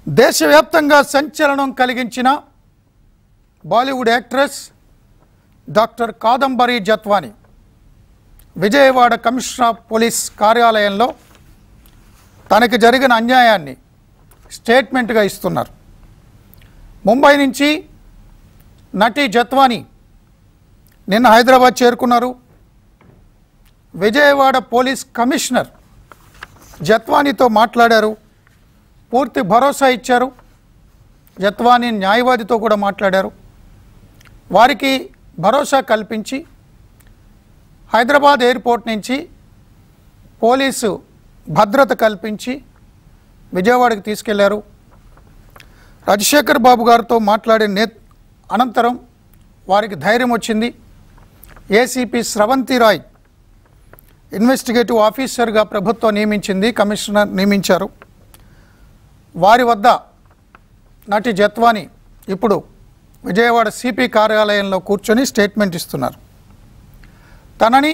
దేశవ్యాప్తంగా సంచలనం కలిగించిన Bollywood actress doctor Kadambari Jatwani Vijayawada commissioner of police కార్యాలయంలో తనకి జరిగిన అన్యాయాన్ని స్టేట్మెంట్గా ఇస్తున్నారు ముంబై నుంచి నటి జత్వాని నిన్న హైదరాబాద్ చేరుకున్నారు విజయవాడ పోలీస్ కమిషనర్ జత్వానీతో మాట్లాడారు పూర్తి భరోసా ఇచ్చారు జత్వానీ న్యాయవాదితో కూడా మాట్లాడారు వారికి భరోసా కల్పించి హైదరాబాద్ ఎయిర్పోర్ట్ నుంచి పోలీసు భద్రత కల్పించి విజయవాడకి తీసుకెళ్లారు రాజశేఖర్ బాబు గారితో మాట్లాడిన నే అనంతరం వారికి ధైర్యం వచ్చింది ఏసీపీ స్రవంతి రాయ్ ఇన్వెస్టిగేటివ్ ఆఫీసర్గా ప్రభుత్వం నియమించింది కమిషనర్ నియమించారు వారి వద్ద నటి జత్వాని ఇప్పుడు విజయవాడ సిపి కార్యాలయంలో కూర్చొని స్టేట్మెంట్ ఇస్తున్నారు తనని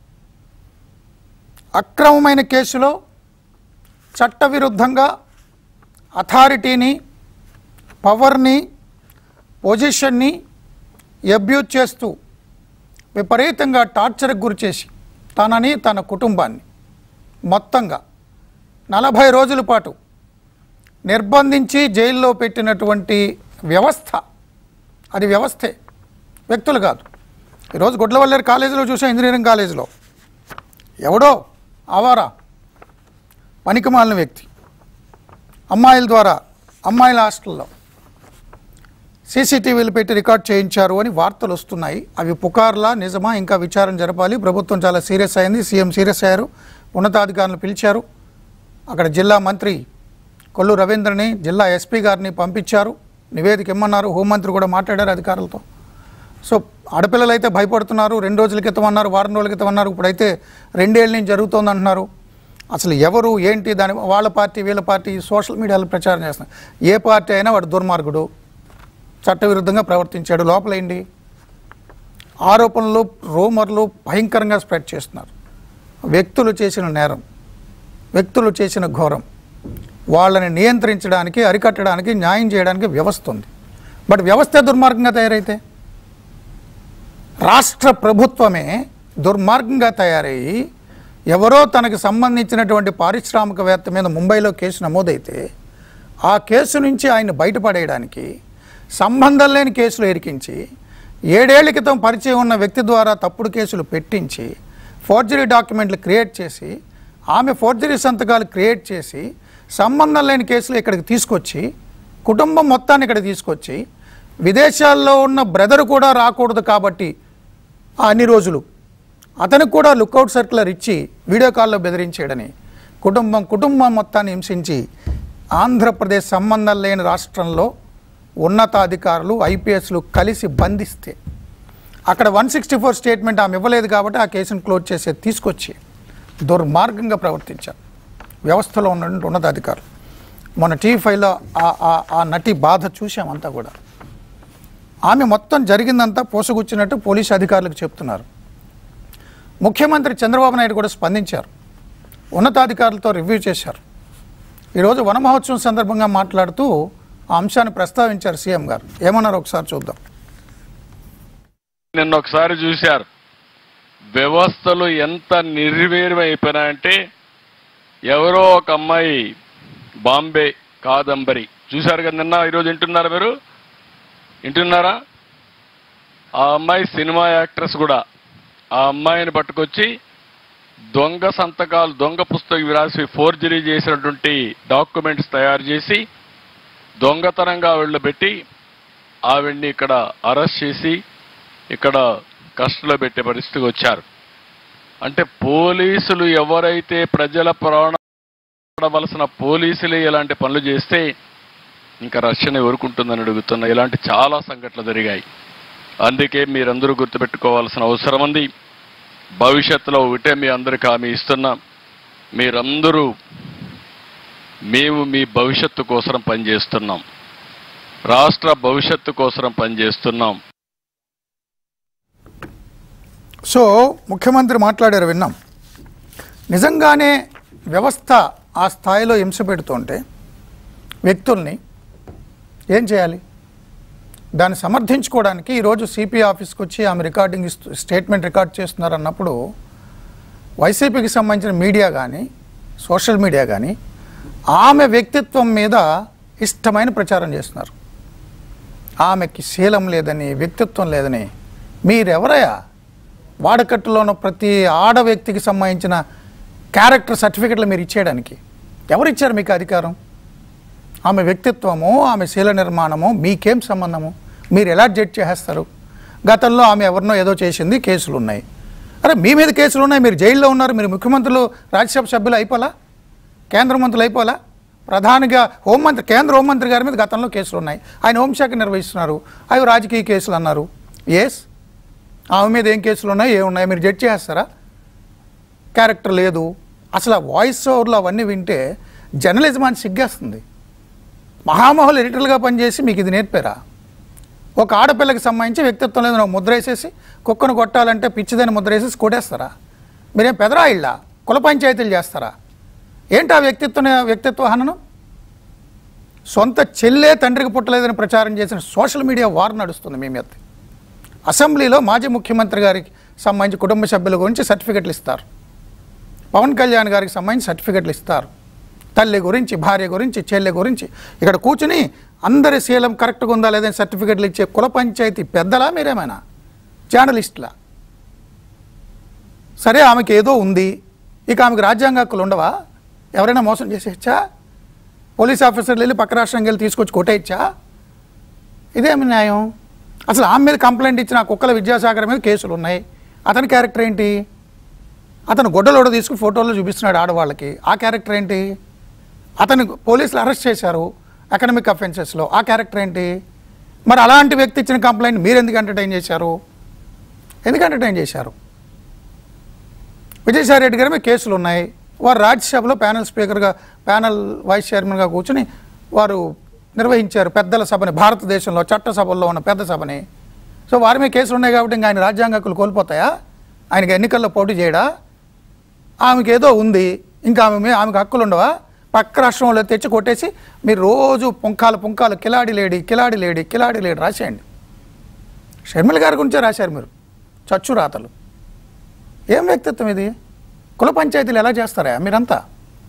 అక్రమమైన కేసులో చట్టవిరుద్ధంగా అథారిటీని పవర్ని పొజిషన్ని అబ్యూజ్ చేస్తూ విపరీతంగా టార్చర్కి గురి చేసి తనని తన కుటుంబాన్ని మొత్తంగా నలభై రోజుల పాటు నిర్బంధించి జైల్లో పెట్టినటువంటి వ్యవస్థ అది వ్యవస్థే వ్యక్తులు కాదు ఈరోజు గుడ్లవల్లేరు కాలేజీలో చూసాం ఇంజనీరింగ్ కాలేజీలో ఎవడో ఆవారా పనికిమాలిన వ్యక్తి అమ్మాయిల ద్వారా అమ్మాయిల హాస్టల్లో సీసీటీవీలు పెట్టి రికార్డ్ చేయించారు అని వార్తలు వస్తున్నాయి అవి పుకార్లా నిజమా ఇంకా విచారణ జరపాలి ప్రభుత్వం చాలా సీరియస్ అయింది సీఎం సీరియస్ అయ్యారు ఉన్నతాధికారులను పిలిచారు అక్కడ జిల్లా మంత్రి కొల్లు రవీంద్రని జిల్లా ఎస్పీ గారిని పంపించారు నివేదిక ఇమ్మన్నారు హోంమంత్రి కూడా మాట్లాడారు అధికారులతో సో ఆడపిల్లలు అయితే భయపడుతున్నారు రెండు రోజుల క్రితం అన్నారు వారం రోజుల క్రితం అన్నారు ఇప్పుడైతే రెండేళ్ళ నుంచి జరుగుతోంది అంటున్నారు అసలు ఎవరు ఏంటి దాని వాళ్ళ పార్టీ వీళ్ళ పార్టీ సోషల్ మీడియాలో ప్రచారం చేస్తున్నారు ఏ పార్టీ అయినా వాడు దుర్మార్గుడు చట్టవిరుద్ధంగా ప్రవర్తించాడు లోపలేండి ఆరోపణలు రూమర్లు భయంకరంగా స్ప్రెడ్ చేస్తున్నారు వ్యక్తులు చేసిన నేరం వ్యక్తులు చేసిన ఘోరం వాళ్ళని నియంత్రించడానికి అరికట్టడానికి న్యాయం చేయడానికి వ్యవస్థ ఉంది బట్ వ్యవస్థ దుర్మార్గంగా తయారైతే రాష్ట్ర ప్రభుత్వమే దుర్మార్గంగా తయారయ్యి ఎవరో తనకు సంబంధించినటువంటి పారిశ్రామికవేత్త మీద ముంబైలో కేసు నమోదైతే ఆ కేసు నుంచి ఆయన బయటపడేయడానికి సంబంధం లేని కేసులు ఎరికించి ఏడేళ్ల క్రితం పరిచయం ఉన్న వ్యక్తి ద్వారా తప్పుడు కేసులు పెట్టించి ఫోర్జరీ డాక్యుమెంట్లు క్రియేట్ చేసి ఆమె ఫోర్జరీ సంతకాలు క్రియేట్ చేసి సంబంధం లేని కేసులు ఇక్కడికి తీసుకొచ్చి కుటుంబం మొత్తాన్ని ఇక్కడ తీసుకొచ్చి విదేశాల్లో ఉన్న బ్రదర్ కూడా రాకూడదు కాబట్టి ఆ అన్ని రోజులు అతనికి కూడా లుకౌట్ సర్క్యులర్ ఇచ్చి వీడియో కాల్లో బెదిరించాడని కుటుంబం కుటుంబం మొత్తాన్ని హింసించి ఆంధ్రప్రదేశ్ సంబంధం లేని రాష్ట్రంలో ఉన్నతాధికారులు ఐపీఎస్లు కలిసి బంధిస్తే అక్కడ వన్ సిక్స్టీ ఫోర్ స్టేట్మెంట్ ఆమె ఇవ్వలేదు కాబట్టి ఆ కేసును క్లోజ్ చేసే తీసుకొచ్చి దుర్మార్గంగా ప్రవర్తించారు వ్యవస్థలో ఉన్నటువంటి ఉన్నతాధికారులు మన టీవీ ఫైవ్లో ఆ ఆ- ఆ నటి బాధ చూసామంతా కూడా ఆమె మొత్తం జరిగిందంతా పోసగుచ్చినట్టు పోలీసు అధికారులకు చెప్తున్నారు ముఖ్యమంత్రి చంద్రబాబు నాయుడు కూడా స్పందించారు ఉన్నతాధికారులతో రివ్యూ చేశారు ఈరోజు వన మహోత్సవం సందర్భంగా మాట్లాడుతూ ఆ అంశాన్ని ప్రస్తావించారు సీఎం గారు ఏమన్నారు ఒకసారి చూద్దాం నిన్న ఒకసారి చూశారు వ్యవస్థలు ఎంత నిర్వీర్యం అయిపోయినాయంటే ఎవరో ఒక అమ్మాయి బాంబే కాదంబరి చూశారు కదా నిన్న ఈరోజు వింటున్నారా మీరు వింటున్నారా ఆ అమ్మాయి సినిమా యాక్ట్రెస్ కూడా ఆ అమ్మాయిని పట్టుకొచ్చి దొంగ సంతకాలు దొంగ పుస్తకం రాసి ఫోర్జరీ చేసినటువంటి డాక్యుమెంట్స్ తయారు చేసి దొంగతనంగా ఆవిడ పెట్టి ఆవిడ్ని ఇక్కడ అరెస్ట్ చేసి ఇక్కడ కస్టడీలో పెట్టే పరిస్థితికి వచ్చారు అంటే పోలీసులు ఎవరైతే ప్రజల ప్రాణవలసిన పోలీసులే ఇలాంటి పనులు చేస్తే ఇంకా రక్షణ ఎవరుకుంటుందని అడుగుతున్నా ఇలాంటి చాలా సంఘటనలు జరిగాయి అందుకే మీరందరూ గుర్తుపెట్టుకోవాల్సిన అవసరం ఉంది భవిష్యత్తులో ఒకటే మీ అందరికి హామీ ఇస్తున్నాం మీరందరూ మేము మీ భవిష్యత్తు కోసం పనిచేస్తున్నాం రాష్ట్ర భవిష్యత్తు కోసం పనిచేస్తున్నాం సో ముఖ్యమంత్రి మాట్లాడారు విన్నాం నిజంగానే వ్యవస్థ ఆ స్థాయిలో హింస పెడుతుంటే వ్యక్తుల్ని ఏం చేయాలి దాన్ని సమర్థించుకోవడానికి ఈరోజు సిపి ఆఫీస్కి వచ్చి ఆమె రికార్డింగ్ ఇస్తూ స్టేట్మెంట్ రికార్డ్ చేస్తున్నారు అన్నప్పుడు వైసీపీకి సంబంధించిన మీడియా కానీ సోషల్ మీడియా కానీ ఆమె వ్యక్తిత్వం మీద ఇష్టమైన ప్రచారం చేస్తున్నారు ఆమెకి శీలం లేదని వ్యక్తిత్వం లేదని మీరెవరయ్యా వాడకట్టులో ఉన్న ప్రతి ఆడ వ్యక్తికి సంబంధించిన క్యారెక్టర్ సర్టిఫికెట్లు మీరు ఇచ్చేయడానికి ఎవరు ఇచ్చారు మీకు అధికారం ఆమె వ్యక్తిత్వము ఆమె శీల నిర్మాణము మీకేం సంబంధము మీరు ఎలా జడ్జ్ చేసేస్తారు గతంలో ఆమె ఎవరినో ఏదో చేసింది కేసులు ఉన్నాయి అరే మీ మీద కేసులు ఉన్నాయి మీరు జైల్లో ఉన్నారు మీరు ముఖ్యమంత్రులు రాజ్యసభ సభ్యులు అయిపోలా కేంద్ర మంత్రులు అయిపోలా ప్రధానిగా హోంమంత్రి కేంద్ర హోంమంత్రి గారి మీద గతంలో కేసులు ఉన్నాయి ఆయన హోంశాఖ నిర్వహిస్తున్నారు అవి రాజకీయ కేసులు అన్నారు ఎస్ ఆమె మీద ఏం కేసులు ఉన్నాయి ఏమున్నాయి మీరు జడ్జ్ చేస్తారా క్యారెక్టర్ లేదు అసలు ఆ వాయిస్ ఓవర్లో అవన్నీ వింటే జర్నలిజమాన్ని సిగ్గేస్తుంది మహామహులు ఎడిటర్లుగా పనిచేసి మీకు ఇది నేర్పారా ఒక ఆడపిల్లకి సంబంధించి వ్యక్తిత్వం లేదు ఒక ముద్ర వేసేసి కుక్కను కొట్టాలంటే పిచ్చిదని ముద్ర వేసేసి కొట్టేస్తారా మీరేం పెదరాయిళ్ళ కుల పంచాయతీలు చేస్తారా ఏంటి ఆ వ్యక్తిత్వం వ్యక్తిత్వ హననం సొంత చెల్లే తండ్రికి పుట్టలేదని ప్రచారం చేసిన సోషల్ మీడియా వార్ నడుస్తుంది మీ మీద అసెంబ్లీలో మాజీ ముఖ్యమంత్రి గారికి సంబంధించి కుటుంబ సభ్యుల గురించి సర్టిఫికెట్లు ఇస్తారు పవన్ కళ్యాణ్ గారికి సంబంధించి సర్టిఫికెట్లు ఇస్తారు తల్లి గురించి భార్య గురించి చెల్లె గురించి ఇక్కడ కూర్చుని అందరి శీలం కరెక్ట్గా ఉందా లేదని సర్టిఫికెట్లు ఇచ్చే కుల పంచాయతీ పెద్దలా మీరేమైనా జర్నలిస్టులా సరే ఆమెకి ఏదో ఉంది ఇక ఆమెకు రాజ్యాంగ హక్కులు ఉండవా ఎవరైనా మోసం చేసేయచ్చా పోలీస్ ఆఫీసర్లు వెళ్ళి పక్క రాష్ట్రంకి వెళ్ళి తీసుకొచ్చి కొట్టేయచ్చా ఇదేమి న్యాయం అసలు ఆమె మీద కంప్లైంట్ ఇచ్చిన ఆ కుక్కల విద్యాసాగర్ మీద కేసులు ఉన్నాయి అతని క్యారెక్టర్ ఏంటి అతను గొడ్డలోడ తీసుకుని ఫోటోలో చూపిస్తున్నాడు ఆడవాళ్ళకి ఆ క్యారెక్టర్ ఏంటి అతను పోలీసులు అరెస్ట్ చేశారు ఎకనమిక్ అఫెన్సెస్లో ఆ క్యారెక్టర్ ఏంటి మరి అలాంటి వ్యక్తి ఇచ్చిన కంప్లైంట్ మీరు ఎందుకు ఎంటర్టైన్ చేశారు ఎందుకు ఎంటర్టైన్ చేశారు విజయసాయి రెడ్డి గారి మీద కేసులు ఉన్నాయి వారు రాజ్యసభలో ప్యానెల్ స్పీకర్గా ప్యానెల్ వైస్ చైర్మన్గా కూర్చుని వారు నిర్వహించారు పెద్దల సభని భారతదేశంలో చట్టసభల్లో ఉన్న పెద్ద సభని సో వారి మీద కేసులు ఉన్నాయి కాబట్టి ఇంకా ఆయన రాజ్యాంగ హక్కులు కోల్పోతాయా ఆయనకి ఎన్నికల్లో పోటీ చేయడా ఆమెకి ఏదో ఉంది ఇంకా ఆమె మీద ఆమెకు హక్కులు ఉండవా పక్క రాష్ట్రంలో తెచ్చి కొట్టేసి మీరు రోజు పుంకాలు పుంకాలు కిలాడి లేడి కిలాడి లేడి కిలాడి లేడి రాసేయండి షర్మిల గారి గురించే రాశారు మీరు చచ్చు రాతలు ఏం వ్యక్తిత్వం ఇది కుల పంచాయతీలు ఎలా చేస్తారా మీరంతా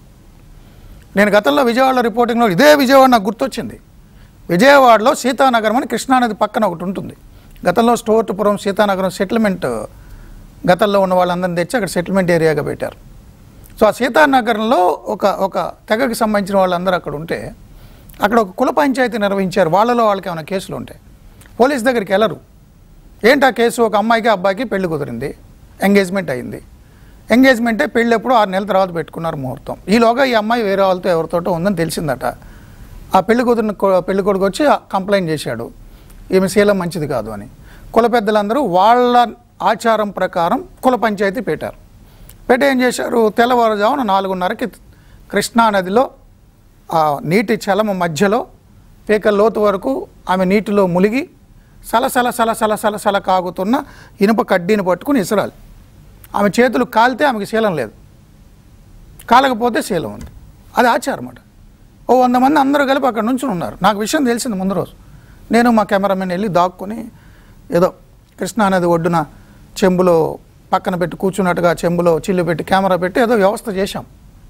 నేను గతంలో విజయవాడలో రిపోర్టింగ్లో ఇదే విజయవాడ నాకు గుర్తొచ్చింది విజయవాడలో సీతానగరం అని కృష్ణానది పక్కన ఒకటి ఉంటుంది గతంలో స్టోర్టుపురం సీతానగరం సెటిల్మెంట్ గతంలో ఉన్న వాళ్ళందరిని తెచ్చి అక్కడ సెటిల్మెంట్ ఏరియాగా పెట్టారు సో ఆ సీతానగరంలో ఒక ఒక తెగకి సంబంధించిన వాళ్ళందరూ అక్కడ ఉంటే అక్కడ ఒక కుల పంచాయతీ నిర్వహించారు వాళ్ళలో వాళ్ళకి ఏమైనా కేసులు ఉంటాయి పోలీస్ దగ్గరికి వెళ్ళరు ఏంటి ఆ కేసు ఒక అమ్మాయికి అబ్బాయికి పెళ్లి కుదిరింది ఎంగేజ్మెంట్ అయింది ఎంగేజ్మెంటే పెళ్ళి ఎప్పుడు ఆరు నెలల తర్వాత పెట్టుకున్నారు ముహూర్తం ఈలోగా ఈ అమ్మాయి వేరే వాళ్ళతో ఎవరితోటో ఉందని తెలిసిందట ఆ పెళ్లి కూతురిని కొ- పెళ్లి కొడుకు వచ్చి కంప్లైంట్ చేశాడు ఈమె శీలం మంచిది కాదు అని కుల పెద్దలందరూ వాళ్ళ ఆచారం ప్రకారం కుల పంచాయతీ పెట్టారు పెట్టి ఏం చేశారు తెల్లవారుజామున నాలుగున్నరకి కృష్ణా నదిలో ఆ నీటి చలమ మధ్యలో పీకల లోతు వరకు ఆమె నీటిలో మునిగి సలసల సలసల సలసల కాగుతున్న ఇనుప కడ్డీని పట్టుకుని ఇసరాలి ఆమె చేతులు కాలితే ఆమెకి శీలం లేదు కాలకపోతే శీలం ఉంది అది ఆచారం అన్నమాట ఓ వంద మంది అందరూ కలిపి అక్కడ నుంచి ఉన్నారు నాకు విషయం తెలిసింది ముందు రోజు నేను మా కెమెరామెన్ వెళ్ళి దాక్కుని ఏదో కృష్ణానది ఒడ్డున చెంబులో పక్కన పెట్టి కూర్చున్నట్టుగా చెంబులో చిల్లు పెట్టి కెమెరా పెట్టి ఏదో వ్యవస్థ చేశాం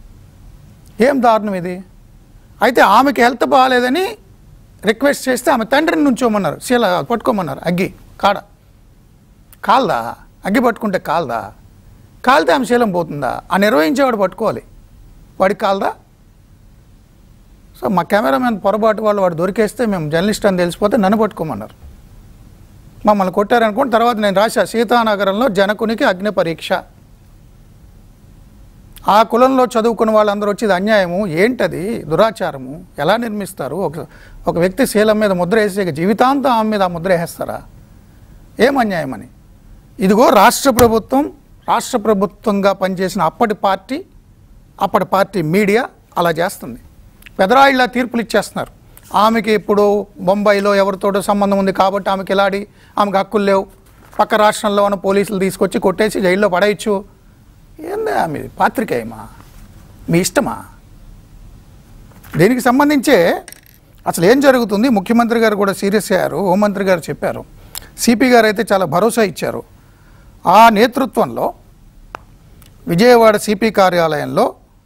ఏం దారుణం ఇది అయితే ఆమెకి హెల్త్ బాగాలేదని రిక్వెస్ట్ చేస్తే ఆమె తండ్రిని నుంచోమన్నారు శీల పట్టుకోమన్నారు అగ్గి కాడ కాల్దా అగ్గి పట్టుకుంటే కాల్దా కాలితే ఆమె శీలం పోతుందా ఆ నిర్వహించేవాడు పట్టుకోవాలి వాడికి కాల్దా సో మా కెమెరామెన్ పొరపాటు వాళ్ళు వాడు దొరికేస్తే మేము జర్నలిస్ట్ అని తెలిసిపోతే నన్ను పట్టుకోమన్నారు మమ్మల్ని కొట్టారనుకోండి తర్వాత నేను రాశా సీతానగరంలో జనకునికి అగ్ని పరీక్ష ఆ కులంలో చదువుకున్న వాళ్ళందరూ వచ్చి ఇది అన్యాయము ఏంటది దురాచారము ఎలా నిర్మిస్తారు ఒక ఒక వ్యక్తి శీలం మీద ముద్ర వేసి ఇక జీవితాంతం ఆమె మీద ఆ ముద్ర వేసేస్తారా ఏం అన్యాయం అని ఇదిగో రాష్ట్ర ప్రభుత్వం రాష్ట్ర ప్రభుత్వంగా పనిచేసిన అప్పటి పార్టీ అప్పటి పార్టీ మీడియా అలా చేస్తుంది పెదరాయిళ్ళ తీర్పులు ఇచ్చేస్తున్నారు ఆమెకి ఇప్పుడు బొంబాయిలో ఎవరితోటో సంబంధం ఉంది కాబట్టి ఆమెకి ఇలాడి ఆమెకు హక్కులు లేవు పక్క రాష్ట్రంలో ఉన్న పోలీసులు తీసుకొచ్చి కొట్టేసి జైల్లో పడేయచ్చు ఏంది ఆమె పాత్రికేయమా మీ ఇష్టమా దీనికి సంబంధించే అసలు ఏం జరుగుతుంది ముఖ్యమంత్రి గారు కూడా సీరియస్ అయ్యారు హోంమంత్రి గారు చెప్పారు సిపి గారు అయితే చాలా భరోసా ఇచ్చారు ఆ నేతృత్వంలో విజయవాడ సిపి కార్యాలయంలో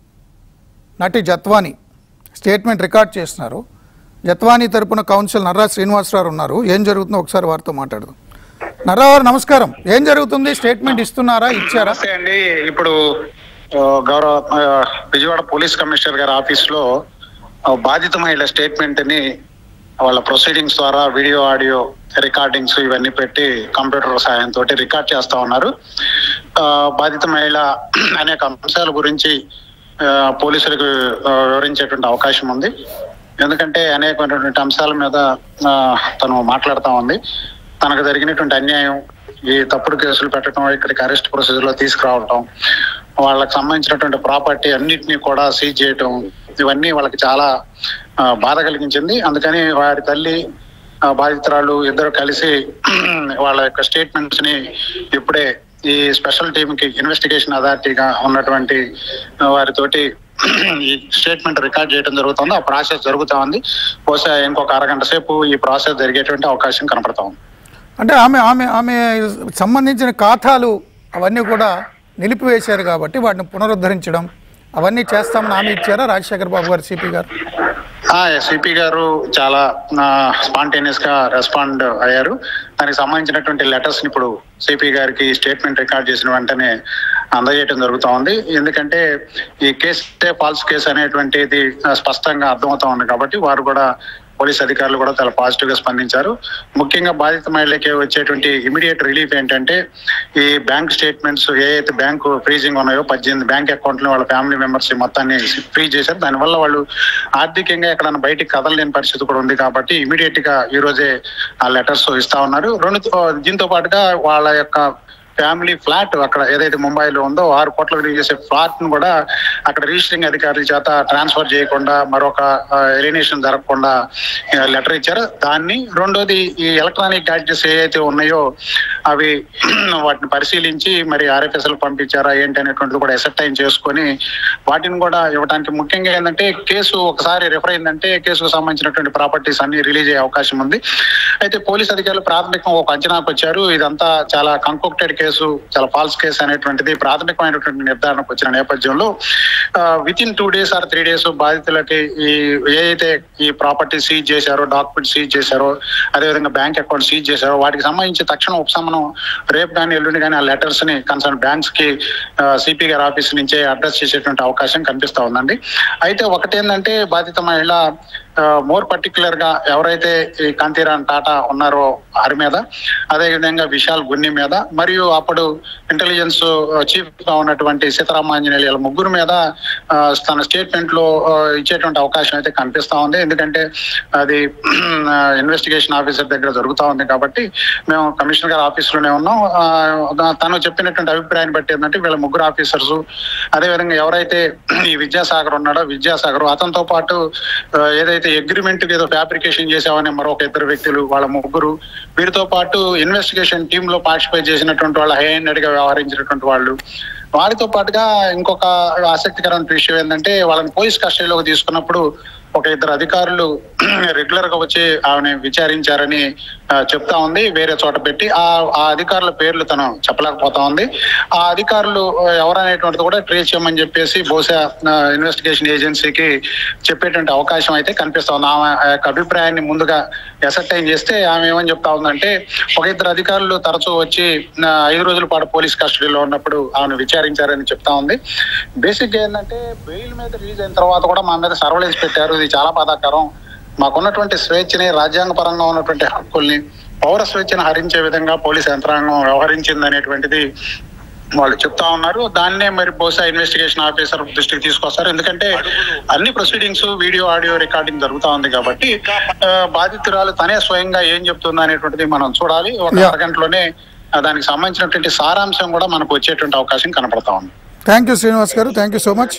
నటి జత్వాని స్టేట్మెంట్ రికార్డ్ చేస్తున్నారు జత్వాని తరపున కౌన్సిల్ నర్రా శ్రీనివాసరావు ఉన్నారు ఏం జరుగుతుందో ఒకసారి వారితో మాట్లాడదాం నర్రా గారు నమస్కారం ఏం జరుగుతుంది స్టేట్మెంట్ ఇస్తున్నారా ఇచ్చారా నమస్తే అండి ఇప్పుడు ఆ, గౌరవ ఆ, విజయవాడ పోలీస్ కమిషనర్ గారి ఆఫీస్ లో ఆ, బాధిత మహిళ స్టేట్మెంట్ ని వాళ్ళ ప్రొసీడింగ్స్ ద్వారా వీడియో ఆడియో రికార్డింగ్స్ ఇవన్నీ పెట్టి కంప్యూటర్ సహాయంతో రికార్డ్ చేస్తా ఉన్నారు ఆ, బాధిత మహిళ అనేక అంశాల గురించి ఆ, పోలీసులకు ఆ, వివరించేటువంటి అవకాశం ఉంది ఎందుకంటే అనేకమైనటువంటి అంశాల మీద ఆ, తను మాట్లాడుతా ఉంది తనకు జరిగినటువంటి అన్యాయం ఈ తప్పుడు కేసులు పెట్టడం ఇక్కడికి అరెస్ట్ ప్రొసీజర్ లో తీసుకురావడం వాళ్ళకి సంబంధించినటువంటి ప్రాపర్టీ అన్నిటినీ కూడా సీజ్ చేయటం ఇవన్నీ వాళ్ళకి చాలా ఆ, బాధ కలిగించింది అందుకని వారి తల్లి ఆ, బాధితురాలు ఇద్దరు కలిసి వాళ్ళ యొక్క స్టేట్మెంట్స్ ని ఇప్పుడే ఈ స్పెషల్ టీమ్ కి ఇన్వెస్టిగేషన్ అథారిటీగా ఉన్నటువంటి ఆ, వారితోటి ఈ స్టేట్మెంట్ రికార్డ్ చేయడం జరుగుతుంది ఆ ప్రాసెస్ జరుగుతా ఉంది బహుశా ఇంకొక అరగంట సేపు ఈ ప్రాసెస్ జరిగేటువంటి అవకాశం కనపడతా ఉంది అంటే ఆమె ఆమె ఆమె సంబంధించిన ఖాతాలు అవన్నీ కూడా నిలిపివేశారు కాబట్టి వాటిని పునరుద్ధరించడం అవన్నీ చేస్తామని హామీ ఇచ్చారా రాజశేఖర్ బాబు గారు సిపి గారు సిపి గారు చాలా స్పాంటేనియస్ గా రెస్పాండ్ అయ్యారు దానికి సంబంధించినటువంటి లెటర్స్ ని ఇప్పుడు సిపి గారికి స్టేట్మెంట్ రికార్డ్ చేసిన వెంటనే అందజేయడం జరుగుతా ఉంది ఎందుకంటే ఈ కేసు ఫాల్స్ కేసు అనేటువంటిది ఆ, స్పష్టంగా అర్థమవుతా ఉంది కాబట్టి వారు కూడా పోలీస్ అధికారులు కూడా చాలా పాజిటివ్ గా స్పందించారు ముఖ్యంగా బాధిత మహిళలకి వచ్చేటువంటి ఇమీడియట్ రిలీఫ్ ఏంటంటే ఈ బ్యాంక్ స్టేట్మెంట్స్ ఏ అయితే బ్యాంకు ఫ్రీజింగ్ ఉన్నాయో పద్దెనిమిది బ్యాంక్ అకౌంట్లు వాళ్ళ ఫ్యామిలీ మెంబర్స్ మొత్తాన్ని ఫ్రీజ్ చేశారు దానివల్ల వాళ్ళు ఆర్థికంగా ఎక్కడైనా బయటికి కదలలేని పరిస్థితి కూడా ఉంది కాబట్టి ఇమీడియట్ గా ఈ రోజే ఆ లెటర్స్ ఇస్తా ఉన్నారు రెండు దీంతో పాటుగా వాళ్ళ యొక్క ఫ్యామిలీ ఫ్లాట్ అక్కడ ఏదైతే ముంబైలో ఉందో ఆరు కోట్ల విలువ చేసే ఫ్లాట్ ను కూడా అక్కడ రిజిస్టరింగ్ అధికారుల చేత ట్రాన్స్ఫర్ చేయకుండా మరొక ఎలినేషన్ జరగకుండా లెటర్ ఇచ్చారు దాన్ని రెండోది ఈ ఎలక్ట్రానిక్ గ్యాడ్జెట్స్ ఏవైతే ఉన్నాయో అవి వాటిని పరిశీలించి మరి ఆర్ఎఫ్ఎస్ఎల్ పంపించారా ఏంటి అనేటువంటిది కూడా ఎసెప్టైన్ చేసుకొని వాటిని కూడా ఇవ్వడానికి ముఖ్యంగా ఏంటంటే కేసు ఒకసారి రిఫర్ అయిందంటే కేసుకు సంబంధించినటువంటి ప్రాపర్టీస్ అన్ని రిలీజ్ అయ్యే అవకాశం ఉంది అయితే పోలీస్ అధికారులు ప్రాథమికంగా ఒక అంచనాకు వచ్చారు ఇదంతా చాలా కంకోక్టెడ్ కేసు చాలా ఫాల్స్ కేసు అనేటువంటిది ప్రాథమికమైనటువంటి నిర్ధారణకు వచ్చిన నేపథ్యంలో with in two days or three days బాధితులకి ఈ ఏదైతే ఈ ప్రాపర్టీ సీజ్ చేశారో డాక్యుమెంట్ సీజ్ చేశారో అదేవిధంగా బ్యాంక్ అకౌంట్ సీజ్ చేశారో వాటికి సంబంధించి తక్షణ ఉపశమనం రేపు కానీ ఎల్లుండి కానీ ఆ లెటర్స్ ని కన్సర్న్ బ్యాంక్స్ కి సిపి గారి ఆఫీస్ నుంచే అడ్రస్ చేసేటువంటి అవకాశం కనిపిస్తా ఉందండి అయితే ఒకటేంటంటే బాధిత మహిళ మోర్ పర్టికులర్ గా ఎవరైతే ఈ కాంతిరాన్ టాటా ఉన్నారో వారి మీద అదే విధంగా విశాల్ గున్ని మీద మరియు అప్పుడు ఇంటెలిజెన్స్ చీఫ్ గా ఉన్నటువంటి సీతారామాంజనేయుల ముగ్గురు మీద ఆ, తన స్టేట్మెంట్ లో ఆ, ఇచ్చేటువంటి అవకాశం అయితే కనిపిస్తా ఉంది ఎందుకంటే అది ఇన్వెస్టిగేషన్ ఆఫీసర్ దగ్గర జరుగుతా ఉంది కాబట్టి మేము కమిషనర్ గారి ఆఫీస్ లోనే ఉన్నాం ఆ, దా- తను చెప్పినటువంటి అభిప్రాయాన్ని బట్టి ఏంటంటే వీళ్ళ ముగ్గురు ఆఫీసర్స్ అదేవిధంగా ఎవరైతే ఈ విద్యాసాగర్ ఉన్నాడో విద్యాసాగర్ అతనితో పాటు ఆ, ఏదైతే అగ్రిమెంట్ ఏదో ఫ్యాబ్రికేషన్ చేసామని మరొక ఇద్దరు వ్యక్తులు వాళ్ళ ముగ్గురు వీరితో పాటు ఇన్వెస్టిగేషన్ టీమ్ లో పార్టిసిపేట్ చేసినటువంటి వాళ్ళ హై గా వ్యవహరించినటువంటి వాళ్ళు వారితో పాటుగా ఇంకొక ఆసక్తికరమైన విషయం ఏంటంటే వాళ్ళని పోలీస్ కస్టడీలోకి తీసుకున్నప్పుడు ఒక ఇద్దరు అధికారులు రెగ్యులర్ గా వచ్చి ఆమెను విచారించారని ఆ, చెప్తా ఉంది వేరే చోట పెట్టి ఆ ఆ అధికారుల పేర్లు తను చెప్పలేకపోతా ఉంది ఆ అధికారులు ఆ, ఎవరనేటువంటిది కూడా ట్రేస్ చేయమని చెప్పేసి బహుశా ఇన్వెస్టిగేషన్ ఏజెన్సీకి చెప్పేటువంటి అవకాశం అయితే కనిపిస్తా ఉంది ఆమె ఆ యొక్క అభిప్రాయాన్ని ముందుగా ఎసర్టైన్ చేస్తే ఆమె ఏమని చెప్తా ఉందంటే ఒక ఇద్దరు అధికారులు తరచూ వచ్చి ఆ, ఐదు రోజుల పాటు పోలీస్ కస్టడీలో ఉన్నప్పుడు ఆమెను విచారించారని చెప్తా ఉంది బేసిక్ గా ఏంటంటే బెయిల్ మీద రిలీజ్ అయిన తర్వాత కూడా మా మీద సర్వలెన్స్ పెట్టారు ఇది చాలా బాధాకరం మాకున్నటువంటి స్వేచ్ఛని రాజ్యాంగ పరంగా ఉన్నటువంటి హక్కుల్ని పౌర స్వేచ్ఛను హరించే విధంగా పోలీస్ యంత్రాంగం వ్యవహరించింది అనేటువంటిది వాళ్ళు చెప్తా ఉన్నారు దాన్నే మరి బహుశా ఇన్వెస్టిగేషన్ ఆఫీసర్ దృష్టికి తీసుకొస్తారు ఎందుకంటే అన్ని ప్రొసీడింగ్స్ వీడియో ఆడియో రికార్డింగ్ జరుగుతా ఉంది కాబట్టి ఆ, బాధితురాలు తనే స్వయంగా ఏం చెప్తుందా అనేటువంటిది మనం చూడాలి ఒక Yeah. అరగంటలోనే ఆ, దానికి సంబంధించినటువంటి సారాంశం కూడా మనకు వచ్చేటువంటి అవకాశం కనపడతా ఉంది thank you Srinivas garu thank you so much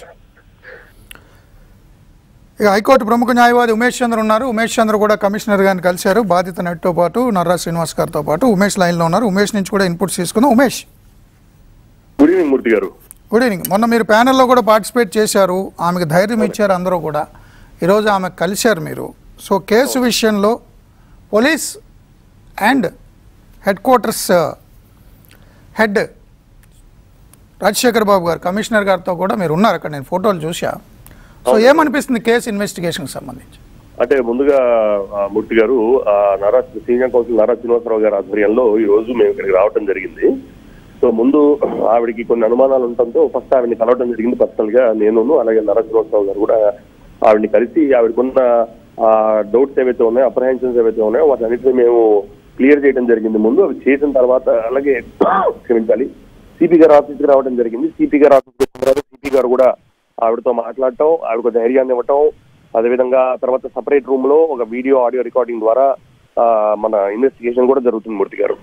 ఇక హైకోర్టు ప్రముఖ న్యాయవాది ఉమేష్ చంద్ర ఉన్నారు ఉమేష్ చంద్ర కూడా కమిషనర్ గారిని కలిశారు బాధిత నటితో పాటు నర్రా శ్రీనివాస్ గారితో పాటు ఉమేష్ లైన్లో ఉన్నారు ఉమేష్ నుంచి కూడా ఇన్పుట్స్ తీసుకుందాం ఉమేష్ గుడ్ ఈవినింగ్ మూర్తి గారు గుడ్ ఈవినింగ్ మొన్న మీరు ప్యానెల్లో కూడా పార్టిసిపేట్ చేశారు ఆమెకు ధైర్యం ఇచ్చారు అందరూ కూడా ఈరోజు ఆమె కలిశారు మీరు సో కేసు విషయంలో police and headquarters head Rajasekhar Babu garu commissioner గారితో కూడా మీరు ఉన్నారు అక్కడ నేను ఫోటోలు చూసా సో ఏమనిపిస్తుంది కేసు ఇన్వెస్టిగేషన్కి సంబంధించి అంటే ముందుగా ఆ, మూర్తి గారు ఆ, నారా సీనియర్ కౌన్సిల్ నారా శ్రీనివాసరావు గారి ఆధ్వర్యంలో ఈ రోజు మేము ఇక్కడికి రావడం జరిగింది సో ముందు ఆవిడకి కొన్ని అనుమానాలు ఉండటంతో ఫస్ట్ ఆవిడని కలవడం జరిగింది పర్సనల్ గా నేను అలాగే నారా శ్రీనివాసరావు గారు కూడా ఆవిడని కలిసి ఆవిడకున్న డౌట్స్ ఏవైతే ఉన్నాయో అప్రహెన్షన్స్ ఏవైతే ఉన్నాయో వాటన్నిటిని మేము క్లియర్ చేయడం జరిగింది ముందు అవి చేసిన తర్వాత అలాగే క్షమించాలి సిపి గారు ఆఫీస్కి రావడం జరిగింది సిపి గారు ఆఫీస్కి వచ్చిన తర్వాత సిపి గారు కూడా ఆవిడతో మాట్లాడటం ఆవిడకు ధైర్యాన్ని ఇవ్వటం అదేవిధంగా తర్వాత సపరేట్ రూమ్ లో ఒక వీడియో ఆడియో రికార్డింగ్ ద్వారా ఆ, మన ఇన్వెస్టిగేషన్ కూడా జరుగుతుంది మూర్తి గారు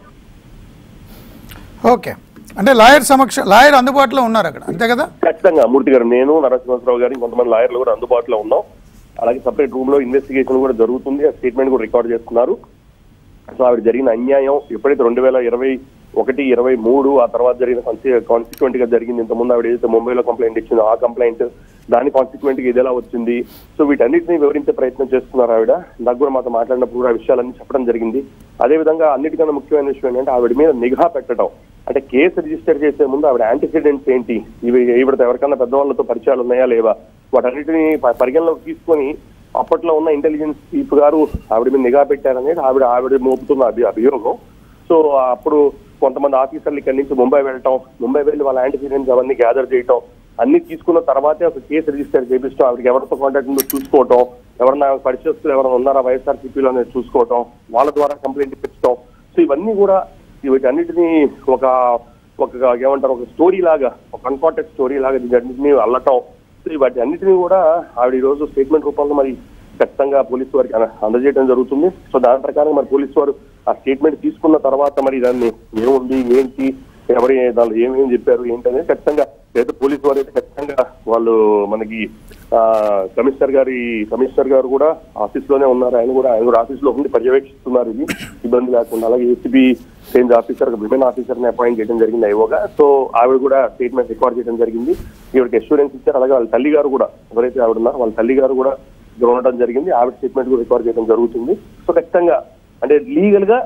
ఓకే అంటే లాయర్ సమక్ష లాయర్ అందుబాటులో ఉన్నారు అక్కడ అంతే కదా ఖచ్చితంగా మూర్తి గారు నేను నరసింహరావు గారు కొంతమంది లాయర్లు కూడా అందుబాటులో ఉన్నాం అలాగే సపరేట్ రూమ్ లో ఇన్వెస్టిగేషన్ కూడా జరుగుతుంది ఆ స్టేట్మెంట్ కూడా రికార్డ్ చేస్తున్నారు సో ఆవిడ జరిగిన అన్యాయం ఎప్పుడైతే రెండు వేల ఇరవై ఒకటి ఇరవై మూడు ఆ తర్వాత జరిగిన కాన్స్టిట్యూంట్ గా జరిగింది ఇంతకుముందు ఆవిడ ఏదైతే ముంబైలో కంప్లైంట్ ఇచ్చిందో ఆ కంప్లైంట్ దాని కాన్స్టిట్యూంట్ గా ఇది ఎలా వచ్చింది సో వీటన్నిటిని వివరించే ప్రయత్నం చేస్తున్నారు ఆవిడ నాకు కూడా మాతో మాట్లాడినప్పుడు కూడా ఆ విషయాలన్నీ చెప్పడం జరిగింది అదే విధంగా అన్నిటికన్నా ముఖ్యమైన విషయం ఏంటంటే ఆవిడ మీద నిఘా పెట్టడం అంటే కేసు రిజిస్టర్ చేసే ముందు ఆవిడ యాంటిసిడెంట్స్ ఏంటి ఇవి ఈవిడతో ఎవరికన్నా పెద్దవాళ్ళతో పరిచయాలు ఉన్నాయా లేవా వాటన్నిటిని ప- పరిగణలోకి తీసుకొని అప్పట్లో ఉన్న ఇంటెలిజెన్స్ చీఫ్ గారు ఆవిడ మీద నిఘా పెట్టారనేది ఆవిడ ఆవిడ మోపుతున్న అభి అభియోగం సో అప్పుడు కొంతమంది ఆఫీసర్లు ఇక్కడి నుంచి ముంబై వెళ్ళటం ముంబై వెళ్ళి వాళ్ళ యాంటిసిడెంట్స్ అవన్నీ గ్యాదర్ చేయటం అన్ని తీసుకున్న తర్వాతే ఒక కేసు రిజిస్టర్ చేపిస్తాం ఆవిడకి ఎవరితో కాంటాక్ట్ ఉందో చూసుకోవటం ఎవరన్నా పరిచయస్తులు ఎవరైనా ఉన్నారా వైఎస్ఆర్ సిపిలో అనేది చూసుకోవటం వాళ్ళ ద్వారా కంప్లైంట్ ఇప్పించడం సో ఇవన్నీ కూడా వీటన్నిటిని ఒక ఒక ఏమంటారు ఒక స్టోరీ లాగా ఒక అన్కాంటాక్ట్ స్టోరీ లాగా వీటన్నిటిని అల్లటం సో వాటి అన్నిటిని కూడా ఆవిడ ఈ రోజు స్టేట్మెంట్ రూపంలో మరి ఖచ్చితంగా పోలీసు వారికి అన- అందజేయడం జరుగుతుంది సో దాని ప్రకారం మరి పోలీసు వారు ఆ స్టేట్మెంట్ తీసుకున్న తర్వాత మరి దాన్ని ఏముంది ఏంటి ఎవరి దానిలో ఏమేమి చెప్పారు ఏంటి అనేది ఖచ్చితంగా లేదా పోలీసు వారు అయితే ఖచ్చితంగా వాళ్ళు మనకి ఆ కమిషనర్ గారి కమిషనర్ గారు కూడా ఆఫీస్ లోనే ఉన్నారు ఆయన కూడా ఆయన కూడా ఆఫీస్ లో ఉండి పర్యవేక్షిస్తున్నారు ఇది ఇబ్బంది లేకుండా అలాగే ACB change officer women officer ని అపాయింట్ చేయడం జరిగింది ఐఓగా సో ఆవిడ కూడా స్టేట్మెంట్ రికార్డ్ చేయడం జరిగింది ఈవిడకి అష్యూరెన్స్ ఇచ్చారు అలాగే వాళ్ళ తల్లి గారు కూడా ఎవరైతే ఆవిడ ఉన్నారో వాళ్ళ తల్లి గారు కూడా ఇక్కడ ఉండడం జరిగింది ఆవిడ స్టేట్మెంట్ కూడా రికార్డ్ చేయడం జరుగుతుంది సో ఖచ్చితంగా అంటే లీగల్ గా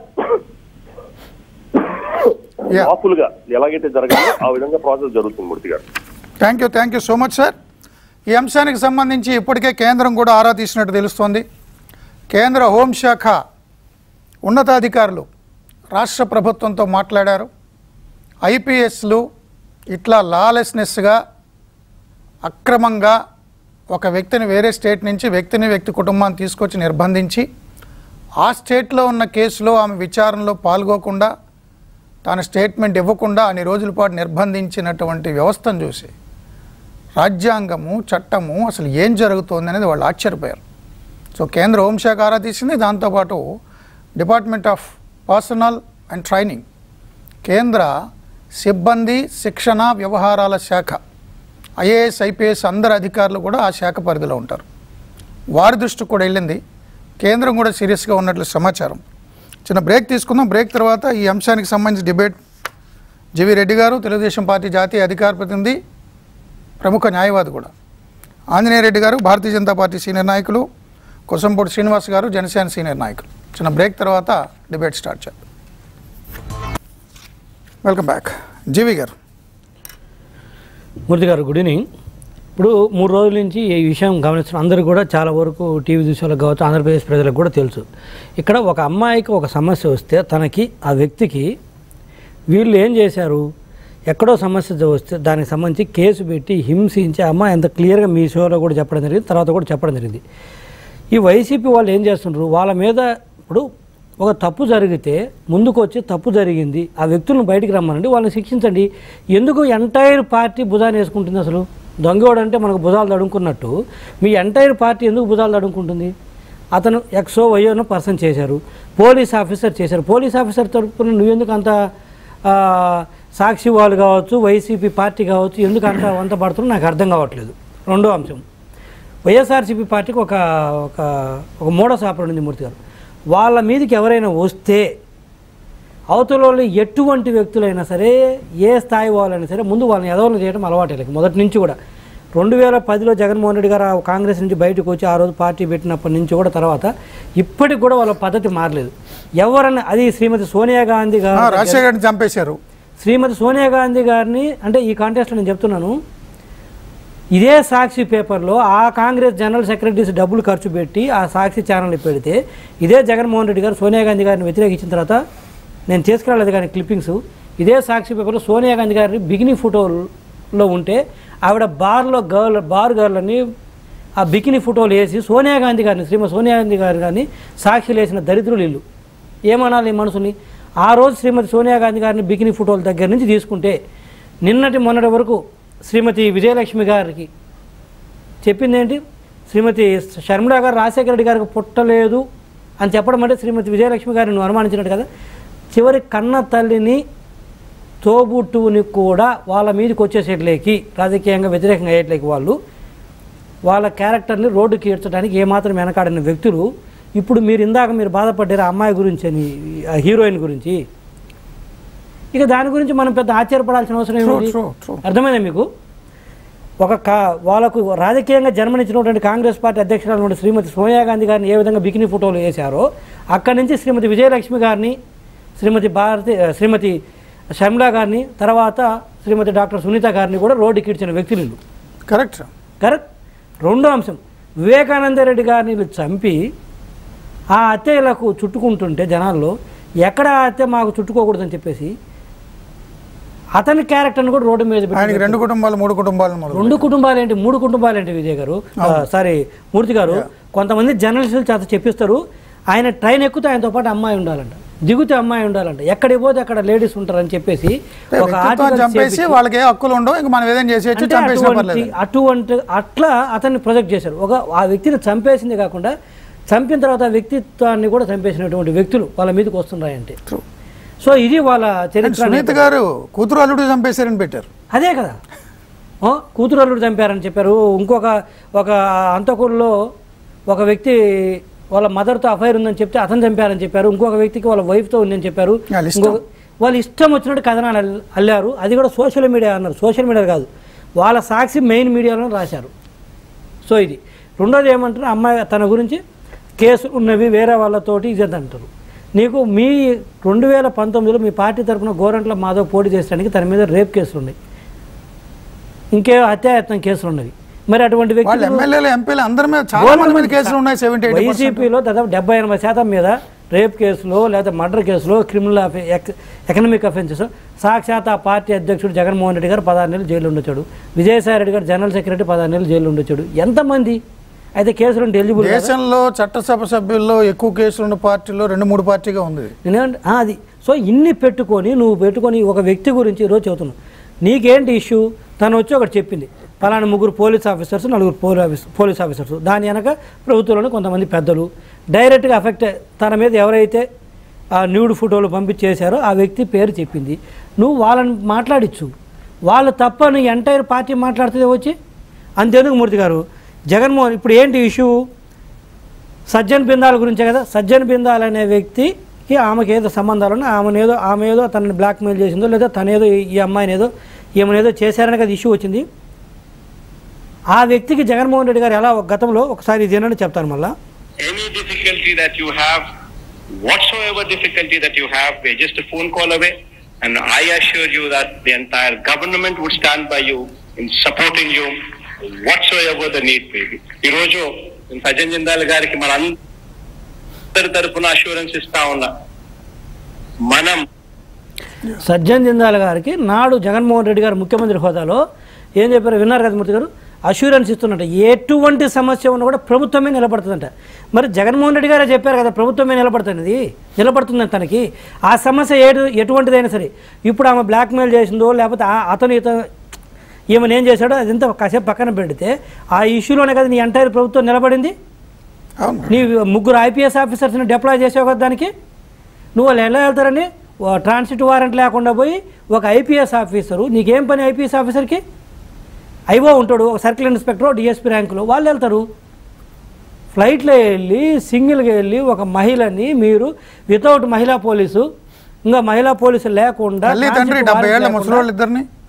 Yeah. లాఫుల్ గా ఎలాగైతే జరగాలో ఆ విధంగా ప్రాసెస్ జరుగుతుంది మూర్తి గారు thank you thank you so much sir ఈ అంశానికి సంబంధించి ఇప్పటికే కేంద్రం కూడా ఆరా తీసినట్టు తెలుస్తోంది కేంద్ర హోంశాఖ ఉన్నతాధికారులు రాష్ట్ర ప్రభుత్వంతో మాట్లాడారు ఐపీఎస్లు ఇట్లా లాలెస్నెస్గా అక్రమంగా ఒక వ్యక్తిని వేరే స్టేట్ నుంచి వ్యక్తిని వ్యక్తి కుటుంబాన్ని తీసుకొచ్చి నిర్బంధించి ఆ స్టేట్లో ఉన్న కేసులో ఆమె విచారణలో పాల్గొకుండా తాను స్టేట్మెంట్ ఇవ్వకుండా అన్ని రోజుల పాటు నిర్బంధించినటువంటి వ్యవస్థను చూసి రాజ్యాంగము చట్టము అసలు ఏం జరుగుతోంది అనేది వాళ్ళు ఆశ్చర్యపోయారు సో కేంద్ర హోంశాఖ ఆరా తీసింది దాంతోపాటు department of personnel and training కేంద్ర సిబ్బంది శిక్షణ వ్యవహారాల శాఖ ఐఏఎస్ ఐపీఎస్ అందరు అధికారులు కూడా ఆ శాఖ పరిధిలో ఉంటారు వారి దృష్టికి కూడా వెళ్ళింది కేంద్రం కూడా సీరియస్గా ఉన్నట్లు సమాచారం చిన్న బ్రేక్ తీసుకుందాం బ్రేక్ తర్వాత ఈ అంశానికి సంబంధించి డిబేట్ జీవి రెడ్డి గారు తెలుగుదేశం పార్టీ జాతీయ అధికార ప్రతినిధి ప్రముఖ న్యాయవాది కూడా ఆంజనేయ రెడ్డి గారు భారతీయ జనతా పార్టీ సీనియర్ నాయకులు కొసంపూడి శ్రీనివాస్ గారు జనసేన సీనియర్ నాయకులు చిన్న బ్రేక్ తర్వాత డిబేట్ స్టార్ట్ చేద్దాం వెల్కమ్ బ్యాక్ జీవి గారు మూర్తి గారు గుడ్ ఈవినింగ్ ఇప్పుడు మూడు రోజుల నుంచి ఈ విషయం గమనిస్తున్న అందరూ కూడా చాలా వరకు టీవీ చూసే వాళ్ళకి కావచ్చు ఆంధ్రప్రదేశ్ ప్రజలకు కూడా తెలుసు ఇక్కడ ఒక అమ్మాయికి ఒక సమస్య వస్తే తనకి ఆ వ్యక్తికి వీళ్ళు ఏం చేశారు ఎక్కడో సమస్య వస్తే దానికి సంబంధించి కేసు పెట్టి హింసించి ఆ అమ్మాయి అంత క్లియర్గా మీ షోలో కూడా చెప్పడం జరిగింది తర్వాత కూడా చెప్పడం జరిగింది ఈ వైసీపీ వాళ్ళు ఏం చేస్తుంటారు వాళ్ళ మీద ఇప్పుడు ఒక తప్పు జరిగితే ముందుకు వచ్చి తప్పు జరిగింది ఆ వ్యక్తులను బయటికి రమ్మనండి వాళ్ళని శిక్షించండి ఎందుకు ఎంటైర్ పార్టీ భుజాన్ని వేసుకుంటుంది అసలు దొంగోడు అంటే మనకు భుజాలు తడుముకున్నట్టు మీ ఎంటైర్ పార్టీ ఎందుకు భుజాలు తడుముకుంటుంది అతను ఎక్సో వయోనో పర్సన్ చేశారు పోలీస్ ఆఫీసర్ చేశారు పోలీస్ ఆఫీసర్ తరపున నువ్వెందుకు అంత ఆ, సాక్షి వాళ్ళు కావచ్చు వైసీపీ పార్టీ కావచ్చు ఎందుకు అంత వంత పడుతున్నా నాకు అర్థం కావట్లేదు రెండో అంశం వైఎస్ఆర్సీపీ పార్టీకి ఒక ఒక ఒక మూడో ఉంది మూర్తి గారు వాళ్ళ మీదకి ఎవరైనా వస్తే అవతల వాళ్ళు ఎటువంటి వ్యక్తులైనా సరే ఏ స్థాయి వాళ్ళైనా సరే ముందు వాళ్ళని ఎదవలను చేయడం అలవాటు వీళ్ళకి మొదటి నుంచి కూడా రెండు వేల పదిలో జగన్మోహన్ రెడ్డి గారు ఆ కాంగ్రెస్ నుంచి బయటకు వచ్చి ఆ రోజు పార్టీ పెట్టినప్పటి నుంచి కూడా తర్వాత ఇప్పటికి కూడా వాళ్ళ పద్ధతి మారలేదు ఎవరన్నా అది శ్రీమతి సోనియా గాంధీ ఆ, గారు రాజశేఖర్ గారిని చంపేశారు శ్రీమతి సోనియా గాంధీ గారిని అంటే ఈ కాంటెస్ట్లో నేను చెప్తున్నాను ఇదే సాక్షి పేపర్లో ఆ కాంగ్రెస్ జనరల్ సెక్రటరీస్ డబ్బులు ఖర్చు పెట్టి ఆ సాక్షి ఛానల్ని పెడితే ఇదే జగన్మోహన్ రెడ్డి గారు సోనియా గాంధీ గారిని వ్యతిరేకించిన తర్వాత నేను తీసుకురాలేదు కానీ క్లిప్పింగ్స్ ఇదే సాక్షి పేపర్లో సోనియా గాంధీ గారిని బిగినీ ఫోటోలో ఉంటే ఆవిడ బార్లో గర్ల్ బార్ గర్లని ఆ బికినీ ఫోటోలు వేసి సోనియా గాంధీ గారిని శ్రీమతి సోనియా గాంధీ గారు కానీ సాక్షి లేసిన దరిద్రులు ఇల్లు ఏమనాలి ఈ మనసుని ఆ రోజు శ్రీమతి సోనియా గాంధీ గారిని బికినీ ఫోటోల దగ్గర నుంచి తీసుకుంటే నిన్నటి మొన్నటి వరకు శ్రీమతి విజయలక్ష్మి గారికి చెప్పింది ఏంటి శ్రీమతి షర్మిలా గారు రాజశేఖర రెడ్డి గారికి పుట్టలేదు అని చెప్పడం అంటే శ్రీమతి విజయలక్ష్మి గారిని నువ్వు అనుమానించినట్టు కదా చివరి కన్న తల్లిని తోబుట్టువుని కూడా వాళ్ళ మీదకి వచ్చేసేట్లేకి రాజకీయంగా వ్యతిరేకంగా అయ్యేట్లేకి వాళ్ళు వాళ్ళ క్యారెక్టర్ని రోడ్డుకి ఈడ్చడానికి ఏమాత్రం వెనకాడిన వ్యక్తులు ఇప్పుడు మీరు ఇందాక మీరు బాధపడ్డారు ఆ అమ్మాయి గురించి అని ఆ హీరోయిన్ గురించి ఇక దాని గురించి మనం పెద్ద ఆశ్చర్యపడాల్సిన అవసరం True, ఏమిటి true, true. అర్థమైందా మీకు ఒక కా వాళ్ళకు రాజకీయంగా జన్మనిచ్చినటువంటి కాంగ్రెస్ పార్టీ అధ్యక్షురాలు శ్రీమతి సోనియా గాంధీ గారిని ఏ విధంగా బికినీ ఫోటోలు వేశారో అక్కడి నుంచి శ్రీమతి విజయలక్ష్మి గారిని శ్రీమతి భారతి శ్రీమతి షర్మిలా గారిని తర్వాత శ్రీమతి డాక్టర్ సునీత గారిని కూడా రోడ్డుకి ఇచ్చిన వ్యక్తులు వీళ్ళు. కరెక్ట్ కరెక్ట్ రెండో అంశం వివేకానంద రెడ్డి గారిని వీళ్ళు చంపి ఆ హత్యలకు చుట్టుకుంటుంటే జనాల్లో ఎక్కడ ఆ హత్య మాకు చుట్టుకోకూడదని చెప్పేసి అతని క్యారెక్టర్ని కూడా రోడ్డు మీద పెట్టి ఆయనకి రెండు కుటుంబాలు మూడు కుటుంబాలు మొదలు రెండు కుటుంబాలు ఏంటి మూడు కుటుంబాలు ఏంటి విజయ్ గారు సారీ మూర్తి గారు కొంతమంది జర్నలిస్టులు చేత చెప్పిస్తారు ఆయన ట్రైన్ ఎక్కుతే ఆయనతో పాటు అమ్మాయి ఉండాలంట దిగుతే అమ్మాయి ఉండాలంట ఎక్కడికి పోతే అక్కడ లేడీస్ ఉంటారని చెప్పేసి ఒక వ్యక్తిత్వం ఆర్టికల్ చంపేసి చేపించి- వాళ్ళకి ఏ హక్కులు ఉండవు ఇంకా మనం ఏదైనా చేసేయచ్చు అంటే చంపేసినా అటువంటి పర్లేదు అటువంటి అట్లా అతన్ని ప్రొజెక్ట్ చేశారు ఒక ఆ వ్యక్తిని చంపేసింది కాకుండా చంపిన తర్వాత ఆ వ్యక్తిత్వాన్ని కూడా చంపేసినటువంటి వ్యక్తులు వాళ్ళ మీదకి వస్తున్నాయంటే True. సో ఇది వాళ్ళ అండ్ చరిత్ర సునీత గారు కూతురు అల్లుడు చంపేశారని పెట్టారు అదే కదా ఓ, కూతురు అల్లుడు చంపారని చెప్పారు ఇంకొక ఒక అంతకుల్లో ఒక వ్యక్తి వాళ్ళ మదర్తో అఫైర్ ఉందని చెప్తే అతను చంపారని చెప్పారు ఇంకొక వ్యక్తికి వాళ్ళ వైఫ్తో ఉందని చెప్పారు వాళ్ళ ఇష్టం. ఇంకొక వాళ్ళు ఇష్టం వచ్చినట్టు కథనాలు అల్- అల్లారు అది కూడా సోషల్ మీడియా అన్నారు సోషల్ మీడియా కాదు వాళ్ళ సాక్షి మెయిన్ మీడియాలో రాశారు సో ఇది రెండోది ఏమంటారు అమ్మాయి తన గురించి కేసులు ఉన్నవి వేరే వాళ్ళతోటి ఇది అంటారు నీకు మీ రెండు వేల పంతొమ్మిదిలో మీ పార్టీ తరఫున గోరంట్ల మాధవ్ పోటీ చేసడానికి తన మీద రేప్ కేసులు ఉన్నాయి ఇంకే హత్యాయత్నం కేసులు ఉన్నవి మరి అటువంటి వాళ్ళు వ్యక్తులు ఎమ్మెల్యేలు ఎంపీలు అందరి మీద చాలా మంది మీద కేసులు ఉన్నాయి సెవెంటీ ఎయిట్ వైసీపీలో దాదాపు డెబ్బై ఎనభై శాతం మీద రేప్ కేసులో లేదా మర్డర్ కేసులో క్రిమినల్ అఫె- ఎక్- ఎకనామిక్ అఫెన్సెస్ సాక్షాత్ ఆ పార్టీ అధ్యక్షుడు జగన్మోహన్ రెడ్డి గారు పదహారు నెలలు జైలు ఉండొచ్చాడు విజయసాయి రెడ్డి గారు జనరల్ సెక్రటరీ పదహారు నెలలు జైలు ఉండొచ్చాడు ఎంతమంది అయితే కేసులు ఉంటే ఎలిజిబుల్ దేశంలో చట్టసభ సభ్యుల్లో ఎక్కువ కేసులు ఉన్న పార్టీలో రెండు మూడు పార్టీగా ఉంది నేనేమంటే ఆ, అది సో ఇన్ని పెట్టుకొని నువ్వు పెట్టుకొని ఒక వ్యక్తి గురించి ఈరోజు చెబుతున్నావు నీకేంటి ఇష్యూ తను వచ్చి ఒకటి చెప్పింది పలానా ముగ్గురు పోలీస్ ఆఫీసర్స్ నలుగురు పోలీస్ పోలీస్ ఆఫీసర్స్ దాని వెనక ప్రభుత్వంలోని కొంతమంది పెద్దలు డైరెక్ట్గా అఫెక్ట్ తన మీద ఎవరైతే ఆ న్యూడ్ ఫోటోలు పంపించేశారో ఆ వ్యక్తి పేరు చెప్పింది నువ్వు వాళ్ళని మాట్లాడిచ్చు వాళ్ళు తప్ప నువ్వు ఎంటైర్ పార్టీ మాట్లాడుతుంది వచ్చి అంతేందుకు మూర్తి గారు జగన్మోహన్ ఇప్పుడు ఏంటి ఇష్యూ సజ్జన్ బిందాల గురించే కదా సజ్జన్ బిందాల్ అనే వ్యక్తికి ఆమెకి ఏదో సంబంధాలు ఉన్నాయి ఆమెను ఏదో ఆమె ఏదో తనని బ్లాక్మెయిల్ చేసిందో లేదా తనేదో ఈ- ఈ అమ్మాయిని ఏదో ఈమెను ఏదో చేశారని కదా ఇష్యూ వచ్చింది ఆ వ్యక్తికి జగన్మోహన్ రెడ్డి గారు ఎలా ఒక గతంలో ఒకసారి ఇది ఏంటని చెప్తాను మళ్ళా any difficulty that you have, whatsoever difficulty that you have, we're just a phone call away. And I assure you that the entire government would stand by you in supporting you whatsoever the need may be. ఈరోజు సజ్జన్ జిందాల్ గారికి మన అందరి తరపున assurance ఇస్తా ఉన్నా మనం సజ్జన్ జిందాల్ గారికి నాడు జగన్మోహన్ రెడ్డి గారు ముఖ్యమంత్రి హోదాలో ఏం చెప్పారు విన్నారు కదా మూర్తి గారు అష్యూరెన్స్ ఇస్తున్నట్ట ఎటువంటి సమస్య ఉన్నా కూడా ప్రభుత్వమే నిలబడుతుందంట మరి జగన్మోహన్ రెడ్డి గారే చెప్పారు కదా ప్రభుత్వమే నిలబడుతున్నది నిలబడుతుందని తనకి ఆ సమస్య ఏటు ఎటువంటిదైనా సరే ఇప్పుడు ఆమె బ్లాక్మెయిల్ చేసిందో లేకపోతే ఆ- అతను ఇతను ఈమెను ఏం చేశాడో అదంతా కాసేపు పక్కన పెడితే ఆ ఇష్యూలోనే కదా నీ ఎంటైర్ ప్రభుత్వం నిలబడింది అవును నీ ముగ్గురు ఐపీఎస్ ఆఫీసర్స్ని డిప్లాయ్ చేసావు కదా దానికి నువ్వు వాళ్ళు ఎలా వెళ్తారని ఓ ట్రాన్సిట్ వారెంట్ లేకుండా పోయి ఒక ఐపీఎస్ ఆఫీసరు నీకేం పని ఐపీఎస్ ఆఫీసర్కి ఐఓ ఉంటాడు ఒక సర్కిల్ ఇన్స్పెక్టర్ డిఎస్పీ ర్యాంకులో వాళ్ళు వెళ్తారు ఫ్లైట్లో వెళ్ళి సింగిల్గా వెళ్ళి ఒక మహిళని మీరు వితౌట్ మహిళా పోలీసు ఇంకా మహిళా పోలీసు లేకుండా తల్లి తండ్రి transit డెబ్బై warrant ఏళ్ళ లేకుండా- ముసలి వాళ్ళు ఇద్దరిని ఆ?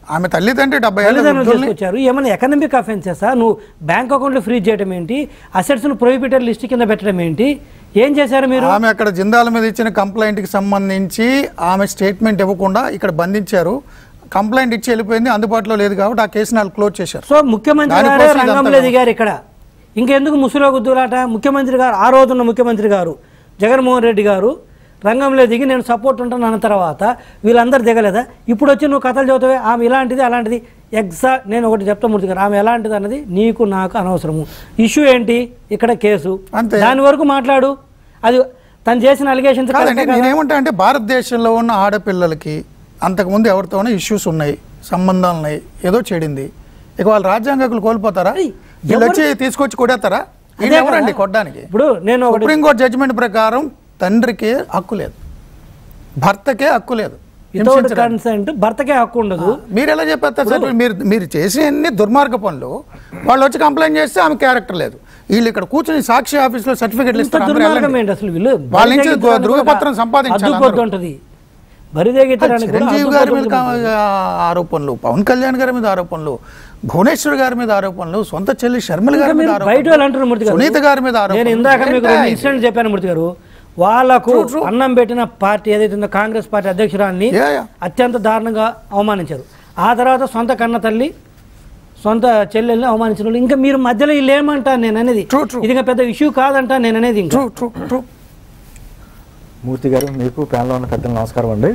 ఆమె తల్లిదండ్రి డెబ్బై ఏళ్ళ తల్లిదండ్రులు వృద్ధుల్ని తీసుకొచ్చారు ఏమైనా ఎకనామిక్ అఫెన్సెసా నువ్వు బ్యాంక్ అకౌంట్లు ఫ్రీజ్ చేయడం ఏంటి అసెట్స్ను ప్రొహిబిటెడ్ లిస్ట్ కింద పెట్టడం ఏంటి ఏం చేశారు మీరు ఆమె అక్కడ జిందాల మీద ఇచ్చిన కంప్లైంట్కి సంబంధించి ఆమె స్టేట్మెంట్ ఇవ్వకుండా ఇక్కడ బంధించారు కంప్లైంట్ ఇచ్చి వెళ్ళిపోయింది అందుబాటులో లేదు కాబట్టి ఆ కేసుని వాళ్ళు క్లోజ్ చేశారు సో ముఖ్యమంత్రి దానికోసం గారే ఇదంతా రంగంలో దిగారు ఇక్కడ ఇంకెందుకు ముసులో గుద్దులాట ముఖ్యమంత్రి గారు ఆ రోజున్న ముఖ్యమంత్రి గారు జగన్మోహన్ రెడ్డి గారు రంగంలో దిగి నేను సపోర్ట్ ఉంటాను అన్న తర్వాత వీళ్ళందరూ దిగలేదా ఇప్పుడు వచ్చి నువ్వు కథలు చదువుతావే ఆమె ఇలాంటిది అలాంటిది ఎగ్జా నేను ఒకటి చెప్తా మూర్తి గారు ఆమె ఎలాంటిది అన్నది నీకు నాకు అనవసరము ఇష్యూ ఏంటి ఇక్కడ కేసు అంతే. దాని వరకు మాట్లాడు అది తను చేసిన అలిగేషన్స్ కాదండి నేనేమంటా అంటే భారతదేశంలో ఉన్న ఆడపిల్లలకి అంతకుముందు ఎవరితోనో ఇష్యూస్ ఉన్నాయి సంబంధాలు ఉన్నాయి ఏదో చెడింది ఇక వాళ్ళ రాజ్యాంగకులు కోల్పోతారా ఏయ్, వీళ్ళు వచ్చి తీసుకొచ్చి కొడేస్తారా అదే వీళ్ళు ఎవరండి కదా. కొట్టడానికి ఇప్పుడు నేను ఒకటి సుప్రీంకోర్టు జడ్జిమెంట్ ప్రకారం తండ్రికి హక్కు లేదు భర్తకే హక్కు లేదు వితౌట్ హింసించడానికి. కన్సెంట్ భర్తకే హక్కు ఉండదు మీరు ఎలా చెప్పేస్తారు సార్ మీరు మీరు చేసే అన్ని దుర్మార్గ పనులు వాళ్ళు వచ్చి కంప్లైంట్ చేస్తే ఆమె క్యారెక్టర్ లేదు వీళ్ళు ఇక్కడ కూర్చొని సాక్షి ఆఫీస్లో సర్టిఫికెట్లు ఇంత ఇస్తారు అందరూ దుర్మార్గం వెళ్ళండి. ఏంటి అసలు వీళ్ళు వాళ్ళ నుంచి బరితెగించడానికి కూడా ధృవపత్రం సంపాదించాలి హద్దు పొద్దు అందరూ. ఉంటుంది బరిదెగించడానికి కూడా చిరంజీవి హద్దు గారి పొద్దు మీద ఉంటుంది. కా- ఆరోపణలు పవన్ కళ్యాణ్ గారి మీద ఆరోపణలు భువనేశ్వర్ గారి మీద ఆరోపణలు సొంత చెల్లి షర్మిల ఇంకా గారి మీద మీరు బయట వాళ్ళు అంటారు మూర్తి ఆరోపణలు గారు సునీత గారి మీద నేను ఆరోపణలు ఇందాక మీకు ఏంటా రెండు ఇది? ఇన్సిడెంట్ చెప్పాను మూర్తి గారు వాళ్ళకు అన్నం పెట్టిన పార్టీ ఏదైతే ఉందో కాంగ్రెస్ పార్టీ అధ్యక్షురాన్ని యా, యా. అత్యంత దారుణంగా అవమానించారు ఆ తర్వాత సొంత కన్న తల్లి సొంత చెల్లెల్ని అవమానించిన వాళ్ళు ఇంకా మీరు మధ్యలో వీళ్ళు ఏమంటారు నేను అనేది True, true. ఇది ఇంకా పెద్ద ఇష్యూ కాదంటా నేను అనేది ఇంకా True, true, true. మూర్తి గారు మీకు ప్యానల్లో ఉన్న పెద్దలు నమస్కారం అండి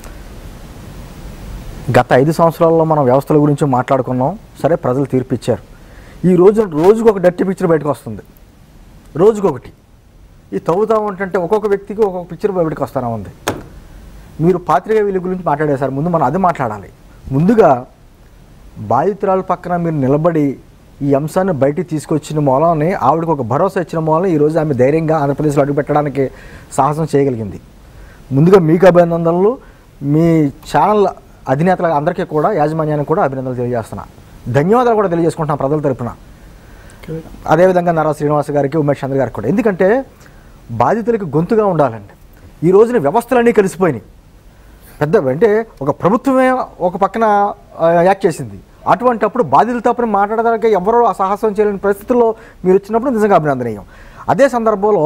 గత ఐదు సంవత్సరాల్లో మనం వ్యవస్థల గురించి మాట్లాడుకున్నాం సరే ప్రజలు తీర్పు ఇచ్చారు ఈ రోజు రోజుకు ఒక డర్టీ పిక్చర్ బయటకు వస్తుంది రోజుకొకటి ఈ తవ్వుతా ఉంటుంటే ఒక్కొక్క వ్యక్తికి ఒక్కొక్క పిక్చర్ బయటకు వస్తానే ఉంది మీరు పాత్రికేయ వీళ్ళ గురించి మాట్లాడేశారు ముందు మనం అది మాట్లాడాలి ముందుగా బాధితురాల పక్కన మీరు నిలబడి ఈ అంశాన్ని బయటికి తీసుకొచ్చిన మూలాన్ని ఆవిడకు ఒక భరోసా ఇచ్చిన మూలం ఈరోజు ఆమె ధైర్యంగా ఆంధ్రప్రదేశ్లో అడుగుపెట్టడానికి సాహసం చేయగలిగింది ముందుగా మీకు అభినందనలు మీ ఛానల్ అధినేతల అందరికీ కూడా యాజమాన్యానికి కూడా అభినందనలు తెలియజేస్తున్నా ధన్యవాదాలు కూడా తెలియజేసుకుంటున్నాం ప్రజల తరపున అదేవిధంగా నారా శ్రీనివాస్ గారికి ఉమేష్ చంద్ర గారికి కూడా ఎందుకంటే బాధితులకి గొంతుగా ఉండాలండి ఈ రోజున వ్యవస్థలన్నీ కలిసిపోయినాయి పెద్ద అంటే ఒక ప్రభుత్వమే ఒక పక్కన ఆ, యాక్ట్ చేసింది అటువంటి అప్పుడు బాధితుల తప్పున మాట్లాడడానికి ఎవరో ఆ సాహసం చేయలేని పరిస్థితుల్లో మీరు వచ్చినప్పుడు నిజంగా అభినందనీయం అదే సందర్భంలో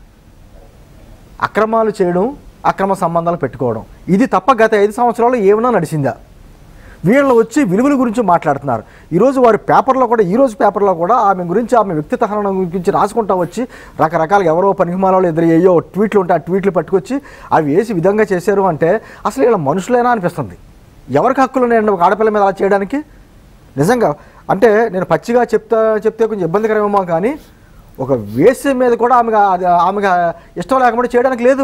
అక్రమాలు చేయడం అక్రమ సంబంధాలు పెట్టుకోవడం ఇది తప్ప గత ఐదు సంవత్సరాలు ఏమైనా నడిచిందా వీళ్ళు వచ్చి విలువల గురించి మాట్లాడుతున్నారు ఈరోజు వారి పేపర్లో కూడా ఈ రోజు పేపర్లో కూడా ఆమె గురించి ఆమె వ్యక్తిత్వ హననం గురించి రాసుకుంటా వచ్చి రకరకాల ఎవరో పనిహిమాలలో ఎదురయ్యో ట్వీట్లు ఉంటే ఆ ట్వీట్లు పట్టుకొచ్చి అవి వేసి విధంగా చేశారు అంటే అసలు ఇలా మనుషులేనా అనిపిస్తుంది ఎవరికి హక్కులు ఉన్నాయండి ఒక ఆడపిల్ల మీద అలా చేయడానికి నిజంగా అంటే నేను పచ్చిగా చెప్తా చెప్తే కొంచెం ఇబ్బందికరమేమో కానీ ఒక వేసే మీద కూడా ఆమెకు అది ఆమెకు ఇష్టం లేకుండా చేయడానికి లేదు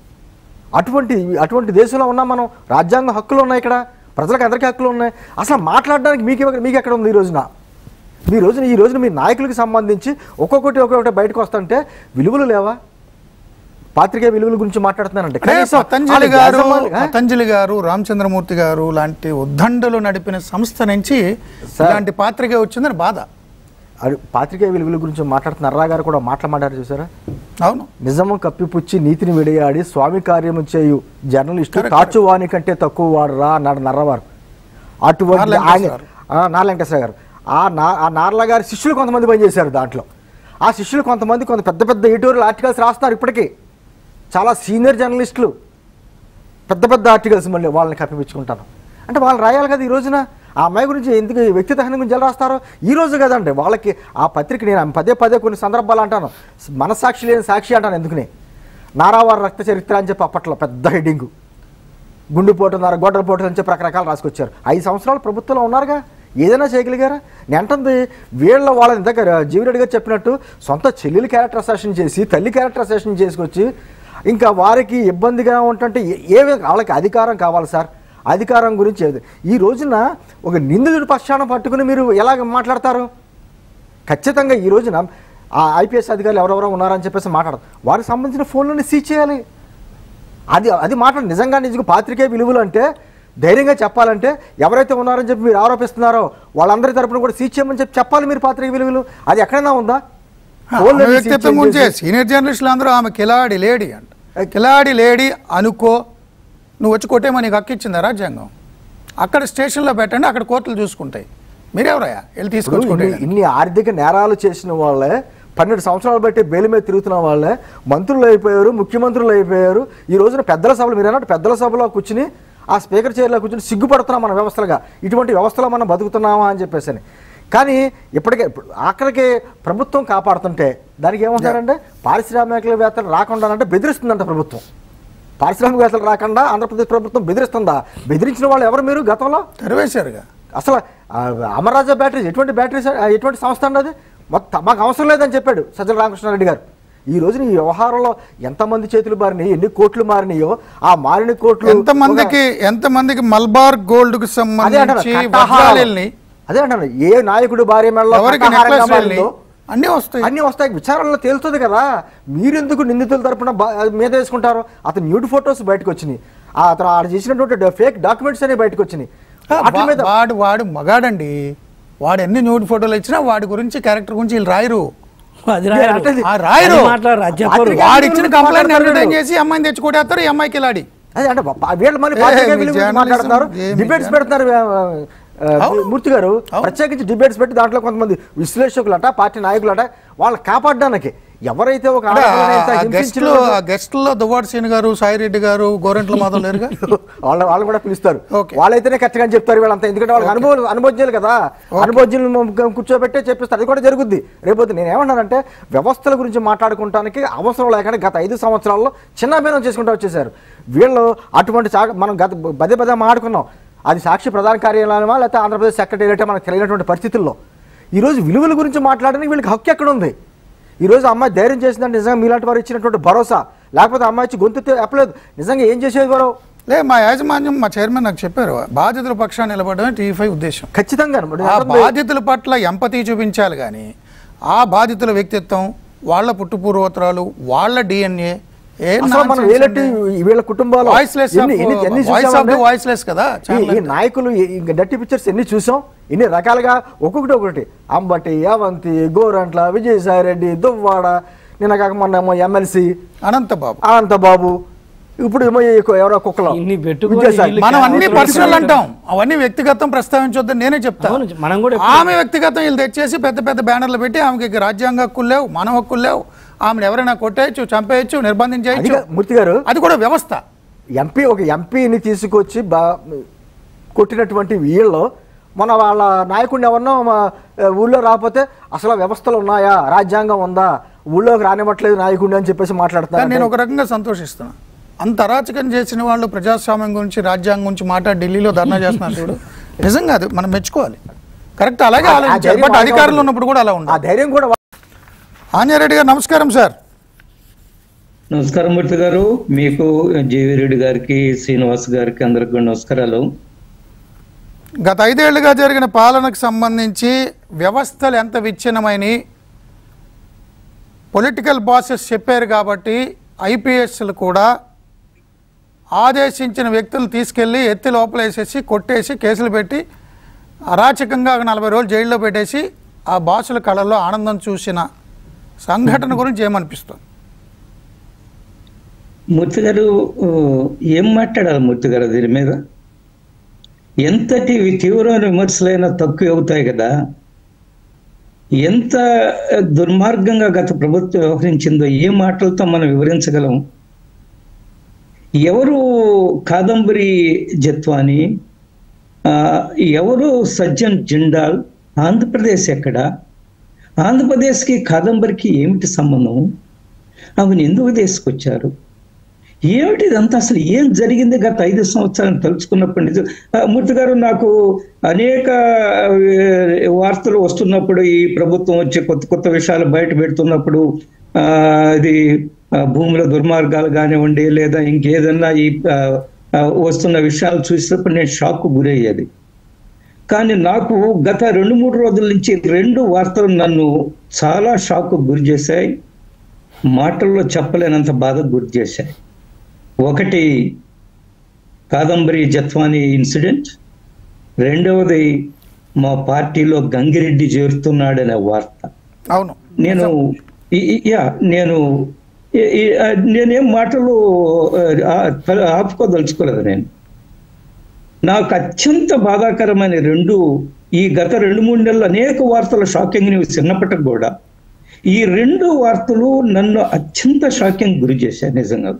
అటువంటి అటువంటి దేశంలో ఉన్నాం మనం రాజ్యాంగ హక్కులు ఉన్నాయి ఇక్కడ ప్రజలకు అందరికీ హక్కులు ఉన్నాయి అసలు మాట్లాడడానికి మీకు ఎక్కడ- మీకు ఎక్కడ ఉంది ఈ రోజున ఈ రోజున ఈ రోజున మీ నాయకులకి సంబంధించి ఒక్కొక్కటి ఒక్కొక్కటి బయటకు వస్తుంటే విలువలు లేవా పాత్రికేయ విలువల గురించి మాట్లాడుతున్నానంటే అంటే కనీసం పతంజలి వాళ్ళ గారు యాజమాన్య- ఆ? పతంజలి గారు రామచంద్రమూర్తి గారు లాంటి ఉద్దండలు నడిపిన సంస్థ నుంచి సార్. ఇలాంటి పాత్రికే వచ్చిందని బాధ అది పాత్రికేయ విలువల గురించి మాట్లాడుతున్న నర్రా గారు కూడా మాట్లాడారు చూసారా అవును నిజము కప్పిపుచ్చి నీతిని విడయాడి స్వామి కార్యము చేయు జర్నలిస్టు Correct, తాచువాని కంటే తక్కువ వాడు రా అన్నాడు నర్రవారు అటువంటి నార్ల ఆయన వెంకటేశ్వర ఆ, నార్ల వెంకటేశ్వర గారు ఆ నా ఆ నార్ల గారి శిష్యులు కొంతమంది పనిచేశారు దాంట్లో ఆ శిష్యులు కొంతమంది కొంత పెద్ద పెద్ద ఎడిటోరియల్ ఆర్టికల్స్ రాస్తున్నారు ఇప్పటికీ చాలా సీనియర్ జర్నలిస్టులు పెద్ద పెద్ద ఆర్టికల్స్ మళ్ళీ వాళ్ళని కప్పిపించుకుంటాను అంటే వాళ్ళు రాయాలి కదా ఈ రోజున ఆ అమ్మాయి గురించి ఎందుకు ఈ వ్యక్తిత్వ హనం గురించి ఎలా రాస్తారో ఈ రోజు కదండి వాళ్ళకి ఆ పత్రిక నేను ఆమె పదే పదే కొన్ని సందర్భాలు అంటాను మనసాక్షి లేని సాక్షి అంటాను ఎందుకునే నారావారి రక్త చరిత్ర అని చెప్పి అప్పట్లో పెద్ద హెడ్డింగు గుండెపోటున్నారు గొడ్డలపోటు అని చెప్పి రకరకాలు రాసుకొచ్చారు ఐదు సంవత్సరాలు ప్రభుత్వంలో ఉన్నారుగా ఏదైనా చేయగలిగారా నేను అంటుంది వీళ్ళ వాళ్ళ దగ్గర జీవిరెడ్డి గారు చెప్పినట్టు సొంత చెల్లెలు క్యారెక్టర్ అసెషన్ చేసి తల్లి క్యారెక్టర్ అసెషన్ చేసుకొచ్చి ఇంకా వారికి ఇబ్బందిగా ఉంటుంటే ఏ- ఏ విధంగా వాళ్ళకి అధికారం కావాలి సార్ అధికారం గురించి ఏది- ఈ రోజున ఒక నిందితుడి పక్షాన పట్టుకుని మీరు ఎలాగ మాట్లాడతారు ఖచ్చితంగా ఈ రోజున ఆ ఐపీఎస్ అధికారులు ఎవరెవరో ఉన్నారని చెప్పేసి మాట్లాడదు వారికి సంబంధించిన ఫోన్లని సీజ్ చేయాలి అది అది మాట నిజంగా నిజంగా పాత్రికే విలువలు అంటే ధైర్యంగా చెప్పాలంటే ఎవరైతే ఉన్నారని చెప్పి మీరు ఆరోపిస్తున్నారో వాళ్ళందరి తరపున కూడా సీజ్ చేయమని చెప్పి చెప్పాలి మీరు పాత్రిక విలువలు అది ఎక్కడైనా ఉందా ఆమె ఫోన్లని సీజ్ వ్యక్తిత్వం చేసి- గురించే సీనియర్ జర్నలిస్టులు అందరూ ఆమె కిలాడి లేడీ అంట కిలాడి లేడీ అనుకో నువ్వు వచ్చి కొట్టేమని నీకు హక్కు ఇచ్చిందా రాజ్యాంగం అక్కడ స్టేషన్లో పెట్టండి అక్కడ కోర్టులు చూసుకుంటాయి మీరెవరయ్యా వెళ్ళి ఇప్పుడు తీసుకొచ్చుకుంటే ఇన్ని- ఇన్ని ఆర్థిక నేరాలు చేసిన వాళ్ళే పన్నెండు సంవత్సరాలు బట్టి బెయిల్ మీద తిరుగుతున్న వాళ్ళే మంత్రులు అయిపోయారు ముఖ్యమంత్రులు అయిపోయారు ఈ రోజున పెద్దల సభలు మీరు అన్నట్టు పెద్దల సభలో కూర్చుని ఆ స్పీకర్ చైర్లో కూర్చుని సిగ్గుపడుతున్నాం మన వ్యవస్థలుగా ఇటువంటి వ్యవస్థలో మనం బతుకుతున్నామా అని చెప్పేసి అని. కానీ ఇప్పటికే ఇప్పుడు ఆఖరికి ప్రభుత్వం కాపాడుతుంటే దానికి ఏమంటారంటే పారిశ్రామికవేత్తలు రాకుండా అంటే బెదిరిస్తుందంట ప్రభుత్వం పారిశ్రామికవేత్తలు రాకుండా ఆంధ్రప్రదేశ్ ప్రభుత్వం బెదిరిస్తుందా బెదిరించిన వాళ్ళు ఎవరు మీరు గతంలో తెరవేశారుగా అసలు ఆ, అమర్రాజా బ్యాటరీస్ ఎటువంటి బ్యాటరీస్ ఆ, ఎటువంటి సంస్థ అండి అది మొత్తం మాకు అవసరం లేదని చెప్పాడు సజ్జల రామకృష్ణారెడ్డి గారు ఈ రోజున ఈ వ్యవహారంలో ఎంతమంది చేతులు మారినాయి ఎన్ని కోట్లు మారినాయో ఆ మారిన కోట్లు ఎంతమందికి ఎంతమందికి మల్బార్ గోల్డ్ కు ఒక- అదే అంటారు సంబంధించి కట్టాహారాలు. వజ్రాలెల్ని అదే అంటారు ఏ నాయకుడు భార్య మెడలో ఎవరికి కట్టాహారంగా నెక్లెస్ వెళ్ళి మారిందో అన్నీ వస్తాయి అన్ని వస్తాయి విచారణలో తేలుతుంది కదా మీరెందుకు నిందితుల తరపున బా- మీద వేసుకుంటారు అతను న్యూడ్ ఫొటోస్ బయటకు వచ్చినాయి ఆ అతను ఆడ చేసినటువంటి ఫేక్ డాక్యుమెంట్స్ అనేవి బయటకు వచ్చినాయి వాటి వా- మీద వాడు వాడు మగాడండి వాడు ఎన్ని న్యూడ్ ఫోటోలు ఇచ్చినా వాడి గురించి క్యారెక్టర్ గురించి వీళ్ళు రాయరు అది రాయరు. అంటే ఆ రాయరు అది మాట్లాడరు అది చెప్పరు పత్రిక- వాడు ఇచ్చిన కంప్లైంట్ మాట్లాడతాడు. ఎంటర్టైన్ చేసి అమ్మాయిని తెచ్చుకోటేస్తారు ఈ అమ్మాయికి లాడి అదే అంటే ప- వీళ్ళ మళ్ళీ ఏ, పార్టీగా మీ వీళ్ళ గురించి జర్నలిజం, మాట్లాడుతున్నారు ఏ, మీ డిబేట్స్ జర్న- పెడుతున్నారు ఆ, ఆ, అవును. మూర్తి గారు అవును. ప్రత్యేకించి డిబేట్స్ పెట్టి దాంట్లో కొంతమంది విశ్లేషకులట పార్టీ నాయకులట వాళ్ళని కాపాడడానికి ఎవరైతే ఒక ఆడపిల్లని ఇంత గెస్ట్ హింసించిన లో గెస్ట్ లో దువ్వాడు సీన్ గారు సాయిరెడ్డి గారు గోరెంట్ల మాధవ్ లేరుగా వాళ్ళ వాళ్ళని కూడా పిలుస్తారు ఓకే. వాళ్ళైతేనే కరెక్ట్గా అని చెప్తారు వీళ్ళంతా ఎందుకంటే వాళ్ళకి అనుభవం అనుభవజ్ఞులు కదా అనుభవజ్ఞులు కూర్చోబెట్టే చెప్పిస్తారు అది కూడా జరుగుద్ది రేపొద్దు నేను ఏమన్నానంటే వ్యవస్థల గురించి మాట్లాడుకోవడానికి అవసరం లేకుండా గత ఐదు సంవత్సరాల్లో చిన్న భేదం చేసుకుంటూ వచ్చేసారు వీళ్ళు అటువంటి సా- మనం గత పదే పదే మాట్లాడుకున్నాం అది సాక్షి ప్రధాన కార్యాలయమా లేకపోతే ఆంధ్రప్రదేశ్ సెక్రటేరియట్ మనకు తెలియనటువంటి పరిస్థితుల్లో ఈరోజు విలువల గురించి మాట్లాడడానికి వీళ్ళకి హక్కు ఎక్కడ ఉంది ఈరోజు అమ్మాయి ధైర్యం చేసిందంటే నిజంగా మీలాంటి వారు ఇచ్చినటువంటి భరోసా లేకపోతే అమ్మాయి ఇచ్చి గొంతు ఎప్పలేదు నిజంగా ఏం చేసేది వారు లే మా యాజమాన్యం మా చైర్మన్ నాకు చెప్పారు బాధితుల పక్షాన్ని నిలబడమే టీవీ ఫైవ్ ఉద్దేశం ఖచ్చితంగా మరి ఆ అంటుంది- బాధితుల పట్ల ఎంపతి చూపించాలి కానీ ఆ బాధితుల వ్యక్తిత్వం వాళ్ళ పుట్టుపూర్వోత్తరాలు వాళ్ళ డిఎన్ఏ ఏ అసలు మనం ఏలటి వీళ్ళ కుటుంబాలు వాయిస్లెస్ ఎన్ని- ఎన్ని- ఎన్ని వాయిస్ ఆఫ్ చూసామంటే ది వాయిస్లెస్ కదా ఈ- ఛానల్ ఈ నాయకులు డట్టి పిక్చర్స్ ఎన్ని చూసాం ఎన్ని రకాలుగా ఒక్కొక్కటి ఒక్కొక్కటి అంబటి అవంతి గోరంట్ల విజయసాయి రెడ్డి దువ్వాడ నిన్న కాక మొన్న ఏమో ఎమ్మెల్సీ అనంత బాబు అనంత బాబు ఇప్పుడు ఏమో ఈ కు- ఎవరో కుక్కలు ఇన్ని పెట్టుకొని విజయసాయి. వీళ్ళు మనం అన్ని అవతల పర్సనల్ వ్యక్తులు అంటాం అవన్నీ వ్యక్తిగతం ప్రస్తావించొద్దని నేనే చెప్తాను అవును, మనం కూడా ఎప్పుడు- ఆమె వ్యక్తిగతం వీళ్ళు తెచ్చేసి పెద్ద పెద్ద బ్యానర్లు పెట్టి ఆమెకి రాజ్యాంగ హక్కులు లేవు మన హక్కులు లేవు ఆమెను ఎవరైనా కొట్టేయచ్చు చంపేయచ్చు అది నిర్బంధించేయచ్చు కా- మూర్తి గారు అది కూడా వ్యవస్థ ఎంపీ ఒక ఎంపీని తీసుకొచ్చి బా కొట్టినటువంటి వీళ్ళు మన వాళ్ళ నాయకుడిని ఎవరినో మా, ఆ, ఊళ్ళో రాకపోతే అసలు వ్యవస్థలు ఉన్నాయా రాజ్యాంగం ఉందా ఊళ్ళోకి రానివ్వట్లేదు నాయకుడిని అని చెప్పేసి కానీ నేను మాట్లాడుతున్నారు ఒక రకంగా సంతోషిస్తున్నా అంత అరాచకం చేసిన వాళ్ళు ప్రజాస్వామ్యం గురించి రాజ్యాంగం గురించి మాట్లాడి ఢిల్లీలో ధర్నా చేస్తున్నారు చూడు నిజంగా అది మనం మెచ్చుకోవాలి కరెక్ట్ అలాగే ఆ- ఆ ఆలోచించాలి ధైర్యం బట్ వాళ్ళకే అధికారులు ఉంటుంది. ఉన్నప్పుడు కూడా అలా ఆ ఉండాలి ధైర్యం కూడా వా- ఆంజనేయురెడ్డి గారు నమస్కారం సార్ నమస్కారం మూర్తి గారు మీకు జీవి రెడ్డి గారికి శ్రీనివాస్ గారికి అందరికి కూడా నమస్కారాలు గత ఐదేళ్లుగా జరిగిన పాలనకు సంబంధించి వ్యవస్థలు ఎంత విచ్ఛిన్నమైనవి పొలిటికల్ బాసెస్ చెప్పారు కాబట్టి ఐపీఎస్లు కూడా ఆదేశించిన వ్యక్తులు తీసుకెళ్ళి ఎత్తి లోపలేసేసి కొట్టేసి కేసులు పెట్టి అరాచకంగా ఒక నలభై రోజులు జైల్లో పెట్టేసి ఆ బాసుల కళల్లో ఆనందం చూసిన సంఘటన గురించి ఏమనిపిస్తుంది మూర్తి గారు ఆ, ఏం మాట్లాడాలి మూర్తి గారు దీని మీద ఎంతటి తీవ్రమైన విమర్శలైనా తక్కువ అవుతాయి కదా ఎంత దుర్మార్గంగా గత ప్రభుత్వం వ్యవహరించిందో ఏ మాటలతో మనం వివరించగలం ఎవరు కాదంబరి జత్వాని ఆ, ఎవరు సజ్జన్ జిండాల్ ఆంధ్రప్రదేశ్ ఎక్కడ ఆంధ్రప్రదేశ్కి కాదంబరికి ఏమిటి సంబంధం ఆమెను ఎందుకు తీసుకొచ్చారు ఏమిటి ఇదంతా అసలు ఏం జరిగింది గత ఐదు సంవత్సరాలు తలుచుకున్నప్పటి నుంచి ఆ, మూర్తి గారు నాకు అనేక ఆ, వార్తలు వస్తున్నప్పుడు ఈ ప్రభుత్వం వచ్చి కొత్త కొత్త విషయాలు బయట పెడుతున్నప్పుడు ఆ, ఇది ఆ, భూముల దుర్మార్గాలు కానివ్వండి లేదా ఇంకేదన్నా ఈ ఆ, ఆ, వస్తున్న విషయాలు చూసినప్పుడు నేను షాక్ గురయ్యేది కానీ నాకు గత రెండు మూడు రోజుల నుంచి రెండు వార్తలు నన్ను చాలా షాక్ గురి చేశాయి మాటల్లో చెప్పలేనంత బాధకు గురి చేశాయి ఒకటి కాదంబరి జత్వాని ఇన్సిడెంట్ రెండవది మా పార్టీలో గంగిరెడ్డి చేరుతున్నాడనే వార్త అవును నేను ఈ- ఈ- యా నేను ఈ- ఈ- ఆ, నేనేం మాటలు ఆ, ఆపుకోదలుచుకోలేదు నేను నాకు అత్యంత బాధాకరమైన రెండు ఈ గత రెండు మూడు నెలలు అనేక వార్తల షాకింగ్ న్యూస్ విన్నప్పటికి కూడా ఈ రెండు వార్తలు నన్ను అత్యంత షాకింగ్ గురి చేశాయి నిజంగా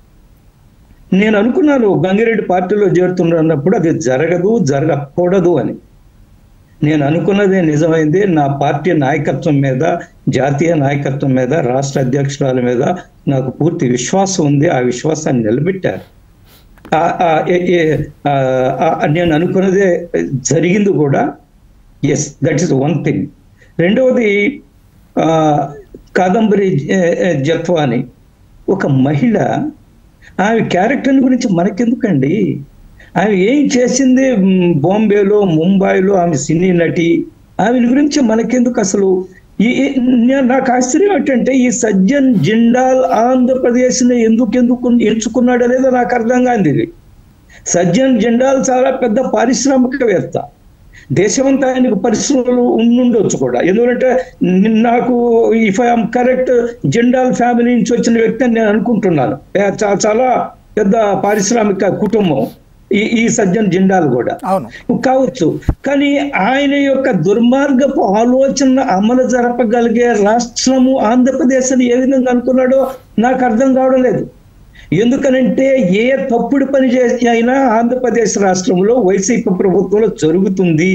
నేను అనుకున్నాను గంగిరెడ్డి పార్టీలో చేరుతున్నప్పుడు అది జరగదు జరగకూడదు అని నేను అనుకున్నదే నిజమైంది నా పార్టీ నాయకత్వం మీద జాతీయ నాయకత్వం మీద రాష్ట్ర అధ్యక్షురాల మీద నాకు పూర్తి విశ్వాసం ఉంది ఆ విశ్వాసాన్ని నిలబెట్టారు ఆ- ఆ- ఏ- ఏ- ఆ- ఆ- నేను అనుకున్నదే జరిగింది కూడా yes that is one thing రెండవది ఆ, కాదంబరి ఏ, ఏ, జత్వాని ఒక మహిళ ఆమె క్యారెక్టర్ గురించి మనకెందుకండి ఆమె ఏం చేసింది మ్, బాంబేలో ముంబైలో ఆమె సినీ నటి ఆమె గురించి మనకెందుకు అసలు ఈ ఈ- నే- నాకు ఆశ్చర్యం ఏంటంటే ఈ సజ్జన్ జిండాల్ ఆంధ్రప్రదేశ్ని ఎందుకు ఎందుకు ఎంచుకున్నాడో లేదో నాకు అర్థం కాంది ఇది సజ్జన్ జిండాల్ చాలా పెద్ద పారిశ్రామికవేత్త దేశమంతా ఆయనకు పరిశ్రమలు ఉండుండొచ్చు కూడా ఎందుకంటే ని- నాకు if I'm correct Jindal family నుంచి వచ్చిన వ్యక్తి అని నేను అనుకుంటున్నాను ఏ, చా- చాలా పెద్ద పారిశ్రామిక కుటుంబం ఈ ఈ సజ్జన్ జిండాల్ కూడా అవును కావచ్చు కానీ ఆయన యొక్క దుర్మార్గపు ఆలోచన అమలు జరపగలిగే రాష్ట్రము ఆంధ్రప్రదేశ్ అని ఏ విధంగా అనుకున్నాడో నాకు అర్థం కావడం లేదు ఎందుకనంటే ఏ తప్పుడు పని చేసి అయినా ఆంధ్రప్రదేశ్ రాష్ట్రంలో వైసీపీ ప్రభుత్వంలో జరుగుతుంది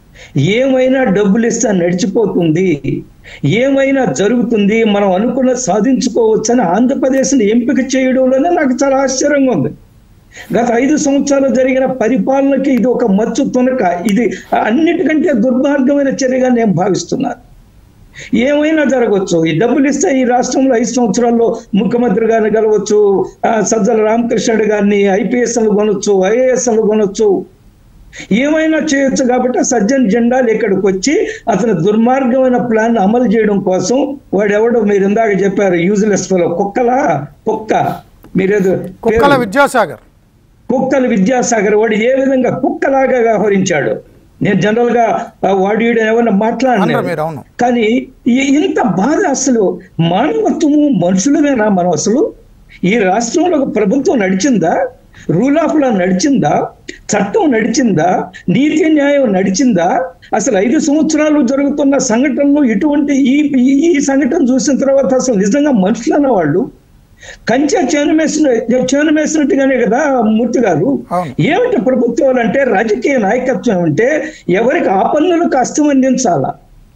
ఏమైనా డబ్బులు ఇస్తే నడిచిపోతుంది ఏమైనా జరుగుతుంది మనం అనుకున్న సాధించుకోవచ్చని ఆంధ్రప్రదేశ్ని ఎంపిక చేయడంలోనే నాకు చాలా ఆశ్చర్యంగా ఉంది గత ఐదు సంవత్సరాలు జరిగిన పరిపాలనకి ఇది ఒక మచ్చు తునక ఇది అన్నిటికంటే దుర్మార్గమైన చర్యగా నేను భావిస్తున్నాను ఏమైనా జరగవచ్చు ఈ డబ్బులు ఇస్తే ఈ రాష్ట్రంలో ఐదు సంవత్సరాల్లో ముఖ్యమంత్రి గారిని కలవచ్చు ఆ, సజ్జల రామకృష్ణుడు గారిని ఐపీఎస్లు కొనొచ్చు ఐఏఎస్లు కొనొచ్చు ఏమైనా చేయొచ్చు కాబట్టి సజ్జన్ జెండాలు ఇక్కడికి వచ్చి అతను దుర్మార్గమైన ప్లాన్ అమలు చేయడం కోసం వాడెవడో మీరు ఇందాక చెప్పారు యూజ్లెస్ ఫెలో కుక్కలా కుక్క మీరేదో కుక్కల పేరు- విద్యాసాగర్ కుక్కల విద్యాసాగర్ వాడు ఏ విధంగా కుక్కలాగా వ్యవహరించాడు నేను జనరల్ గా ఆ, వాడు వీడు ఏమన్నా అన్నారు మాట్లాడినా మీరు అవును కానీ ఈ- ఇంత బాధ అసలు మానవత్వము మనుషులమేనా మనం అసలు ఈ రాష్ట్రంలో ఒక ప్రభుత్వం నడిచిందా రూల్ ఆఫ్ లా నడిచిందా చట్టం నడిచిందా నీతి న్యాయం నడిచిందా అసలు ఐదు సంవత్సరాలు జరుగుతున్న సంఘటనలు ఇటువంటి ఈ ఈ- ఈ సంఘటన చూసిన తర్వాత అసలు నిజంగా మనుషులన్న వాళ్ళు కంచె చేను వేసిన చేను వేసినట్టుగానే కదా మూర్తి గారు అవును. ఏమిటి ప్రభుత్వాలు అంటే రాజకీయ నాయకత్వం అంటే ఎవరికి ఆ పన్నులకు కష్టం అందించాలా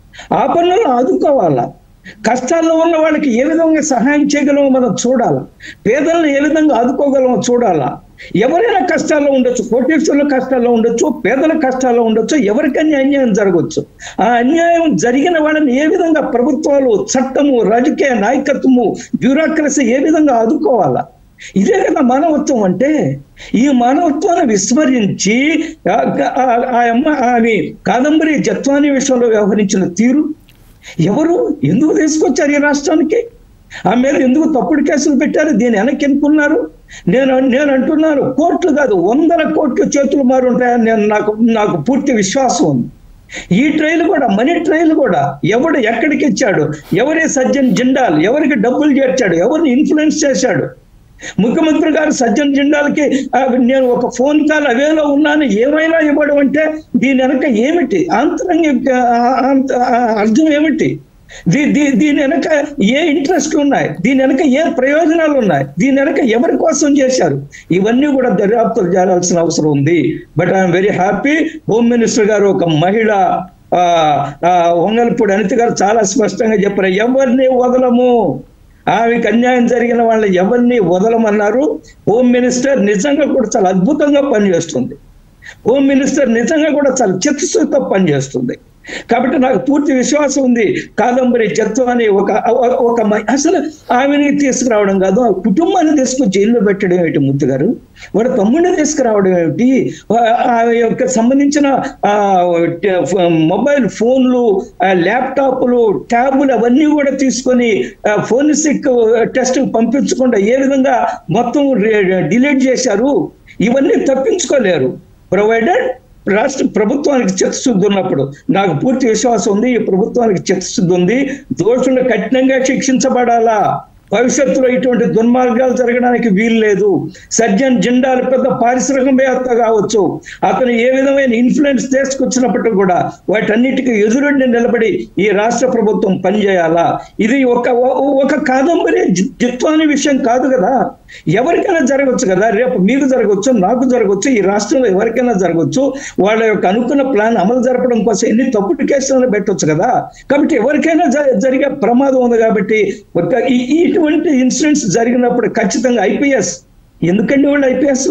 ఆ పన్నులను ఆదుకోవాలా కష్టాల్లో ఉన్న వాళ్ళకి ఏ విధంగా సహాయం చేయగలమో మనం చూడాలా పేదలను ఏ విధంగా ఆదుకోగలమో చూడాలా ఎవరైనా కష్టాల్లో ఉండొచ్చు కోటీశ్వరుల కష్టాల్లో ఉండొచ్చు పేదల కష్టాల్లో ఉండొచ్చు ఎవరికైనా అన్యాయం జరగవచ్చు ఆ అన్యాయం జరిగిన వాళ్ళని ఏ విధంగా ప్రభుత్వాలు చట్టము రాజకీయ నాయకత్వము బ్యూరోక్రసీ ఏ విధంగా ఆదుకోవాలా ఇదే కదా మానవత్వం అంటే ఈ మానవత్వాన్ని విస్మరించి ఆ- ఆ- ఆ అమ్మ ఆమె కాదంబరి జత్వాని విషయంలో వ్యవహరించిన తీరు ఎవరు ఎందుకు తీసుకొచ్చారు ఈ రాష్ట్రానికి ఆ మీద ఎందుకు తప్పుడు కేసులు పెట్టారు దీని వెనక్కి ఎన్నుకున్నారు నేను నేను అంటున్నాను కోట్లు కాదు వందల కోట్ల చేతులు మారు ఉంటాయని నేను నాకు నాకు పూర్తి విశ్వాసం ఉంది ఈ ట్రైల్ కూడా మనీ ట్రైల్ కూడా ఎవడు ఎక్కడికి ఇచ్చాడు ఎవరి సజ్జన్ జిండాల్ ఎవరికి డబ్బులు చేర్చాడు ఎవరిని ఇన్ఫ్లుయెన్స్ చేశాడు ముఖ్యమంత్రి గారు సజ్జన్ జిండాల్కి ఆ, నేను ఒక ఫోన్ కాల్ అవేలో ఉన్నాను ఏమైనా ఇవ్వడం అంటే దీని వెనక ఏమిటి అంతరంగ ఆ, అంత- ఆ, అర్థం ఏమిటి దీ దీ దీని వెనక ఏ ఇంట్రెస్ట్ ఉన్నాయి దీని వెనక ఏ ప్రయోజనాలు ఉన్నాయి దీని వెనక ఎవరి కోసం చేశారు ఇవన్నీ కూడా దర్యాప్తులు చేయాల్సిన అవసరం ఉంది but I'm very happy home minister గారు ఒక మహిళ ఆ, ఆ, వంగల్పూడి అనిత గారు చాలా స్పష్టంగా చెప్పారు ఎవరిని వదలము ఆమెకు అన్యాయం జరిగిన వాళ్ళ ఎవరిని వదలమన్నారు హోమ్ మినిస్టర్ నిజంగా కూడా చాలా అద్భుతంగా పనిచేస్తుంది హోమ్ మినిస్టర్ నిజంగా కూడా చాలా చిత్తశుద్ధితో పనిచేస్తుంది కాబట్టి నాకు పూర్తి విశ్వాసం ఉంది కాదంబరి జత్వం అని ఒక ఒక మ- అసలు ఆమెని తీసుకురావడం కాదు ఆ కుటుంబాన్ని తీసుకుని జైల్లో పెట్టడం ఏమిటి ముత్తు గారు వాడు తమ్ముడిని తీసుకురావడం ఏమిటి ఆ- ఆమె యొక్క సంబంధించిన ఆ, ట- ఫ- మొబైల్ ఫోన్లు ఆ, ల్యాప్టాప్లు ట్యాబులు అవన్నీ కూడా తీసుకొని ఆ, ఫోరెన్సిక్ టెస్ట్ పంపించకుండా ఏ విధంగా మొత్తం రి- డిలీట్ చేశారు ఇవన్నీ తప్పించుకోలేరు ప్రొవైడెడ్ రాష్ట్ర ప్రభుత్వానికి చిత్తశుద్ధి ఉన్నప్పుడు నాకు పూర్తి విశ్వాసం ఉంది ఈ ప్రభుత్వానికి చిత్తశుద్ధి ఉంది దోషులు కఠినంగా శిక్షించబడాలా భవిష్యత్తులో ఇటువంటి దుర్మార్గాలు జరగడానికి వీలు లేదు సజ్జన్ జిండాల్ పెద్ద పారిశ్రామికవేత్త కావచ్చు అతను ఏ విధమైన ఇన్ఫ్లుయెన్స్ తీసుకొచ్చినప్పటికీ కూడా వాటన్నిటికీ ఎదురుండి నిలబడి ఈ రాష్ట్ర ప్రభుత్వం పనిచేయాలా ఇది ఒక ఒక కాదంబరి జి- జిత్వాని విషయం కాదు కదా ఎవరికైనా జరగవచ్చు కదా రేపు మీకు జరగవచ్చు నాకు జరగవచ్చు ఈ రాష్ట్రంలో ఎవరికైనా జరగవచ్చు వాళ్ళ యొక్క అనుకున్న ప్లాన్ అమలు జరపడం కోసం ఎన్ని తప్పుడు కేసులను పెట్టొచ్చు కదా కాబట్టి ఎవరికైనా జ- జరిగే ప్రమాదం ఉంది కాబట్టి ఒక ఈ- ఈ ఇటువంటి ఇన్సిడెంట్స్ జరిగినప్పుడు ఖచ్చితంగా ఐపీఎస్ ఎందుకండి వాళ్ళు ఐపీఎస్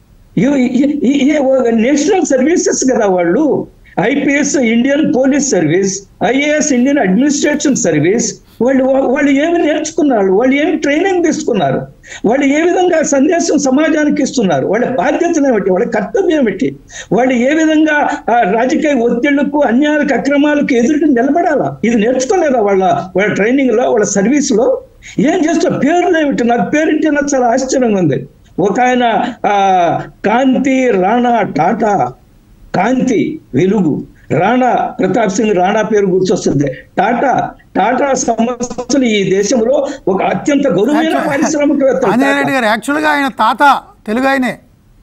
నేషనల్ సర్వీసెస్ కదా వాళ్ళు IPS Indian police service IAS Indian administration service వాళ్ళు వాళ్ళు ఏమి నేర్చుకున్నారు వాళ్ళు ఏమి ట్రైనింగ్ తీసుకున్నారు వాళ్ళు ఏ విధంగా సందేశం సమాజానికి ఇస్తున్నారు వాళ్ళ బాధ్యతలు ఏమిటి వాళ్ళ కర్తవ్యం ఏమిటి వాళ్ళు ఏ విధంగా ఆ, రాజకీయ ఒత్తిళ్లకు అన్యాయాలకు అక్రమాలకు ఎదురు నిలబడాలా ఇది నేర్చుకోలేదా వాళ్ళ వాళ్ళ ట్రైనింగ్ లో వాళ్ళ సర్వీస్ లో ఏం చేస్తారు పేర్లు ఏమిటి నాకు పేరింటే నాకు చాలా ఆశ్చర్యంగా ఉంది ఒక ఆయన ఆ కాంతి రాణా టాటా కాంతి వెలుగు రాణా ప్రతాప్ సింగ్ రాణా పేరు గుర్తొస్తుంది టాటా టాటా సంస్థలు ఈ దేశంలో ఒక అత్యంత గౌరవమైన పారిశ్రామికవేత్త ఆంజనేయ రెడ్డి గారు యాక్చువల్గా ఆయన తాత తెలుగు ఆయనే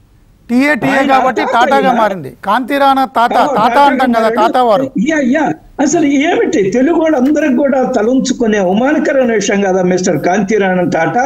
టీఏ టీఏ ఆయన కాబట్టి తాత తాతాగా ఈయన. మారింది కాంతిరాణ తాత తాత అంటాం కదా తాత వారు యా యా అసలు ఏమిటి తెలుగు వాళ్ళందరికి కూడా తలంచుకునే అవమానకరమైన విషయం కదా మిస్టర్ కాంతిరాణన్ టాటా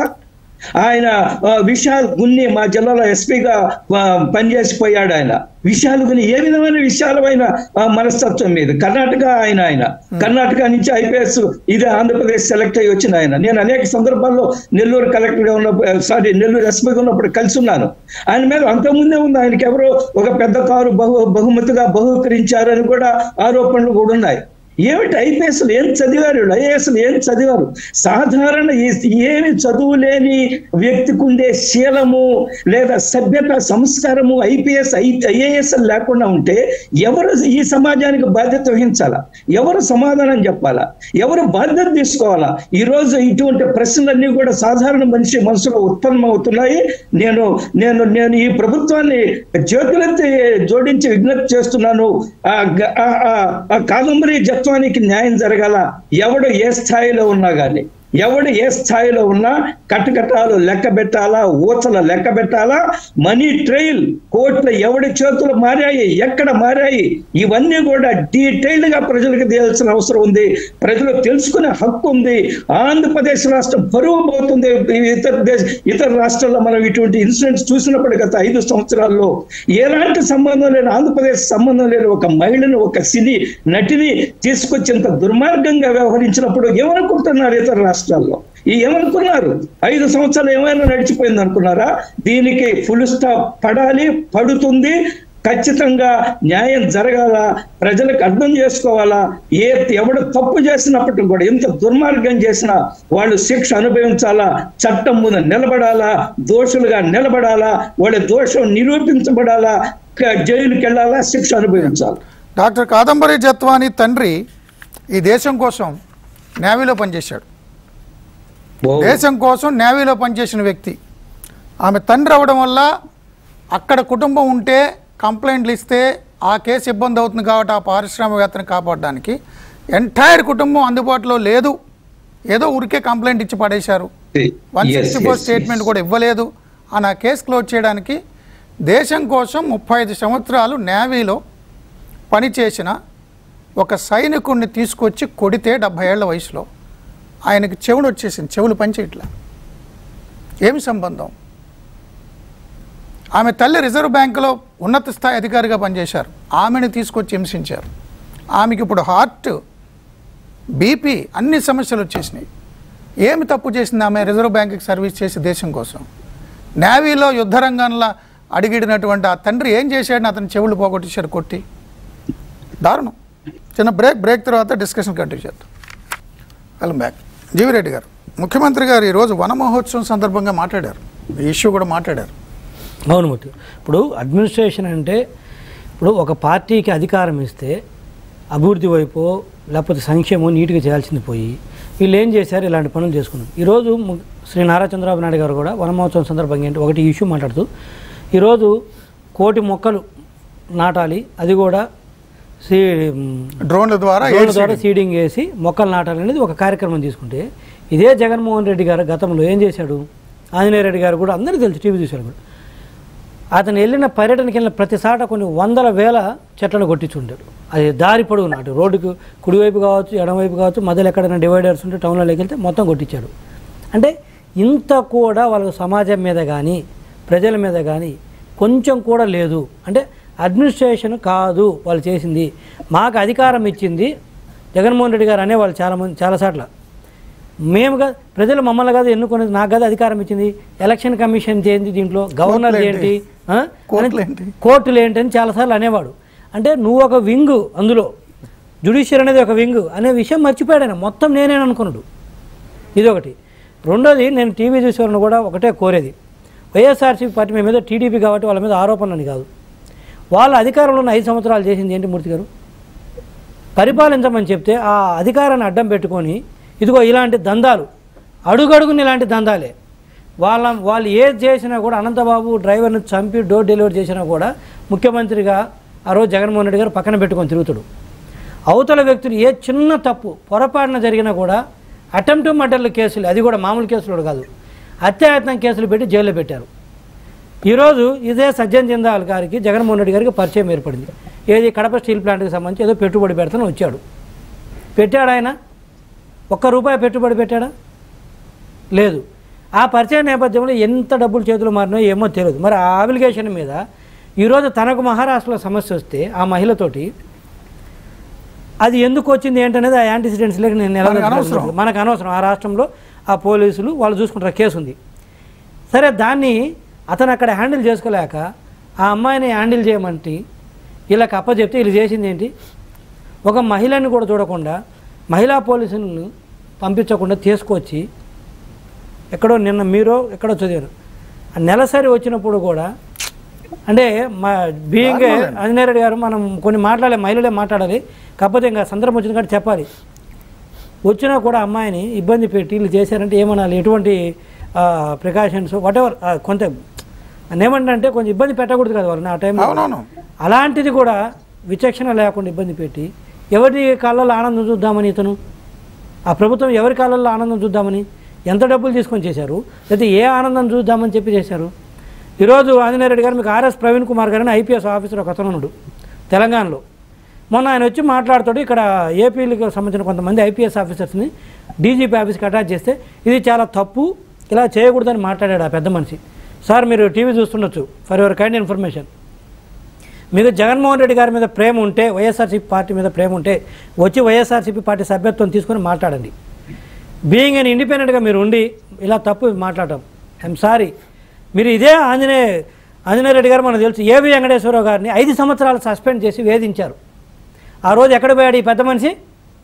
ఆయన ఆ, విశాల్ గున్ని మా జిల్లాలో ఎస్పీగా పనిచేసిపోయాడు ఆయన విశాల్ గుని ఏ విధమైన విశాలమైన ఆ, మనస్తత్వం మీద కర్ణాటక ఆయన ఆయన కర్ణాటక నుంచి ఐపీఎస్ ఇది ఆంధ్రప్రదేశ్ సెలెక్ట్ అయ్యి వచ్చిన ఆయన నేను అనేక సందర్భాల్లో నెల్లూరు కలెక్టర్ గా ఉన్నప్పుడు సారీ నెల్లూరు ఎస్పీగా ఉన్నప్పుడు కలిసి ఉన్నాను ఆయన మీద అంతకుముందే ఉంది ఆయనకి ఎవరో ఒక పెద్ద కారు బహు బహుమతిగా బహుకరించారని కూడా ఆరోపణలు కూడా ఉన్నాయి ఏమిటి ఐపీఎస్లు ఏం చదివారు వీళ్ళు? ఐఏఎస్లు ఏం చదివారు సాధారణ ఈ- ఏమి చదువు లేని వ్యక్తికి ఉండే శీలము లేదా సభ్యత సంస్కారము ఐపీఎస్ ఐఏఎస్ లేకుండా ఉంటే ఎవరు ఈ సమాజానికి బాధ్యత వహించాలా ఎవరు సమాధానం చెప్పాలా ఎవరు బాధ్యత తీసుకోవాలా ఈ రోజు ఇటువంటి ప్రశ్నలన్నీ కూడా సాధారణ మనిషి మనసులో ఉత్పన్నం అవుతున్నాయి నేను నేను నేను ఈ ప్రభుత్వాన్ని చేతులెత్తి జోడించి విజ్ఞప్తి చేస్తున్నాను ఆ గ- ఆ- ఆ- ఆ కాదంబరి జత్వానికి న్యాయం జరగాల ఎవడు ఏ స్థాయిలో ఉన్నా కానీ ఎవడు ఏ స్థాయిలో ఉన్నా కటకటాలు లెక్క పెట్టాలా ఊచల లెక్క పెట్టాలా మనీ ట్రైల్ కోర్టులు ఎవడి చేతులు మారాయి ఎక్కడ మారాయి ఇవన్నీ కూడా డీటెయిల్డ్ గా ప్రజలకు తెలియాల్సిన అవసరం ఉంది ప్రజలు తెలుసుకునే హక్కు ఉంది ఆంధ్రప్రదేశ్ రాష్ట్రం పరువు పోతుంది ఇతర దేశ ఇతర రాష్ట్రాల్లో మనం ఇటువంటి ఇన్సిడెంట్స్ చూసినప్పుడు గత ఐదు సంవత్సరాల్లో ఎలాంటి సంబంధం లేని ఆంధ్రప్రదేశ్ సంబంధం లేని ఒక మహిళను ఒక సినీ నటిని తీసుకొచ్చేంత దుర్మార్గంగా వ్యవహరించినప్పుడు ఏమనుకుంటున్నారు ఇతర రాష్ట్రాల్లో ఈ ఏమనుకున్నారు ఐదు సంవత్సరాలు ఏమైనా నడిచిపోయింది అనుకున్నారా దీనికి ఫుల్ స్టాప్ పడాలి పడుతుంది ఖచ్చితంగా న్యాయం జరగాల ప్రజలకు అర్థం చేసుకోవాలా ఏ ఎవడు తప్పు చేసినప్పటికీ కూడా ఎంత దుర్మార్గం చేసినా వాళ్ళు శిక్ష అనుభవించాలా చట్టం ముందు నిలబడాలా దోషులుగా నిలబడాలా వాళ్ళ దోషం నిరూపించబడాలా క- జైలుకి వెళ్ళాలా శిక్ష అనుభవించాలి డాక్టర్ కాదంబరి జత్వాని తండ్రి ఈ దేశం కోసం నేవీలో పనిచేశాడు దేశం కోసం నేవీలో పనిచేసిన వ్యక్తి ఆమె తండ్రి అవ్వడం వల్ల అక్కడ కుటుంబం ఉంటే కంప్లైంట్లు ఇస్తే ఆ కేసు ఇబ్బంది అవుతుంది కాబట్టి ఆ పారిశ్రామికవేత్తను కాపాడడానికి ఎంటైర్ కుటుంబం అందుబాటులో లేదు ఏదో ఊరికే కంప్లైంట్ ఇచ్చి పడేశారు one Yes, sixty four yes, statement కూడా ఇవ్వలేదు అని ఆ కేసు క్లోజ్ చేయడానికి దేశం కోసం ముప్పై ఐదు సంవత్సరాలు నేవీలో పనిచేసిన ఒక సైనికుడిని తీసుకొచ్చి కొడితే డెబ్భై ఏళ్ల వయసులో ఆయనకి చెవుడు వచ్చేసింది చెవులు పనిచేయట్లా ఏమి సంబంధం ఆమె తల్లి రిజర్వ్ బ్యాంకులో ఉన్నత స్థాయి అధికారిగా పనిచేశారు ఆమెను తీసుకొచ్చి హింసించారు ఆమెకి ఇప్పుడు హార్ట్ బీపీ అన్ని సమస్యలు వచ్చేసినాయి ఏమి తప్పు చేసింది ఆమె రిజర్వ్ బ్యాంకుకి సర్వీస్ చేసి దేశం కోసం నేవీలో యుద్ధ రంగంలో అడిగిడినటువంటి ఆ తండ్రి ఏం చేశాడని అతని చెవులు పోగొట్టేశారు కొట్టి దారుణం చిన్న బ్రేక్ బ్రేక్ తర్వాత డిస్కషన్ కంటిన్యూ చేద్దాం వెల్కమ్ బ్యాక్ జీవిరెడ్డి గారు ముఖ్యమంత్రి గారు ఈరోజు వన మహోత్సవం సందర్భంగా మాట్లాడారు ఈ ఇష్యూ కూడా మాట్లాడారు అవును మూర్తి ఇప్పుడు అడ్మినిస్ట్రేషన్ అంటే ఇప్పుడు ఒక పార్టీకి అధికారం ఇస్తే అభివృద్ధి వైపు లేకపోతే సంక్షేమం నీట్గా చేయాల్సింది పోయి వీళ్ళు ఏం చేశారు ఇలాంటి పనులు చేసుకున్నారు ఈరోజు ము- శ్రీ నారా చంద్రబాబు నాయుడు గారు కూడా వనమహోత్సవం సందర్భంగా ఏంటి ఒకటి ఇష్యూ మాట్లాడుతూ ఈరోజు కోటి మొక్కలు నాటాలి అది కూడా సీ డ్రోన్ల ద్వారా డ్రోన్ల ఎయిర్ ద్వారా సీడింగ్. సీడింగ్ వేసి మొక్కలు నాటాలి అనేది ఒక కార్యక్రమం తీసుకుంటే ఇదే జగన్మోహన్ రెడ్డి గారు గతంలో ఏం చేశాడు ఆంజనేయ రెడ్డి గారు కూడా అందరికీ తెలుసు టీవీ చూశారు కూడా అతను వెళ్ళిన పర్యటనకి వెళ్ళిన ప్రతిసాట కొన్ని వందల వేల చెట్లను కొట్టించుంటాడు అది దారి పొడుగున అటు రోడ్డుకు కుడివైపు కావచ్చు ఎడమవైపు కావచ్చు మధ్యలో ఎక్కడైనా డివైడర్స్ ఉంటే టౌన్లోకి వెళ్తే మొత్తం కొట్టించాడు అంటే ఇంత కూడా వాళ్ళకు సమాజం మీద కానీ ప్రజల మీద కానీ కొంచెం కూడా లేదు అంటే అడ్మినిస్ట్రేషన్ కాదు వాళ్ళు చేసింది మాకు అధికారం ఇచ్చింది జగన్మోహన్ రెడ్డి గారు అనేవాళ్ళు చాలామంది చాలాసార్లు మేము కాదు ప్రజలు మమ్మల్ని కాదు ఎన్నుకునేది నాకు కాదు అధికారం ఇచ్చింది ఎలక్షన్ కమిషన్ ఏంటి దీంట్లో గవర్నర్ కోర్టులు ఏంటి ఏంటి? ఆ? కోర్టులు అని- ఏంటి? కోర్టులు ఏంటి అని చాలాసార్లు అనేవాడు అంటే నువ్వు ఒక వింగ్ అందులో జుడిషియర్ అనేది ఒక వింగ్ అనే విషయం మర్చిపోయాడు ఆయన మొత్తం నేనే అనుకున్నాడు ఇదొకటి రెండోది నేను టీవీ చూసేవాళ్ళని కూడా ఒకటే కోరేది వైఎస్ఆర్సీపీ పార్టీ మీద టీడీపీ కాబట్టి వాళ్ళ మీద ఆరోపణలని కాదు వాళ్ళ అధికారంలో ఉన్న ఐదు సంవత్సరాలు చేసింది ఏంటి మూర్తి గారు పరిపాలించమని చెప్తే ఆ అధికారాన్ని అడ్డం పెట్టుకొని ఇదిగో ఇలాంటి దందాలు అడుగడుగుని ఇలాంటి దందాలే వాళ్ళ వాళ్ళు ఏది చేసినా కూడా అనంతబాబు డ్రైవర్ని చంపి డోర్ డెలివరీ చేసినా కూడా ముఖ్యమంత్రిగా ఆ రోజు జగన్మోహన్ రెడ్డి గారు పక్కన పెట్టుకొని తిరుగుతాడు అవతల వ్యక్తులు ఏ చిన్న తప్పు పొరపాటున జరిగినా కూడా అటెంప్ట్ మర్డర్ల కేసులు అది కూడా మామూలు కేసులు కూడా కాదు అత్యాయత్నం కేసులు పెట్టి జైల్లో పెట్టారు ఈరోజు ఇదే సజ్జన్ జిందాల్ గారికి జగన్మోహన్ రెడ్డి గారికి పరిచయం ఏర్పడింది ఏది కడప స్టీల్ ప్లాంట్కి సంబంధించి ఏదో పెట్టుబడి పెడతాను వచ్చాడు పెట్టాడు ఆయన ఒక్క రూపాయి పెట్టుబడి పెట్టాడా లేదు ఆ పరిచయ నేపథ్యంలో ఎంత డబ్బులు చేతులు మారినాయో ఏమో తెలియదు మరి ఆ అప్లికేషన్ మీద ఈరోజు తనకు మహారాష్ట్రలో సమస్య వస్తే ఆ మహిళతోటి అది ఎందుకు వచ్చింది ఏంటనేది ఆ యాంటిసిడెంట్స్ లేక నేను ఎలా మనకు అనవసరం. మనకు అనవసరం ఆ రాష్ట్రంలో ఆ పోలీసులు వాళ్ళు చూసుకుంటారు కేసు ఉంది సరే దాన్ని అతను అక్కడ హ్యాండిల్ చేసుకోలేక ఆ అమ్మాయిని హ్యాండిల్ చేయమంటే వీళ్ళకి అప్పచెప్తే వీళ్ళు చేసింది ఏంటి ఒక మహిళని కూడా చూడకుండా మహిళా పోలీసులను పంపించకుండా తీసుకొచ్చి ఎక్కడో నిన్న మీరో ఎక్కడో చదివారు ఆ నెలసరి వచ్చినప్పుడు కూడా అంటే మా బీయింగ్ ఆంజనేయ రెడ్డి గారు మనం కొన్ని మాట్లాడాలి మహిళలే మాట్లాడాలి కాకపోతే ఇంకా సందర్భం వచ్చింది కాబట్టి చెప్పాలి వచ్చినా కూడా అమ్మాయిని ఇబ్బంది పెట్టి వీళ్ళు చేశారంటే ఏమనాలి ఎటువంటి ప్రికాషన్స్ వాట్ ఎవర్ కొంత ఏమంటే కొంచెం ఇబ్బంది పెట్టకూడదు కదా వాళ్ళని ఆ టైంలో అవునవును అలాంటిది కూడా విచక్షణ లేకుండా ఇబ్బంది పెట్టి ఎవరి కాళ్ళల్లో ఆనందం చూద్దామని ఇతను ఆ ప్రభుత్వం ఎవరి కాళ్ళల్లో ఆనందం చూద్దామని ఎంత డబ్బులు తీసుకొని చేశారు లేకపోతే ఏ ఆనందం చూద్దామని చెప్పి చేశారు ఈరోజు ఆంజనేయ రెడ్డి గారు మీకు ఆర్ఎస్ ప్రవీణ్ కుమార్ గారు అని ఐపీఎస్ ఆఫీసర్ ఒక అతను ఉన్నాడు తెలంగాణలో మొన్న ఆయన వచ్చి మాట్లాడుతాడు ఇక్కడ ఏపీలకు సంబంధించిన కొంతమంది ఐపీఎస్ ఆఫీసర్స్ని డీజీపీ ఆఫీస్కి అటాచ్ చేస్తే ఇది చాలా తప్పు ఇలా చేయకూడదని మాట్లాడాడు ఆ పెద్ద మనిషి సార్ మీరు టీవీ చూస్తుండొచ్చు ఫర్ యువర్ కైండ్ ఇన్ఫర్మేషన్ మీకు జగన్మోహన్ రెడ్డి గారి మీద ప్రేమ ఉంటే వైఎస్ఆర్సీపీ పార్టీ మీద ప్రేమ ఉంటే వచ్చి వైఎస్ఆర్సీపీ పార్టీ సభ్యత్వం తీసుకొని మాట్లాడండి బీయింగ్ అని ఇండిపెండెంట్గా మీరు ఉండి ఇలా తప్పు మాట్లాడటం ఐఎమ్ సారీ మీరు ఇదే ఆంజనేయ ఆంజనేయ రెడ్డి గారు మనకు తెలుసు ఏవి వెంకటేశ్వరరావు గారిని ఐదు సంవత్సరాలు సస్పెండ్ చేసి వేధించారు ఆ రోజు ఎక్కడ పోయాడు ఈ పెద్ద మనిషి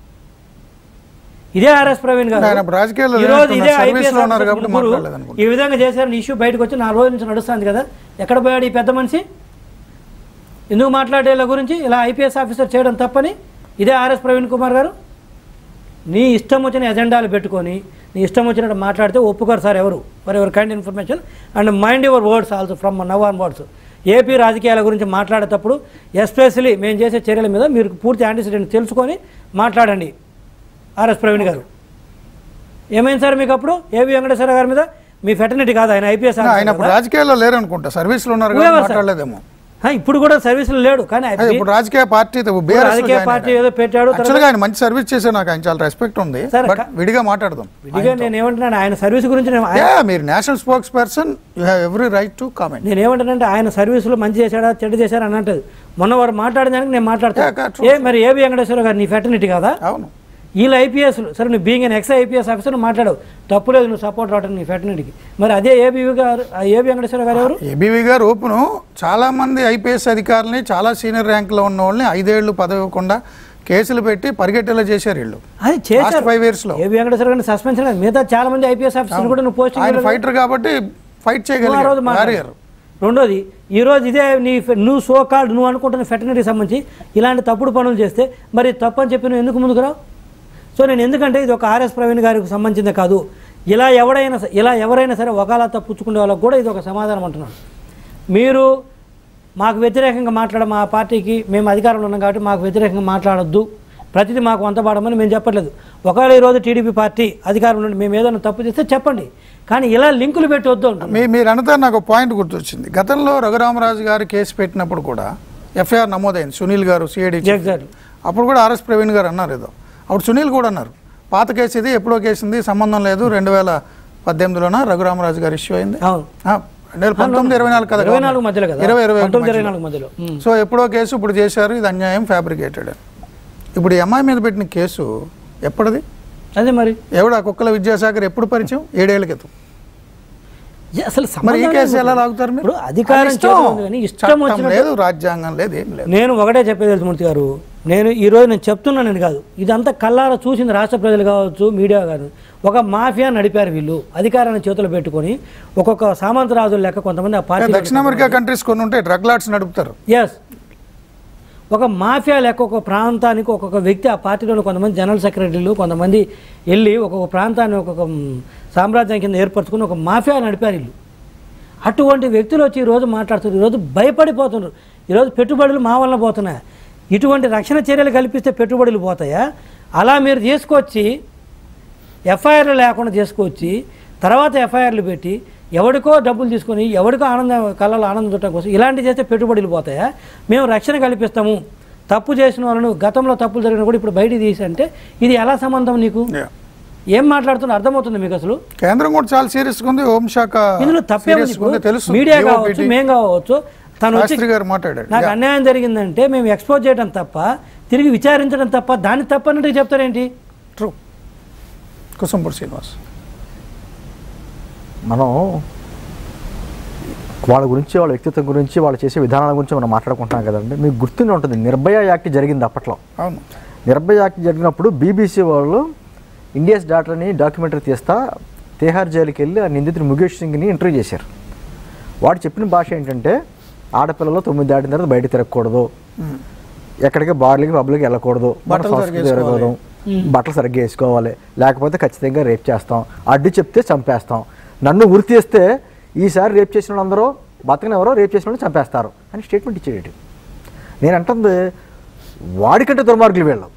ఇదే ఆర్ఎస్ ప్రవీణ్ గారు ఆయన రాజకీయాల్లో ఈ రోజు ఇదే లేనట్టున్నారు. IPS సర్వీస్లో ఉన్నారు ఆఫీసర్ కాబట్టి ముగ్గురు మాట్లాడలేదనుకుంటా. ఈ విధంగా చేశారని ఇష్యూ బయటకు వచ్చి నాలుగు రోజుల నుంచి నడుస్తుంది కదా ఎక్కడ పోయాడు ఈ పెద్ద మనిషి ఎందుకు మాట్లాడేలా గురించి ఇలా ఐపీఎస్ ఆఫీసర్ చేయడం తప్పని ఇదే ఆర్ఎస్ ప్రవీణ్ కుమార్ గారు నీ ఇష్టం వచ్చిన ఎజెండాలు పెట్టుకొని నీ ఇష్టం వచ్చినట్టు మాట్లాడితే ఒప్పుకోరు సార్ ఎవరు for your kind information and mind your words also from now onwards AP రాజకీయాల గురించి మాట్లాడేటప్పుడు ఎస్పెషలీ మేము చేసే చర్యల మీద మీరు పూర్తి యాంటిసిడెంట్ తెలుసుకొని మాట్లాడండి ఆర్ఎస్ ప్రవీణ్ గారు ఏమైంది సార్ మీకు అప్పుడు ఏవి వెంకటేశ్వర గారి మీద మీ ఫెటర్నిటీ కాదు ఆయన ఐపీఎస్ ఆయన ఇప్పుడు రాజకీయాల్లో లేరనుకుంటా సర్వీస్లో ఉన్నారు Whoever, కాబట్టి sir. మాట్లాడలేదేమో ఇప్పుడు కూడా సర్వీసులు లేడు కానీ అదే ఇప్పుడు రాజకీయ పార్టీ రాజకీయ పార్టీ ఏదో పెట్టాడు తర్వాత- యాక్చువల్గా ఆయన మంచి సర్వీస్ చేసే నాకు ఆయన చాలా రెస్పెక్ట్ ఉంది సరే, బట్ కా- విడిగా మాట్లాడదాం విడిగా నేను ఏమంటున్నాను ఆయన సర్వీస్ గురించి నేను ఆయన- Yeah, మీరు national spokesperson you have every right to comment నేను ఏమంటానంటే ఆయన సర్వీసులో మంచి చేశాడా చెడ్డ చేశాడా అని అంటది మొన్న వారు మాట్లాడిన దానికి నేను Yeah, మాట్లాడతాను true. ఏ మరి ఏబి వెంకటేశ్వర గారు నీ ఫెటర్నిటీ కదా అవును వీళ్ళు ఐపీఎస్లు సరే నువ్వు బీయింగ్ ఎక్స్ ఐపీఎస్ ఆఫీసర్ నువ్వు మాట్లాడవు తప్పు లేదు నువ్వు సపోర్ట్ రావటం నీ ఫెటర్నిటీకి మరి అదే ఏబీ గారు ఆ ఏబి వెంకటేశ్వర గారు ఎవరు ఏబీవీ గారు ఓపెను చాలా మంది ఐపీఎస్ అధికారులని చాలా సీనియర్ ర్యాంక్లో ఉన్న వాళ్ళని ఐదేళ్లు పదవి ఇవ్వకుండా కేసులు పెట్టి పరిగెట్టేలా చేశారు వీళ్ళు అది చేశారు Last five years లో. ఏబి వెంకటేశ్వర గారిని సస్పెన్షన్ లేదు. మిగతా చాలా మంది ఐపీఎస్ ఆఫీసర్లు కూడా నువ్వు పోస్టింగ్ ఆయన ఫైటర్ కాబట్టి ఫైట్ నువ్వు ఆ రోజు చేయగలిగారు మాట్లాడు. వారియర్ రెండోది ఈ రోజు ఇదే నీ ఫె- నువ్వు సో కాల్డ్ నువ్వు అనుకుంటున్న ఫెటర్నరీ సంబంధించి ఇలాంటి తప్పుడు పనులు చేస్తే మరి తప్పు అని చెప్పి నువ్వు ఎందుకు ముందుకు రావు సో నేను ఎందుకంటే ఇది ఒక ఆర్ఎస్ ప్రవీణ్ గారికి సంబంధించింది కాదు ఇలా ఎవడైనా స- ఇలా ఎవరైనా సరే ఒకలా పుచ్చుకునే వాళ్ళకి కూడా ఇది ఒక సమాధానం అంటున్నాను మీరు మాకు వ్యతిరేకంగా మాట్లాడ మా పార్టీకి మేము అధికారంలో ఉన్నాం కాబట్టి మాకు వ్యతిరేకంగా మాట్లాడొద్దు ప్రతిదీ మాకు వంత పాడమని మేము చెప్పట్లేదు ఒకవేళ ఈరోజు టీడీపీ పార్టీ అధికారం నుండి మేము ఏదైనా తప్పు చేస్తే చెప్పండి కానీ ఇలా లింకులు పెట్టి వద్దు అంటున్నాం మీ మీరు అనగా నాకు పాయింట్ గుర్తొచ్చింది గతంలో రఘురామరాజు గారు కేసు పెట్టినప్పుడు కూడా ఎఫ్ఐఆర్ నమోదైంది సునీల్ గారు సిఐడి Exactly. అప్పుడు కూడా ఆర్ఎస్ ప్రవీణ్ గారు అన్నారు ఏదో అప్పుడు సునీల్ కూడా అన్నారు పాత కేసు ఇది ఎప్పుడో కేసు ఉంది సంబంధం లేదు రెండు వేల పద్దెనిమిదిలోన రఘురామరాజు గారు ఇష్యూ అయింది అవును ఆ, రెండు వేల పంతొమ్మిది ఇరవై నాలుగు కదా ఇరవై నాలుగు మధ్యలో కదా ఇరవై ఇరవై ఒకటి పంతొమ్మిది ఇరవై మధ్యలో. నాలుగు మధ్యలో ఉమ్. సో ఎప్పుడో కేసు ఇప్పుడు చేశారు ఇది అన్యాయం ఫ్యాబ్రికేటెడ్ అని ఇప్పుడు ఈ అమ్మాయి మీద పెట్టిన కేసు ఎప్పటిది అదే మరి ఎవడు ఆ కుక్కల విద్యాసాగర్ ఎప్పుడు పరిచయం ఏడేళ్ల క్రితం ఏ, అసలు మరి ఈ సంబంధం కేసు లేదు. ఎలా లాగుతారు మీరు ఇప్పుడు అధికారం అది ఇష్టం. చేతిలో ఉంది కానీ ఇష్టం చట్టం వచ్చినట్టు- లేదు రాజ్యాంగం లేదు ఏం లేదు నేను ఒకటే చెప్పేది తెలుసుమూర్తి గారు నేను ఈ రోజు నేను చెప్తున్నానని కాదు ఇదంతా కల్లారా చూసింది రాష్ట్ర ప్రజలు కావచ్చు మీడియా కాదు ఒక మాఫియా నడిపారు వీళ్ళు అధికారాన్ని చేతులు పెట్టుకొని ఒక్కొక్క సామంతరాజుల లెక్క కొంతమంది ఆ పార్టీ దక్షిణ అమెరికా కంట్రీస్ కొన్ని ఉంటాయి డ్రగ్ లాట్స్ నడుపుతారు ఎస్ ఒక మాఫియా లెక్క ఒక ప్రాంతానికి ఒక్కొక్క వ్యక్తి ఆ పార్టీలో కొంతమంది జనరల్ సెక్రటరీలు కొంతమంది వెళ్ళి ఒక్కొక్క ప్రాంతాన్ని ఒక్కొక్క మ్, సామ్రాజ్యం కింద ఏర్పరచుకుని ఒక మాఫియా నడిపారు వీళ్ళు అటువంటి వ్యక్తులు వచ్చి ఈరోజు మాట్లాడుతున్నారు ఈరోజు భయపడిపోతున్నారు ఈరోజు పెట్టుబడులు మా వల్ల పోతున్నాయి ఇటువంటి రక్షణ చర్యలు కల్పిస్తే పెట్టుబడులు పోతాయా అలా మీరు తీసుకొచ్చి ఎఫ్ఐఆర్లు లేకుండా తీసుకొచ్చి తర్వాత ఎఫ్ఐఆర్లు పెట్టి ఎవడికో డబ్బులు తీసుకొని ఎవడికో ఆనందం కళ్ళలో ఆనందం చుట్టం కోసం ఇలాంటి చేస్తే పెట్టుబడులు పోతాయా మేము రక్షణ కల్పిస్తాము తప్పు చేసిన వాళ్ళను గతంలో తప్పులు జరిగిన కూడా ఇప్పుడు బయటికి తీసి అంటే ఇది ఎలా సంబంధం నీకు Yeah. ఏం మాట్లాడుతున్నా అర్థమవుతుంది మీకు అసలు కేంద్రం కూడా చాలా సీరియస్ ఉంది హోంశాఖ ఇందులో తప్పే serious గా ఉంది తెలుసు మీడియా DOPT. కావచ్చు మేం కావచ్చు తను వచ్చి శాస్త్రి గారు మాట్లాడారు నాకు Yeah. అన్యాయం జరిగిందంటే మేము ఎక్స్పోజ్ చేయడం తప్ప తిరిగి విచారించడం తప్ప దాన్ని తప్పన్నట్టు చెప్తారేంటి ట్రూ కుసంపూర్ శ్రీనివాస్ మనం వాళ్ళ గురించి వాళ్ళ వ్యక్తిత్వం గురించి వాళ్ళు చేసే విధానాల గురించి మనం మాట్లాడుకుంటున్నాం కదండి మీకు గుర్తుండి ఉంటుంది నిర్భయ యాక్ట్ జరిగింది అప్పట్లో అవును నిర్భయ యాక్ట్ జరిగినప్పుడు బీబీసీ వాళ్ళు ఇండియాస్ డాటర్ అని డాక్యుమెంటరీ తీస్తా తిహార్ జైలుకి వెళ్ళి ఆ నిందితుడు ముఖేష్ సింగ్ని ఇంటర్వ్యూ చేశారు వాడు చెప్పిన భాష ఏంటంటే ఆడపిల్లలు తొమ్మిది దాటిన తర్వాత బయట తిరగకూడదు ఎక్కడికి బార్లకి పబ్లిక్ వెళ్ళకూడదు మన బట్టలు సంస్కృతి సరిగ్గా తిరగదు బట్టలు సరిగ్గా వేసుకోవాలి లేకపోతే ఖచ్చితంగా రేప్ చేస్తాం అడ్డు చెప్తే చంపేస్తాం నన్ను ఉరి తీస్తే ఈసారి రేప్ చేసిన వాళ్ళందరూ బతకనెవరో రేప్ చేసిన వాళ్ళు చంపేస్తారు అని స్టేట్మెంట్ ఇచ్చేటి నేను అంటుంది వాడికంటే దుర్మార్గులు వీళ్ళు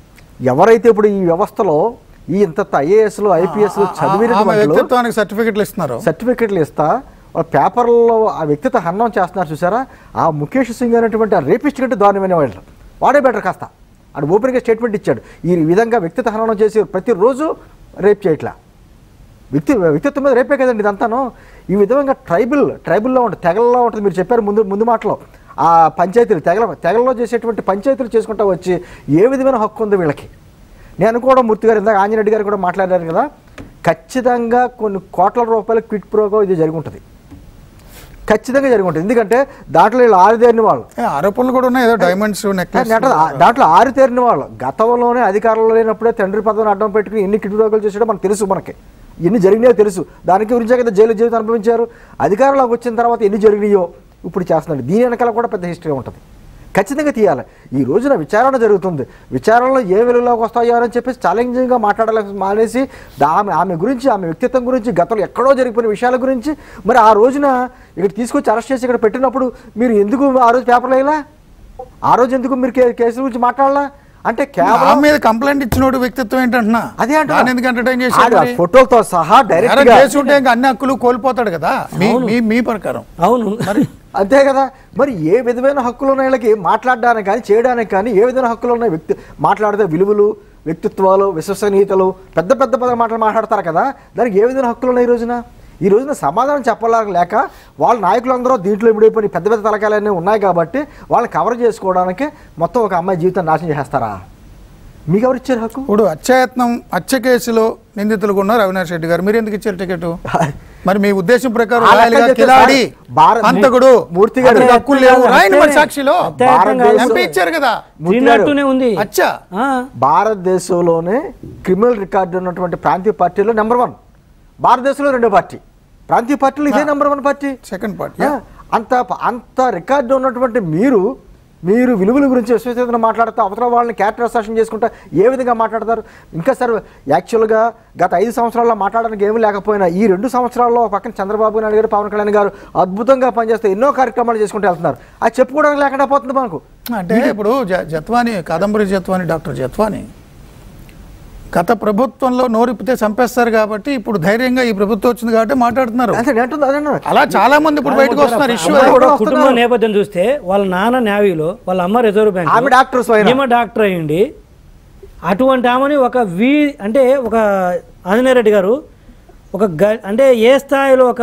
ఎవరైతే ఇప్పుడు ఈ వ్యవస్థలో ఈ ఇంత ఐఏఎస్లు ఐపీఎస్లు ఆమె చదివిన వ్యక్తిత్వానికి సర్టిఫికెట్లు ఇస్తున్నారు సర్టిఫికెట్లు ఇస్తా వాళ్ళ పేపర్లో ఆ వ్యక్తిత్వ హరణం చేస్తున్నారు చూసారా ఆ ముఖేష్ సింగ్ అనేటువంటి ఆ రేపిస్ట్ కంటే దారుణమైన వాళ్ళు వాడే బెటర్ కాస్త ఆడు ఓపెన్గా స్టేట్మెంట్ ఇచ్చాడు ఈ విధంగా వ్యక్తిత్వ హరణం చేసి ప్రతిరోజు రేప్ చేయట్లా వ్యక్తి వ్యక్తిత్వం మీద రేపే కదండి ఇదంతాను ఈ విధంగా ట్రైబల్ ట్రైబల్లో ఉంటుంది తెగల్లో ఉంటుంది మీరు చెప్పారు ముందు ముందు మాటలో ఆ పంచాయతీలు తెగల తెగల్లో చేసేటువంటి పంచాయతీలు చేసుకుంటా వచ్చి ఏ విధమైన హక్కు ఉంది వీళ్ళకి నేను కూడా మూర్తి గారు ఇందాక ఆంజనేయుడు గారు కూడా మాట్లాడారు కదా ఖచ్చితంగా కొన్ని కోట్ల రూపాయల క్విట్ ప్రోగో ఇది జరిగి ఉంటుంది ఖచ్చితంగా జరిగి ఉంటుంది ఎందుకంటే దాంట్లో వీళ్ళు ఆరుదేరిన వాళ్ళు ఏ, ఆరోపణలు కూడా ఉన్నాయి ఏదో డైమండ్స్ నెక్లెస్ అంటే ఆ- దాంట్లో ఆరితేరిన వాళ్ళు గతంలోనే అధికారంలో లేనప్పుడే తండ్రి పదవిని అడ్డం పెట్టుకుని ఎన్ని కిటురోగాలు చేసాడో మనకు తెలుసు మనకి ఎన్ని జరిగినాయో తెలుసు దానికి గురించే కదా జైలు జీవితం అనుభవించారు అధికారంలోకి వచ్చిన తర్వాత ఎన్ని జరిగినాయో ఇప్పుడు చేస్తున్నాడు దీని వెనకాల కూడా పెద్ద హిస్టరీ ఉంటుంది ఖచ్చితంగా తీయాలి ఈ రోజున విచారణ జరుగుతుంది విచారణలో ఏ వెలుగులోకి వస్తాయో అని చెప్పేసి ఛాలెంజింగ్గా మాట్లాడాలి మానేసి దా- ఆమె ఆమె గురించి ఆమె వ్యక్తిత్వం గురించి గతంలో ఎక్కడో జరిగిపోయిన విషయాల గురించి మరి ఆ రోజున ఇక్కడ తీసుకొచ్చి అరెస్ట్ చేసి ఇక్కడ పెట్టినప్పుడు మీరు ఎందుకు ఆ రోజు పేపర్లో వేయలా ఆ రోజు ఎందుకు మీరు కే- కేసు గురించి మాట్లాడాలా అంటే ఆ కేవలం మీద కంప్లైంట్ ఇచ్చినోడు వ్యక్తిత్వం ఏంటంటున్నా అదే అంటే దాన్ని ఎందుకు ఎంటర్టైన్ చేశారు మరి? ఫోటోలతో సహా ఎవరో డైరెక్ట్ కేసు ఉంటే ఇంకా అన్ని హక్కులు కోల్పోతాడు కదా మీ మీ మీ ప్రకారం అవును అంతే కదా మరి ఏ విధమైన హక్కులు ఉన్నాయి వీళ్ళకి మాట్లాడడానికి కానీ చేయడానికి కానీ ఏ విధమైన హక్కులు ఉన్నాయి వ్యక్తి మాట్లాడితే విలువలు వ్యక్తిత్వాలు విశ్వసనీయతలు పెద్ద పెద్ద పెద్ద మాటలు మాట్లాడతారు కదా దానికి ఏ విధమైన హక్కులు ఉన్నాయి ఈ రోజున ఈ రోజున సమాధానం చెప్పలేక వాళ్ళ నాయకులందరూ దీంట్లో ఇమిడిపోయి పెద్ద పెద్ద తలకాయలన్నీ ఉన్నాయి కాబట్టి వాళ్ళని కవర్ చేసుకోవడానికి మొత్తం ఒక అమ్మాయి జీవితం నాశనం చేస్తారా మీకు ఎవరు ఇచ్చారు హక్కు ఇప్పుడు హత్యాయత్నం హత్య కేసులో నిందితులుగా ఉన్నారు అవినాష్ రెడ్డి గారు మీరు ఎందుకు ఇచ్చారు టికెట్ మరి మీ ఉద్దేశం ప్రకారం ఆ లెక్క రాయలుగా చెప్తే కిలాడి సార్, భారత్ అంతకుడు మూర్తి గారు అతనికి హక్కులు లేవు రాయండి మరి హత్య- సాక్షిలో హత్యాయత్నం కాదు. ఎంపీ ఇచ్చారు కదా మూర్తి గారు, తిన్నట్టునే ఉంది అచ్చా ఆ, భారతదేశంలోనే క్రిమినల్ రికార్డు ఉన్నటువంటి ప్రాంతీయ పార్టీలో నెంబర్ వన్ భారతదేశంలో రెండో పార్టీ ప్రాంతీయ పార్టీలో ఇదే number one party second part ఆ, అంత అంత రికార్డు ఉన్నటువంటి మీరు మీరు విలువల గురించి విశ్వసనీయతను మాట్లాడుతూ అవతల వాళ్ళని క్యారెక్టర్ అసెషన్ చేసుకుంటా ఏ విధంగా మాట్లాడతారు ఇంకా సార్ యాక్చువల్గా గత ఐదు సంవత్సరాల్లో మాట్లాడడానికి ఏమీ లేకపోయినా ఈ రెండు సంవత్సరాల్లో ఒక పక్కన చంద్రబాబు నాయుడు గారు పవన్ కళ్యాణ్ గారు అద్భుతంగా పనిచేస్తే ఎన్నో కార్యక్రమాలు చేసుకుంటూ వెళ్తున్నారు అది చెప్పుకోవడానికి లేకుండా పోతుంది మనకు అంటే ఇప్పుడు జ- జత్వాని కాదంబరి జత్వాని డాక్టర్ జత్వాని గత ప్రభుత్వంలో నోరిప్పితే చంపేస్తారు కాబట్టి ఇప్పుడు ధైర్యంగా ఈ ప్రభుత్వం వచ్చింది కాబట్టి మాట్లాడుతున్నారు అదే నేను అంటుంది అదే అన్నాను. అలా చాలా మంది ఇప్పుడు బయటకు వస్తున్నారు ఇష్యూ అమ్మాయి కూడా వస్తున్నారు. కుటుంబ నేపథ్యం చూస్తే వాళ్ళ నాన్న నేవీలో వాళ్ళ అమ్మ రిజర్వ్ బ్యాంక్ ఆమె డాక్టర్ స్వయం. ఈమె డాక్టర్ అయ్యింది అటువంటి ఆమెని ఒక వి అంటే ఒక ఆంజనేయ రెడ్డి గారు ఒక గ అంటే ఏ స్థాయిలో ఒక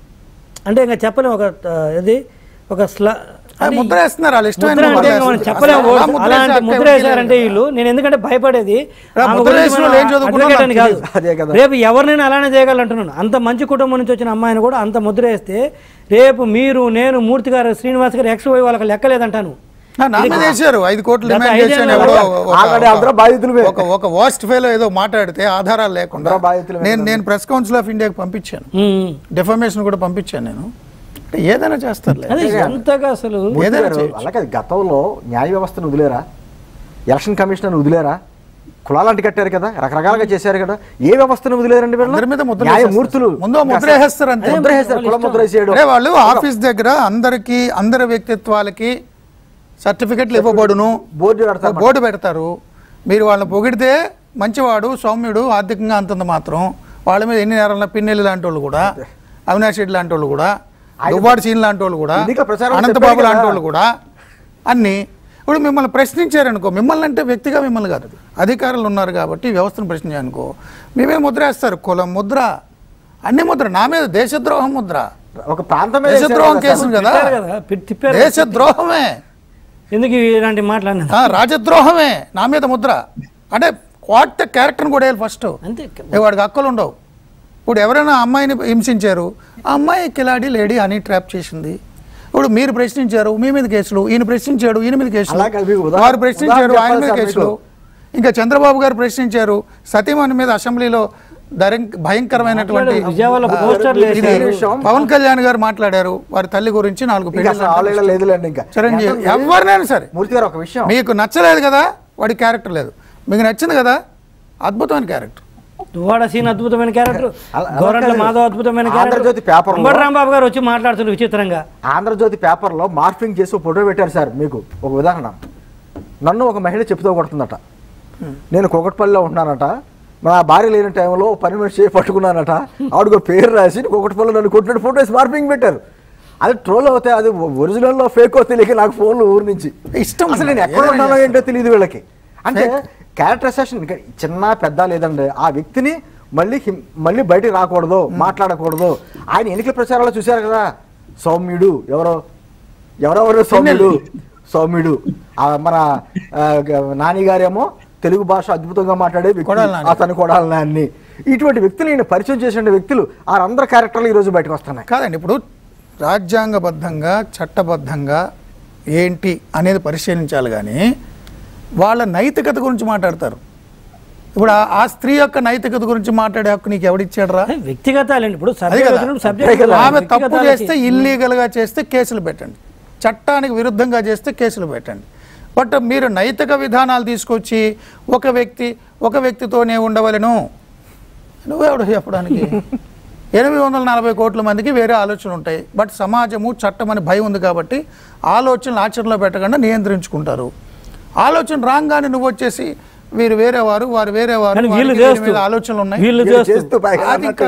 అంటే ఇంకా చెప్పలేము ఒక ఆ, ఇది ఒక స్ల ఆ, ముద్ర వేస్తున్నారు వాళ్ళు ఇష్టమైన ముద్ర అంటే ముద్ర ఇంకా మనం వేస్తున్నారు. చెప్పలేము అసలు అలా ఓ- ముద్ర అలాంటి వేసే ముద్ర హక్కు వేశారంటే వీళ్ళు నేను ఎందుకంటే భయపడేది రా, ఆమె ముద్ర గురించి వేసిన మనం వాళ్ళు ఏం చదువుకున్నారో advocate అని నాకు కాదు అదే కదా. రేపు ఎవరినైనా అలానే చేయగలంటున్నాను అంత మంచి కుటుంబం నుంచి వచ్చిన అమ్మాయిని కూడా అంత ముద్ర వేస్తే రేపు మీరు నేను మూర్తి గారు శ్రీనివాస్ గారు ఎక్స్ వై వాళ్ళకి లెక్కలేదంటాను ఆ, నా మీద వేశారు ఐదు కోట్లు గత డిమాండ్ చేశాను ఐదేళ్లలో ఎవడో ఒక- ఆల్రెడీ అందరూ బాధితులమే. ఒక ఒక వాస్ట్ ఫెయిల్ ఏదో మాట్లాడితే ఆధారాలు లేకుండా అందరూ బాధితులమే నేను నేను ప్రెస్ కౌన్సిల్ ఆఫ్ ఇండియాకి పంపించాను ఉమ్. డెఫమేషన్ కూడా పంపించాను నేను అంటే ఏదైనా చేస్తారులే అదే ఎంతగా అసలు మూర్తి ఏదైనా గారు, చేయొచ్చు. అలాగే గతంలో న్యాయ వ్యవస్థను వదిలేరా ఎలక్షన్ కమిషన్ వదిలేరా కులాలంటి కట్టారు కదా రకరకాలుగా చేశారు కదా ఏ వ్యవస్థను వదిలేరండి వీళ్ళు? అందరి మీద ముద్ర న్యాయమూర్తులు వేసేస్తారు. ముందు ముద్ర వేసేస్తారు అంతే. ముద్ర వేస్తారు కుల ముద్ర వేసేయడం అంటే వాళ్ళు ఆఫీస్ దగ్గర అందరికి అందరి వ్యక్తిత్వాలకి సర్టిఫికెట్లు ఇవ్వబడును బోర్డు పెడతారు బోర్డు పెడతారు మీరు వాళ్ళని పొగిడితే మంచివాడు సౌమ్యుడు ఆర్థికంగా అంతంత మాత్రం వాళ్ళ మీద ఎన్ని నేరాల పిన్నెల్లి లాంటి వాళ్ళు కూడా అవినాష్ రెడ్డి లాంటి వాళ్ళు కూడా దువ్వాడు సీన్ లాంటి వాళ్ళు కూడా ఎన్నికల ప్రచారంలో అనంతబాబు చెప్పారు లాంటి కదా. వాళ్ళు కూడా అన్ని ఇప్పుడు మిమ్మల్ని ప్రశ్నించారనుకో మిమ్మల్ని అంటే వ్యక్తిగా మిమ్మల్ని కాదు అధికారులు ఉన్నారు కాబట్టి వ్యవస్థను ప్రశ్నించారనుకో మీ మీద ముద్ర వేస్తారు కులం ముద్ర అన్ని ముద్ర నా మీద దేశద్రోహం ముద్ర ఒక ప్రాంతం మీద దేశద్రోహం వేశారు కేసు కదా. కదా తిప్పారు కదా పిట్- తిప్పారు దేశద్రోహమే ఎందుకు ఇలాంటి మాట్లాడిన ఆ, రాజద్రోహమే నా మీద ముద్ర అంటే క్వాట్ క్యారెక్టర్ని కూడా వేయాలి ఫస్ట్ అంతే ఏ వాడికి హక్కులు ఉండవు ఇప్పుడు ఎవరైనా అమ్మాయిని హింసించారు ఆ అమ్మాయి కిలాడి లేడీ అని ట్రాప్ చేసింది ఇప్పుడు మీరు ప్రశ్నించారు మీ మీద కేసులు ఈయన ప్రశ్నించాడు ఈయన మీద కేసులు అలాగే మీకు ఉదాహరణ- వారు ప్రశ్నించారు ఉదాహరణ ఆయన మీద చెప్పాలి సార్ కేసులు మీకు. ఇంకా చంద్రబాబు గారు ప్రశ్నించారు సతీమణి మీద అసెంబ్లీలో దరం- భయంకరమైనటువంటి విజయవాడలో పోస్టర్లు ఇది వేశారు. పవన్ కళ్యాణ్ గారు మాట్లాడారు వారి తల్లి గురించి నాలుగు ఇంకా అసలు పెళ్లిళ్ళు ఆల్రెడీ లేదులేండి ఇంకా చిరంజీవి ఎంత- ఎవరినైనా సరే మూర్తి గారు ఒక విషయం మీకు నచ్చలేదు కదా వాడి క్యారెక్టర్ లేదు మీకు నచ్చింది కదా అద్భుతమైన క్యారెక్టర్ దువ్వాడ సీన్ అద్భుతమైన క్యారెక్టర్ అలా- అలా గౌరంట్ల కాదు. మాధవ్ అద్భుతమైన ఆంధ్రజ్యోతి క్యారెక్టర్ పేపర్లో- అంబటి రాంబాబు గారు వచ్చి మాట్లాడుతున్నారు విచిత్రంగా ఆంధ్రజ్యోతి పేపర్లో మార్ఫింగ్ చేసి ఒక ఫోటో పెట్టారు సార్ మీకు ఒక ఉదాహరణ నన్ను ఒక మహిళ చెప్పుతో కొడుతుందట నేను కోకట్పల్లిలో ఉంటున్నానట నా భార్య లేని టైంలో పని మనిషి చేయి పట్టుకున్నానట ఆవిడకు పేరు రాసి కోకట్పల్లి నన్ను కొట్టినట్టు ఫోటో వేసి మార్ఫింగ్ పెట్టారు అది ట్రోల్ అవుతే అది ఒరిజినల్లో ఫేక్ తెలియక నాకు ఫోన్లు ఊరి నుంచి ఇష్టం అసలు నేను ఎక్కడ ఏదైనా ఉన్నానో ఏంటో తెలియదు వీళ్ళకి అంటే క్యారెక్టర్ అసెషన్ చిన్న పెద్ద లేదండి ఆ వ్యక్తిని మళ్ళీ హిం- మళ్ళీ బయటికి రాకూడదు మాట్లాడకూడదు ఆయన ఎన్నికల ప్రచారాల్లో చూశారు కదా సౌమ్యుడు ఎవరో ఎవరెవరు సౌమ్యుడు సౌమ్యుడు ఆ మన ఆ, గ- నాని గారేమో తెలుగు భాష అద్భుతంగా మాట్లాడే వ్యక్తి. కొడాలి నాని. అతను కొడాలి నాన్ని ఇటువంటి వ్యక్తులు ఈయన పరిచయం చేసిన వ్యక్తులు ఆ అందరి క్యారెక్టర్లు ఈ రోజు బయటకు వస్తున్నాయి కాదండి ఇప్పుడు రాజ్యాంగబద్ధంగా చట్టబద్ధంగా ఏంటి అనేది పరిశీలించాలి కానీ వాళ్ళ నైతికత గురించి మాట్లాడతారు ఇప్పుడు ఆ- ఆ స్త్రీ యొక్క నైతికత గురించి మాట్లాడే హక్కు నీకు ఎవడిచ్చాడరా వ్యక్తిగతాలండి ఇప్పుడు అది కదా. సబ్జెక్ట్ ఆమె తప్పు చేస్తే ఇల్లీగల్ గా చేస్తే కేసులు పెట్టండి చట్టానికి విరుద్ధంగా చేస్తే కేసులు పెట్టండి బట్ మీరు నైతిక విధానాలు తీసుకొచ్చి ఒక వ్యక్తి ఒక వ్యక్తితోనే ఉండవలను నువ్వెవడు చెప్పడానికి ఎనిమిది వందల నలభై కోట్ల మందికి వేరే ఆలోచనలు ఉంటాయి బట్ సమాజము చట్టం అని భయం ఉంది కాబట్టి ఆలోచనలు ఆచరణలో పెట్టకుండా నియంత్రించుకుంటారు ఆలోచన రాగానే నువ్వు వచ్చేసి వీరు వేరే వారు వారు వేరే వారు కానీ వీళ్ళు వారికి వీరి చేస్తూ మీద ఆలోచనలు ఉన్నాయి వీళ్ళు వీళ్ళు చేస్తూ చేస్తూ పైగా అది ఇంకా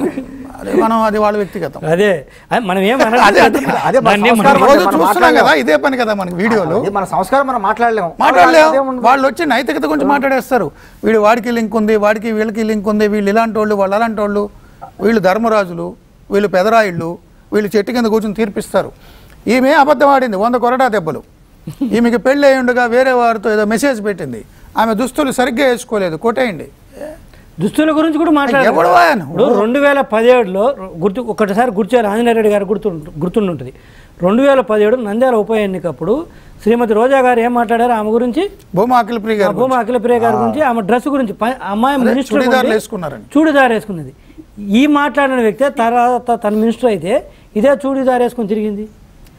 అది మనం అది వాళ్ళ వ్యక్తిగతం అదే అది మనం ఏం అదే అంటున్నా. అదే మన దాన్ని మనం- సంస్కారం రోజు మనం చూస్తున్నాం మాట్లాడలేం. కదా ఇదే పని కదా మనకి వీడియోలు ఇది మన సంస్కారం మనం మాట్లాడలేము మాట్లాడలేము అదేముండదు. వాళ్ళు వచ్చి నైతికత గురించి మాట్లాడేస్తారు వీడు వాడికి లింక్ ఉంది వాడికి వీళ్ళకి లింక్ ఉంది వీళ్ళు ఇలాంటి వాళ్ళు వాళ్ళు అలాంటి వాళ్ళు వీళ్ళు ధర్మరాజులు వీళ్ళు పెదరాయిళ్ళు వీళ్ళు చెట్టు కింద కూర్చొని తీర్పిస్తారు ఈమె అబద్ధం ఆడింది వంద కొరడా దెబ్బలు ఈమెకి పెళ్ళి అయ్యుండగా వేరే వారితో ఏదో మెసేజ్ పెట్టింది ఆమె దుస్తులు సరిగ్గా వేసుకోలేదు కొట్టేయండి దుస్తుల గురించి కూడా మాట్లాడారు ఎవడు ఆయన? ఇప్పుడు రెండు వేల పదిహేడులో గుర్తు ఒకటిసారి గుర్చారు ఆంజనేయ రెడ్డి గారు గుర్తు గుర్తుండుంటుంది రెండు వేల పదిహేడు నంద్యాల ఉప ఎన్నికప్పుడు శ్రీమతి రోజా గారు ఏం మాట్లాడారు ఆమె గురించి భూమా అఖిల ప్రియ గారు భూమా అఖిలప్రియ గారి గురించి ఆమె డ్రెస్ గురించి ప- అమ్మాయి అదే, మినిస్టర్ చుడీదార్లు ఉండి వేసుకున్నారని. చూడీదార్ వేసుకున్నది ఈ మాట్లాడిన వ్యక్తి తర్వాత తన మినిస్టర్ అయితే ఇదే చూడీదార్ వేసుకొని తిరిగింది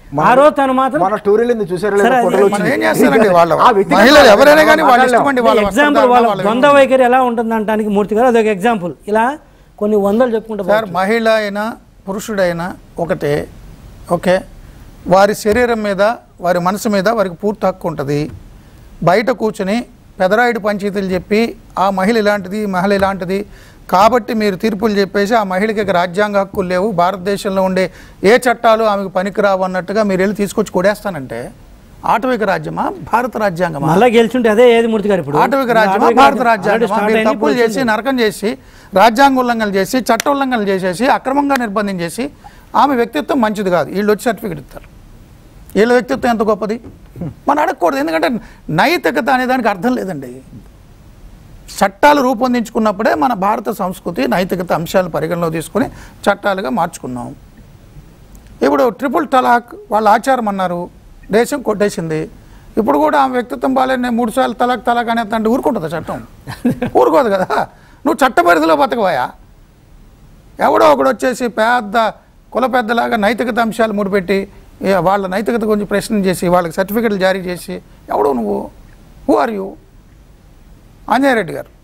ఆ రోజు తను మాత్రం మన స్టోరీలు ఎందుకు చూసారా సరే, అది ఫోటోలు మనం వచ్చింది. ఏం చేస్తారండి వాళ్ళ ఆ వ్యక్తిగత మహిళలు ఎవరైనా కానీ వాళ్ళ మాట్లాడలేం. ఇష్టం అండి వాళ్ళ ఎగ్జాంపుల్ వస్త్రధారణ, వాళ్ళ వాళ్ళ ద్వంద్వ వైఖరి ఎలా ఉంటుంది అంటానికి మూర్తి గారు అదొక ఎగ్జాంపుల్ ఇలా కొన్ని వందలు చెప్పుకుంటా సార్ మహిళ అయినా పురుషుడైనా ఒకటే ఓకే వారి శరీరం మీద వారి మనసు మీద వారికి పూర్తి హక్కు ఉంటుంది బయట కూర్చుని పెదరాయుడు పంచాయతీలు చెప్పి ఆ మహిళ ఇలాంటిది ఈ మహిళ ఇలాంటిది కాబట్టి మీరు తీర్పులు చెప్పేసి ఆ మహిళకి ఇక రాజ్యాంగ హక్కులు లేవు భారతదేశంలో ఉండే ఏ చట్టాలు ఆమెకు పనికిరావు అన్నట్టుగా మీరు వెళ్ళి తీసుకొచ్చి కొడేస్తానంటే ఆటవిక రాజ్యమా భారత రాజ్యాంగమా మళ్ళా గెలిచుంటే అదే ఏది మూర్తి గారు ఇప్పుడు ఆటవిక రాజ్యమా ఆటవిక భారత రాజ్యం. ఆల్రెడీ రాజ్యాంగమా స్టార్ట్ మీరు అయింది, తప్పులు ఇప్పుడు చేసి నరకం చేసి రాజ్యాంగ ఉల్లంఘనలు చేసి చట్ట ఉల్లంఘనలు చేసేసి అక్రమంగా నిర్బంధం చేసి ఆమె వ్యక్తిత్వం మంచిది కాదు వీళ్ళు వచ్చి సర్టిఫికెట్ ఇస్తారు వీళ్ళ వ్యక్తిత్వం ఎంత గొప్పది మనం అడగకూడదు ఎందుకంటే నైతికత అనే దానికి అర్థం లేదండి చట్టాలు రూపొందించుకున్నప్పుడే మన భారత సంస్కృతి నైతికత అంశాలను పరిగణలో తీసుకుని చట్టాలుగా మార్చుకున్నాం ఇప్పుడు ట్రిపుల్ తలాక్ వాళ్ళ ఆచారం అన్నారు దేశం కొట్టేసింది ఇప్పుడు కూడా ఆమె వ్యక్తిత్వం బాగాలేని మూడు సార్లు తలాక్ తలాక్ అనే అంటే ఊరుకుంటుందా చట్టం ఊరుకోదు కదా నువ్వు చట్ట పరిధిలో బతకవాయా ఎవడో ఒకడు వచ్చేసి పెద్ద కుల పెద్దలాగా నైతికత అంశాలు ముడిపెట్టి ఏ వాళ్ళ నైతికత గురించి ప్రశ్న చేసి వాళ్ళకి సర్టిఫికెట్లు జారీ చేసి ఎవడో నువ్వు who are you Anjaneya Reddy గారు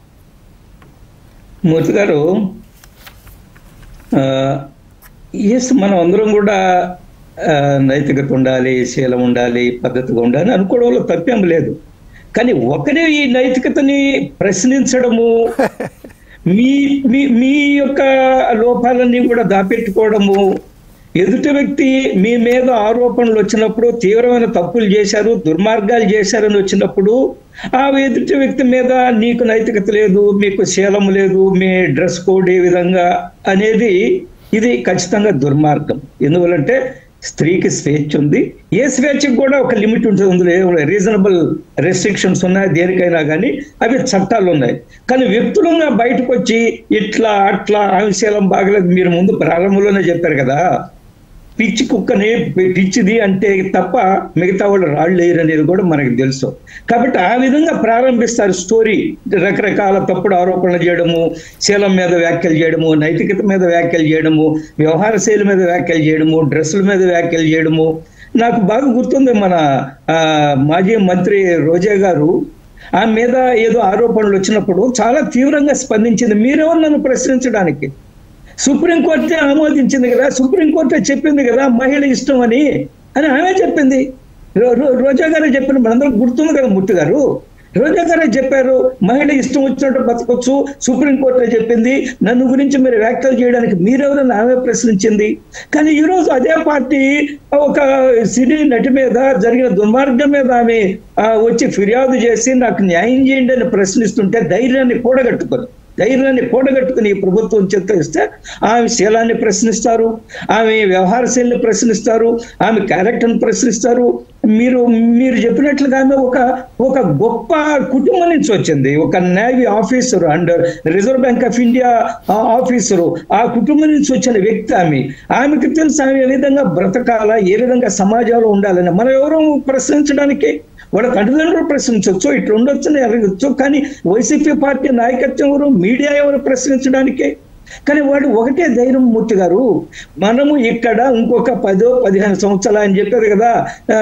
మూర్తి గారు ఎస్ మనం అందరం కూడా ఆ, నైతికత ఉండాలి శీలం ఉండాలి పద్ధతిగా ఉండాలి అనుకోవడంలో తప్పేం లేదు కానీ ఒకరే ఈ నైతికతని ప్రశ్నించడము మీ మీ మీ యొక్క లోపాలన్నీ కూడా దాపెట్టుకోవడము ఎదుటి వ్యక్తి మీ మీద ఆరోపణలు వచ్చినప్పుడు తీవ్రమైన తప్పులు చేశారు దుర్మార్గాలు చేశారని వచ్చినప్పుడు ఆ ఎదుటి వ్యక్తి మీద నీకు నైతికత లేదు మీకు శీలం లేదు మీ డ్రెస్ కోడ్ ఏ విధంగా అనేది ఇది ఖచ్చితంగా దుర్మార్గం ఎందువల్లంటే స్త్రీకి స్వేచ్ఛ ఉంది ఏ స్వేచ్ఛకు కూడా ఒక లిమిట్ ఉంటుంది అందులో రీజనబుల్ రెస్ట్రిక్షన్స్ ఉన్నాయి దేనికైనా కానీ అవి చట్టాలు ఉన్నాయి కానీ వ్యక్తులంగా బయటకు వచ్చి ఇట్లా అట్లా ఆవిశీలం బాగలేదు మీరు ముందు ప్రారంభంలోనే చెప్పారు కదా పిచ్చి కుక్కని పిచ్చిది అంటే తప్ప మిగతా వాళ్ళు రాళ్ళు వేయరు అనేది కూడా మనకు తెలుసు కాబట్టి ఆ విధంగా ప్రారంభిస్తారు స్టోరీ రకరకాల తప్పుడు ఆరోపణలు చేయడము శీలం మీద వ్యాఖ్యలు చేయడము నైతికత మీద వ్యాఖ్యలు చేయడము వ్యవహార శైలి మీద వ్యాఖ్యలు చేయడము డ్రెస్సుల మీద వ్యాఖ్యలు చేయడము నాకు బాగా గుర్తుంది మన ఆ, మాజీ మంత్రి రోజా గారు ఆమె మీద ఏదో ఆరోపణలు వచ్చినప్పుడు చాలా తీవ్రంగా స్పందించింది మీరెవరు నన్ను ప్రశ్నించడానికి సుప్రీంకోర్టే ఆమోదించింది కదా సుప్రీంకోర్టే చెప్పింది కదా మహిళ ఇష్టం అని అని ఆమె చెప్పింది రో- రో- రోజా గారే చెప్పిన మనందరం గుర్తుంది కదా మూర్తి గారు రోజా గారే చెప్పారు మహిళ ఇష్టం వచ్చినట్టు బతకొచ్చు సుప్రీంకోర్టే చెప్పింది నన్ను గురించి మీరు వ్యాఖ్యలు చేయడానికి మీరెవరని ఆమె ప్రశ్నించింది కానీ ఈ రోజు అదే పార్టీ ఒక సినీ నటి మీద జరిగిన దుర్మార్గం మీద ఆమె ఆ, వచ్చి ఫిర్యాదు చేసి నాకు న్యాయం చేయండి అని ప్రశ్నిస్తుంటే ధైర్యాన్ని కూడగట్టుకొని ధైర్యాన్ని కూడగట్టుకుని ఈ ప్రభుత్వం చెత్త ఇస్తే ఆమె శీలాన్ని ప్రశ్నిస్తారు ఆమె వ్యవహార శైలిని ప్రశ్నిస్తారు ఆమె క్యారెక్టర్ని ప్రశ్నిస్తారు మీరు మీరు చెప్పినట్లుగా ఆమె ఒక ఒక గొప్ప కుటుంబం నుంచి వచ్చింది ఒక navy officer and reserve bank of India officer ఆ కుటుంబం నుంచి వచ్చిన వ్యక్తి ఆమె ఆమెకి తెలుసు ఆమె ఏ విధంగా బ్రతకాలా ఏ విధంగా సమాజంలో ఉండాలని మనం ఎవరు ప్రశ్నించడానికి వాళ్ళ తల్లిదండ్రులు ప్రశ్నించవచ్చు ఇట్లా ఉండొచ్చని అడగచ్చు కానీ వైసీపీ పార్టీ నాయకత్వం ఎవరు మీడియా ఎవరు ప్రశ్నించడానికి కానీ వాడు ఒకటే ధైర్యం మూర్తి గారు మనము ఇక్కడ ఇంకొక పదో పదిహేను సంవత్సరాలు ఆయన చెప్పారు కదా ఆ,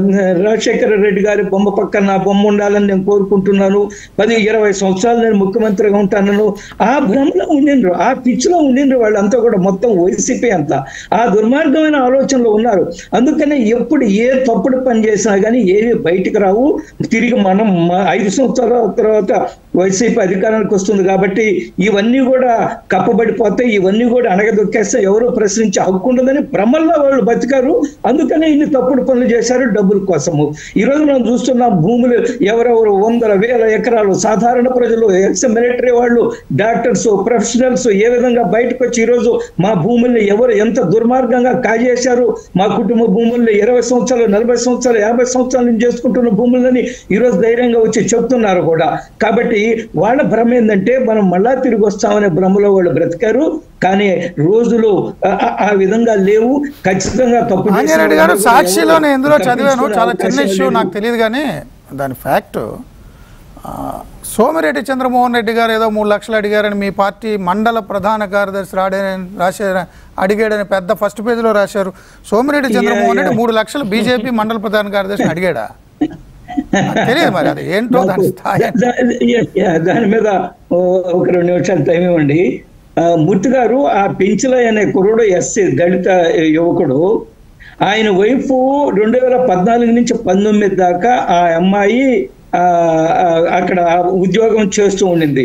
రాజశేఖర రెడ్డి గారి బొమ్మ పక్కన నా బొమ్మ ఉండాలని నేను కోరుకుంటున్నాను పది ఇరవై సంవత్సరాలు నేను ముఖ్యమంత్రిగా ఉంటాను ఆ భ్రమలో ఉండిండ్రు ఆ పిచ్చిలో ఉండిండ్రు వాళ్ళంతా కూడా మొత్తం వైసీపీ అంతా ఆ దుర్మార్గమైన ఆలోచనలో ఉన్నారు అందుకనే ఎప్పుడు ఏ తప్పుడు పని చేసినా కానీ ఏవి బయటికి రావు తిరిగి మనం మ- ఐదు సంవత్సరాల తర్వాత వైసీపీ అధికారానికి వస్తుంది కాబట్టి ఇవన్నీ కూడా కప్పబడిపోతాయి ఇవన్నీ కూడా అణగదొక్కేస్తే ఎవరు ప్రశ్నించే హక్కు ఉండదని భ్రమల్లో వాళ్ళు బతికారు అందుకనే ఇన్ని తప్పుడు పనులు చేశారు డబ్బుల కోసము ఈ రోజు మనం చూస్తున్నాం భూములు ఎవరెవరు వందల వేల ఎకరాలు సాధారణ ప్రజలు ఎక్స్ మిలిటరీ వాళ్ళు డాక్టర్స్ ప్రొఫెషనల్స్ ఏ విధంగా బయటకు వచ్చి ఈరోజు మా భూముల్ని ఎవరు ఎంత దుర్మార్గంగా కాజేశారు మా కుటుంబ భూముల్ని ఇరవై సంవత్సరాలు నలభై సంవత్సరాలు యాభై సంవత్సరాల నుంచి చేసుకుంటున్న భూములని ఈరోజు ధైర్యంగా వచ్చి చెప్తున్నారు కూడా కాబట్టి వాళ్ళ భ్రమ ఏంటంటే మనం మళ్ళా తిరిగి వస్తామనే భ్రమలో వాళ్ళు బ్రతికారు కానీ రోజులు ఆ- ఆ- ఆ విధంగా లేవు ఖచ్చితంగా తప్పు చేసిన ఆంజనేయుడు గారు వాళ్ళు సాక్షిలో ఎవరు నేను ఎందులో చదివాను తప్పించుకునే చాలా చిన్న అవకాశం ఇష్యూ లేదు. నాకు తెలియదు కానీ దాని ఫ్యాక్ట్ ఆ, సోమిరెడ్డి చంద్రమోహన్ రెడ్డి గారు ఏదో మూడు లక్షలు అడిగారని మీ పార్టీ మండల ప్రధాన కార్యదర్శి రాడని రాశారు అడిగాడని పెద్ద ఫస్ట్ పేజీలో రాశారు సోమిరెడ్డి చంద్రమోహన్ రెడ్డి మూడు లక్షలు బీజేపీ మండల ప్రధాన కార్యదర్శిని అడిగాడా నాకు తెలియదు మరి అది ఏంటో దాని స్థాయి అంటే. దా- యా- యా, దాని మీద ఓ- ఒక రెండు నిమిషాలు టైం ఇవ్వండి ఆ, మూర్తి గారు ఆ పెంచులయ్య అనే కుర్రుడు ఎస్సీ దళిత యువకుడు ఆయన వైఫ్ రెండు వేల పద్నాలుగు నుంచి పంతొమ్మిది దాకా ఆ అమ్మాయి ఆ, ఆ, అక్కడ ఉద్యోగం చేస్తూ ఉండింది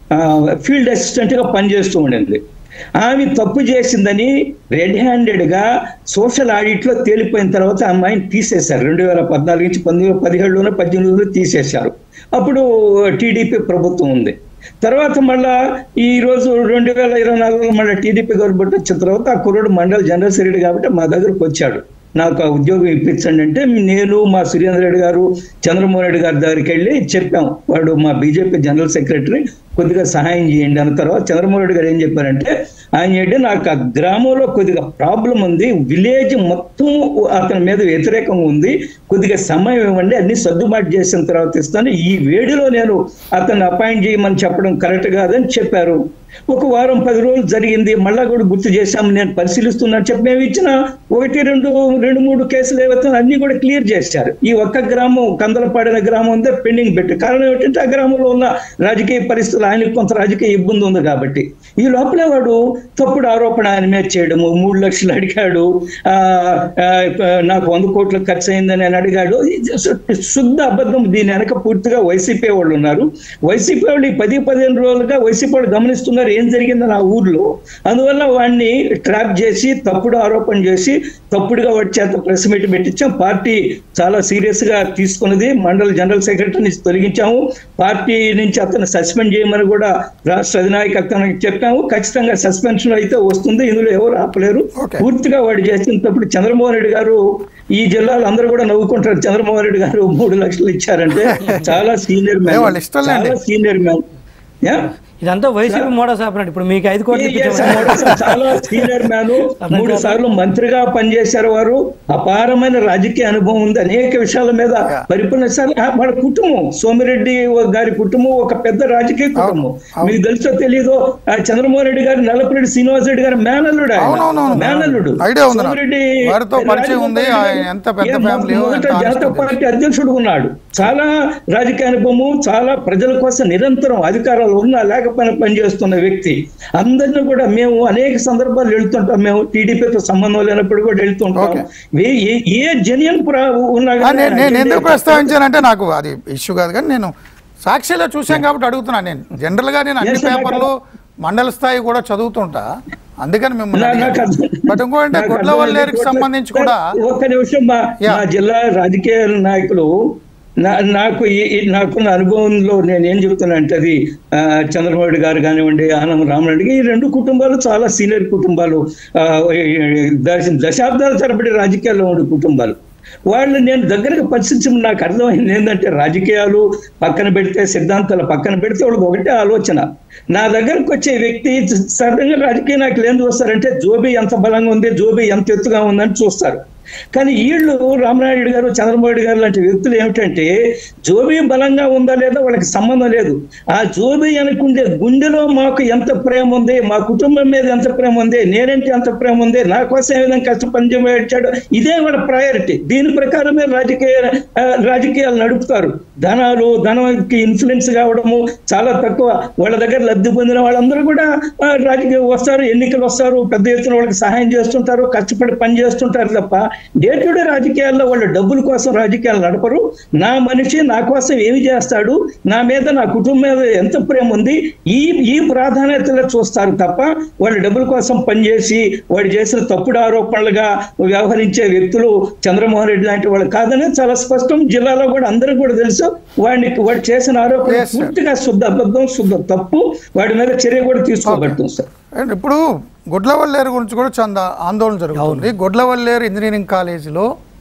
ఫీల్డ్ అసిస్టెంట్ గా పనిచేస్తూ ఉండింది ఆమె తప్పు చేసిందని రెడ్ హ్యాండెడ్ గా సోషల్ ఆడిట్ లో తేలిపోయిన తర్వాత ఆ అమ్మాయిని తీసేశారు రెండు వేల పద్నాలుగు నుంచి పంతొమ్మిది పదిహేడులోనే పద్దెనిమిదిలో తీసేశారు అప్పుడు టీడీపీ ప్రభుత్వం ఉంది తర్వాత మళ్ళా ఈ రోజు రెండు వేల ఇరవై నాలుగులో మళ్ళీ టీడీపీ గవర్నమెంట్ వచ్చిన తర్వాత ఆ కుర్రోడు మండల జనరల్ సెక్రటరీ కాబట్టి మా దగ్గరకు వచ్చాడు నాకు ఆ ఉద్యోగం ఇప్పించండి అంటే నేను మా సురేంద్ర రెడ్డి గారు చంద్రమోహన్ రెడ్డి గారి దగ్గరికి వెళ్ళి చెప్పాం వాడు మా బీజేపీ జనరల్ సెక్రటరీ కొద్దిగా సహాయం చేయండి అన్న తర్వాత చంద్రమోహన్ రెడ్డి గారు ఏం చెప్పారంటే ఆయన ఏంటి నాకు ఆ గ్రామంలో కొద్దిగా ప్రాబ్లం ఉంది విలేజ్ మొత్తం అతని మీద వ్యతిరేకం ఉంది కొద్దిగా సమయం ఇవ్వండి అన్ని సర్దుబాటు చేసిన తర్వాత ఇస్తాను ఈ వేడిలో నేను అతన్ని అపాయింట్ చేయమని చెప్పడం కరెక్ట్ కాదని చెప్పారు ఒక వారం పది రోజులు జరిగింది మళ్ళా కూడా గుర్తు చేశాము నేను పరిశీలిస్తున్నాను చెప్పి మేము ఇచ్చిన ఒకటి రెండు రెండు మూడు కేసులు ఏవైతే అన్ని కూడా క్లియర్ చేశారు ఈ ఒక్క గ్రామం కందలపాడిన గ్రామం ఉందే పెండింగ్ పెట్టి కారణం ఏంటంటే ఆ గ్రామంలో ఉన్న రాజకీయ పరిస్థితులు ఆయనకు కొంత రాజకీయ ఇబ్బంది ఉంది కాబట్టి ఈ లోపలే వాడు తప్పుడు ఆరోపణ ఆయన మీద చేయడము మూడు లక్షలు అడిగాడు ఆ, ఆ, నాకు వంద కోట్లు ఖర్చు అయిందని ఆయన అడిగాడు ఇది శు- శుద్ధ అబద్ధం దీని వెనక పూర్తిగా వైసీపీ వాళ్ళు ఉన్నారు వైసీపీ వాళ్ళు ఈ పది పదిహేను రోజులుగా వైసీపీ వాళ్ళు గమనిస్తున్నారు ఏం జరిగిందని ఆ ఊర్లో అందువల్ల వాడిని ట్రాప్ చేసి తప్పుడు ఆరోపణ చేసి తప్పుడుగా వాడి చేత ప్రెస్ మీట్ పెట్టించాం పార్టీ చాలా సీరియస్ గా తీసుకున్నది మండల జనరల్ సెక్రటరీ నుంచి తొలగించాము పార్టీ నుంచి అతను సస్పెండ్ చేయమని కూడా రాష్ట్ర అధినాయకత్వానికి చెప్పాము ఖచ్చితంగా సస్పెన్షన్ అయితే వస్తుంది ఇందులో ఎవరు ఆపలేరు Okay. పూర్తిగా వాడు చేసినప్పుడు చంద్రమోహన్ రెడ్డి గారు ఈ జిల్లాలో అందరూ కూడా నవ్వుకుంటారు చంద్రమోహన్ రెడ్డి గారు మూడు లక్షలు ఇచ్చారంటే చాలా సీనియర్ ఏ, మ్యాన్ వాళ్ళ ఇష్టం లేండి. చాలా సీనియర్ మ్యాన్ యా ఇదంతా వైసీపీ మోడల్స్ ఆపరండి ఇప్పుడు మీకు ఐదు కోట్లు Yes, ఇప్పించామని yes, చాలా సీనియర్ మ్యాన్ మూడు సార్లు మంత్రిగా పనిచేశారు వారు అపారమైన రాజకీయ అనుభవం ఉంది అనేక విషయాల మీద పరిపూర్ణ సార్ ఆ, వాళ్ళ కుటుంబం సోమిరెడ్డి గారి కుటుంబం ఒక పెద్ద రాజకీయ కుటుంబం అవును. మీకు తెలుసో తెలీదో ఆ చంద్రమోహన్ రెడ్డి గారు నల్లపురెడ్డి శ్రీనివాస్ రెడ్డి గారు మేనల్లుడు ఆయన. అవునవునవును. మేనల్లుడు ఐడియా ఉంది నాకు. సోమిరెడ్డి వారితో పరిచయం ఉంది. ఆయన ఎంత పెద్ద ఏ, family ఓ, మొదట ఎంత జాతీయ ఆనెస్టో పార్టీ అధ్యక్షుడు ఉన్నాడు చాలా రాజకీయ అనుభవము చాలా ప్రజల కోసం నిరంతరం అధికారాలు ఉన్నా లేకపోయినా పనిచేస్తున్న వ్యక్తి అందరిని కూడా మేము అనేక సందర్భాలు వెళ్తుంటాం మేము టీడీపీతో సంబంధం లేనప్పుడు కూడా వెళ్తుంటాం Okay. ఏ- ఏ- ఏ జెన్యున్ ఉన్నా ఆ, కానీ నేను నేను ఆయన ఎందుకు agenda ప్రస్తావించానంటే నాకు అది ఇష్యూ కాదు కానీ నేను సాక్షిలో చూశాను కాబట్టి అడుగుతున్నాను నేను జనరల్గా నేను అన్ని Yes, sir, నాకు పేపర్లు మండల స్థాయి కూడా చదువుతుంటా అందుకని మిమ్మల్ని నా- నాకు అడిగాను. అర్థం- బట్ ఇంకోటి నాకు గుడ్లవల్లేరుకి అర్థమైంది. సంబంధించి కూడా ఒక్క నిమిషం మా Yeah. మా జిల్లా రాజకీయ నాయకులు నా- నాకు ఈ- ఈ- నాకున్న అనుభవంలో నేను ఏం చెప్తున్నా అంటే అది ఆ, చంద్రబాబు నాయుడు గారు కానివ్వండి ఆనం రామరెడ్డి ఈ రెండు కుటుంబాలు చాలా సీనియర్ కుటుంబాలు ఆ, ఈ- దశ- దశాబ్దాల తరబడి రాజకీయాల్లో ఉండే కుటుంబాలు వాళ్ళు నేను దగ్గరకు పరిశీలించిన నాకు అర్థమైంది ఏంటంటే రాజకీయాలు పక్కన పెడితే సిద్ధాంతాలు పక్కన పెడితే వాళ్ళకి ఒకటే ఆలోచన నా దగ్గరకు వచ్చే వ్యక్తి సడన్గా రాజకీయ నాయకులు ఏం చూస్తారంటే జోబీ ఎంత బలంగా ఉంది జోబీ ఎంత ఎత్తుగా ఉందని చూస్తారు కానీ వీళ్ళు రామనాయుడు గారు చంద్రబాబు గారు లాంటి వ్యక్తులు ఏమిటంటే జోబీ బలంగా ఉందా లేదా వాళ్ళకి సంబంధం లేదు ఆ జోబీ అనుకుంటే గుండెలో మాకు ఎంత ప్రేమ ఉంది మా కుటుంబం మీద ఎంత ప్రేమ ఉంది నేనంటే ఎంత ప్రేమ ఉంది నా కోసం ఏ విధంగా కష్టపడి చేశాడు ఇదే వాళ్ళ ప్రయారిటీ దీని ప్రకారమే రాజకీయ ఆ, రాజకీయాలు నడుపుతారు ధనాలు ధనానికి ఇన్ఫ్లుయెన్స్ కావడము చాలా తక్కువ వాళ్ళ దగ్గర లబ్ధి పొందిన వాళ్ళందరూ కూడా ఆ, రాజకీయ వస్తారు ఎన్నికలు వస్తారు పెద్ద ఎత్తున వాళ్ళకి సహాయం చేస్తుంటారు కష్టపడి పని చేస్తుంటారు తప్ప డే టు డే రాజకీయాల్లో వాళ్ళు డబ్బుల కోసం రాజకీయాలు నడపరు నా మనిషి నా కోసం ఏమి చేస్తాడు నా మీద నా కుటుంబం మీద ఎంత ప్రేమ ఉంది ఈ ఈ ప్రాధాన్యతలో చూస్తారు తప్ప వాళ్ళు డబ్బుల కోసం పనిచేసి వాడు చేసిన తప్పుడు ఆరోపణలుగా వ్యవహరించే వ్యక్తులు చంద్రమోహన్ రెడ్డి లాంటి వాళ్ళు కాదని చాలా స్పష్టం జిల్లాలో కూడా అందరికీ కూడా తెలుసు వాడిని వాడు చేసిన ఆరోపణ Yes, sir. పూర్తిగా శుద్ధ అబద్ధం శుద్ధ తప్పు వాడి మీద చర్య కూడా తీసుకోబడుతుంది సార్ అండ్ ఇప్పుడు గుడ్లవల్లేరు గురించి కూడా చాలా ఆందోళన జరుగుతుంది గుడ్లవల్లేరు ఇంజనీరింగ్ కాలేజీలో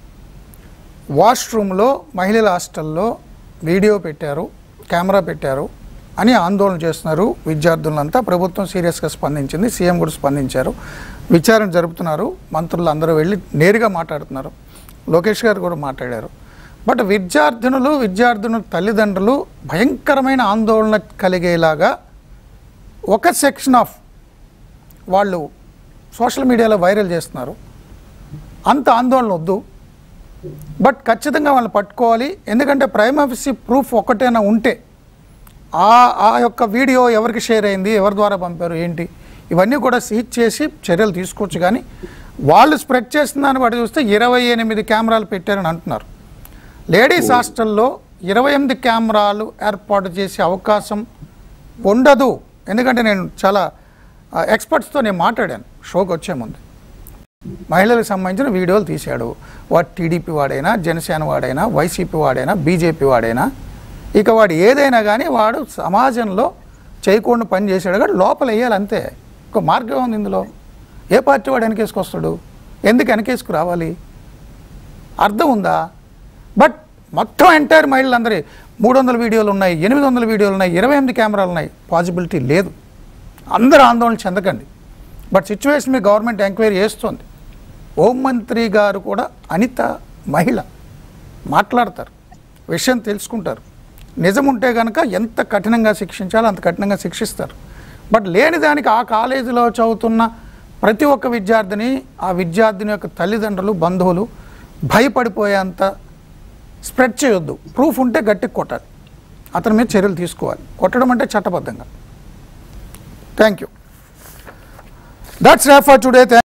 వాష్రూమ్లో మహిళల హాస్టల్లో వీడియో పెట్టారు కెమెరా పెట్టారు అని ఆందోళన చేస్తున్నారు విద్యార్థులంతా ప్రభుత్వం సీరియస్గా స్పందించింది సీఎం కూడా స్పందించారు విచారణ జరుపుతున్నారు మంత్రులు అందరూ వెళ్ళి నేరుగా మాట్లాడుతున్నారు లోకేష్ గారు కూడా మాట్లాడారు బట్ విద్యార్థినులు విద్యార్థినుల తల్లిదండ్రులు భయంకరమైన ఆందోళన కలిగేలాగా ఒక సెక్షన్ ఆఫ్ వాళ్ళు సోషల్ మీడియాలో వైరల్ చేస్తున్నారు అంత ఆందోళన వద్దు బట్ ఖచ్చితంగా వాళ్ళని పట్టుకోవాలి ఎందుకంటే ప్రైమ్ ఆఫీసీ ప్రూఫ్ ఒక్కటైనా ఉంటే ఆ ఆ యొక్క వీడియో ఎవరికి షేర్ అయింది ఎవరి ద్వారా పంపారు ఏంటి ఇవన్నీ కూడా సీజ్ చేసి చర్యలు తీసుకోవచ్చు కానీ వాళ్ళు స్ప్రెడ్ చేస్తుందని వాటి చూస్తే ఇరవై ఎనిమిది కెమెరాలు పెట్టారని అంటున్నారు లేడీస్ హాస్టల్లో ఇరవై ఎనిమిది కెమెరాలు ఏర్పాటు చేసే అవకాశం ఉండదు ఎందుకంటే నేను చాలా ఎక్స్పర్ట్స్తో నేను మాట్లాడాను షోకి వచ్చే ముందు మహిళలకు సంబంధించిన వీడియోలు తీశాడు వాడు టీడీపీ వాడైనా జనసేన వాడైనా వైసీపీ వాడైనా బీజేపీ వాడైనా ఇక వాడు ఏదైనా కానీ వాడు సమాజంలో చేయకుండా పని చేశాడు కానీ లోపల వేయాలి అంతే ఒక మార్గం ఉంది ఇందులో ఏ పార్టీ వాడు వెనకేసుకొస్తాడు ఎందుకు వెనకేసుకు రావాలి అర్థం ఉందా బట్ మొత్తం ఎంటైర్ మహిళలందరి మూడు వందల వీడియోలు ఉన్నాయి ఎనిమిది వందల వీడియోలు ఉన్నాయి ఇరవై ఎనిమిది కెమెరాలు ఉన్నాయి పాసిబిలిటీ లేదు అందరూ ఆందోళన చెందకండి బట్ సిచ్యువేషన్ మీ గవర్నమెంట్ ఎంక్వైరీ చేస్తుంది హోంమంత్రి గారు కూడా అనిత మహిళ మాట్లాడతారు విషయం తెలుసుకుంటారు నిజం ఉంటే కనుక ఎంత కఠినంగా శిక్షించాలో అంత కఠినంగా శిక్షిస్తారు బట్ లేని దానికి ఆ కాలేజీలో చదువుతున్న ప్రతి ఒక్క విద్యార్థిని ఆ విద్యార్థిని యొక్క తల్లిదండ్రులు బంధువులు భయపడిపోయేంత స్ప్రెడ్ చేయొద్దు ప్రూఫ్ ఉంటే గట్టికి కొట్టాలి అతని మీద చర్యలు తీసుకోవాలి కొట్టడం అంటే చట్టబద్ధంగా thank you that's for today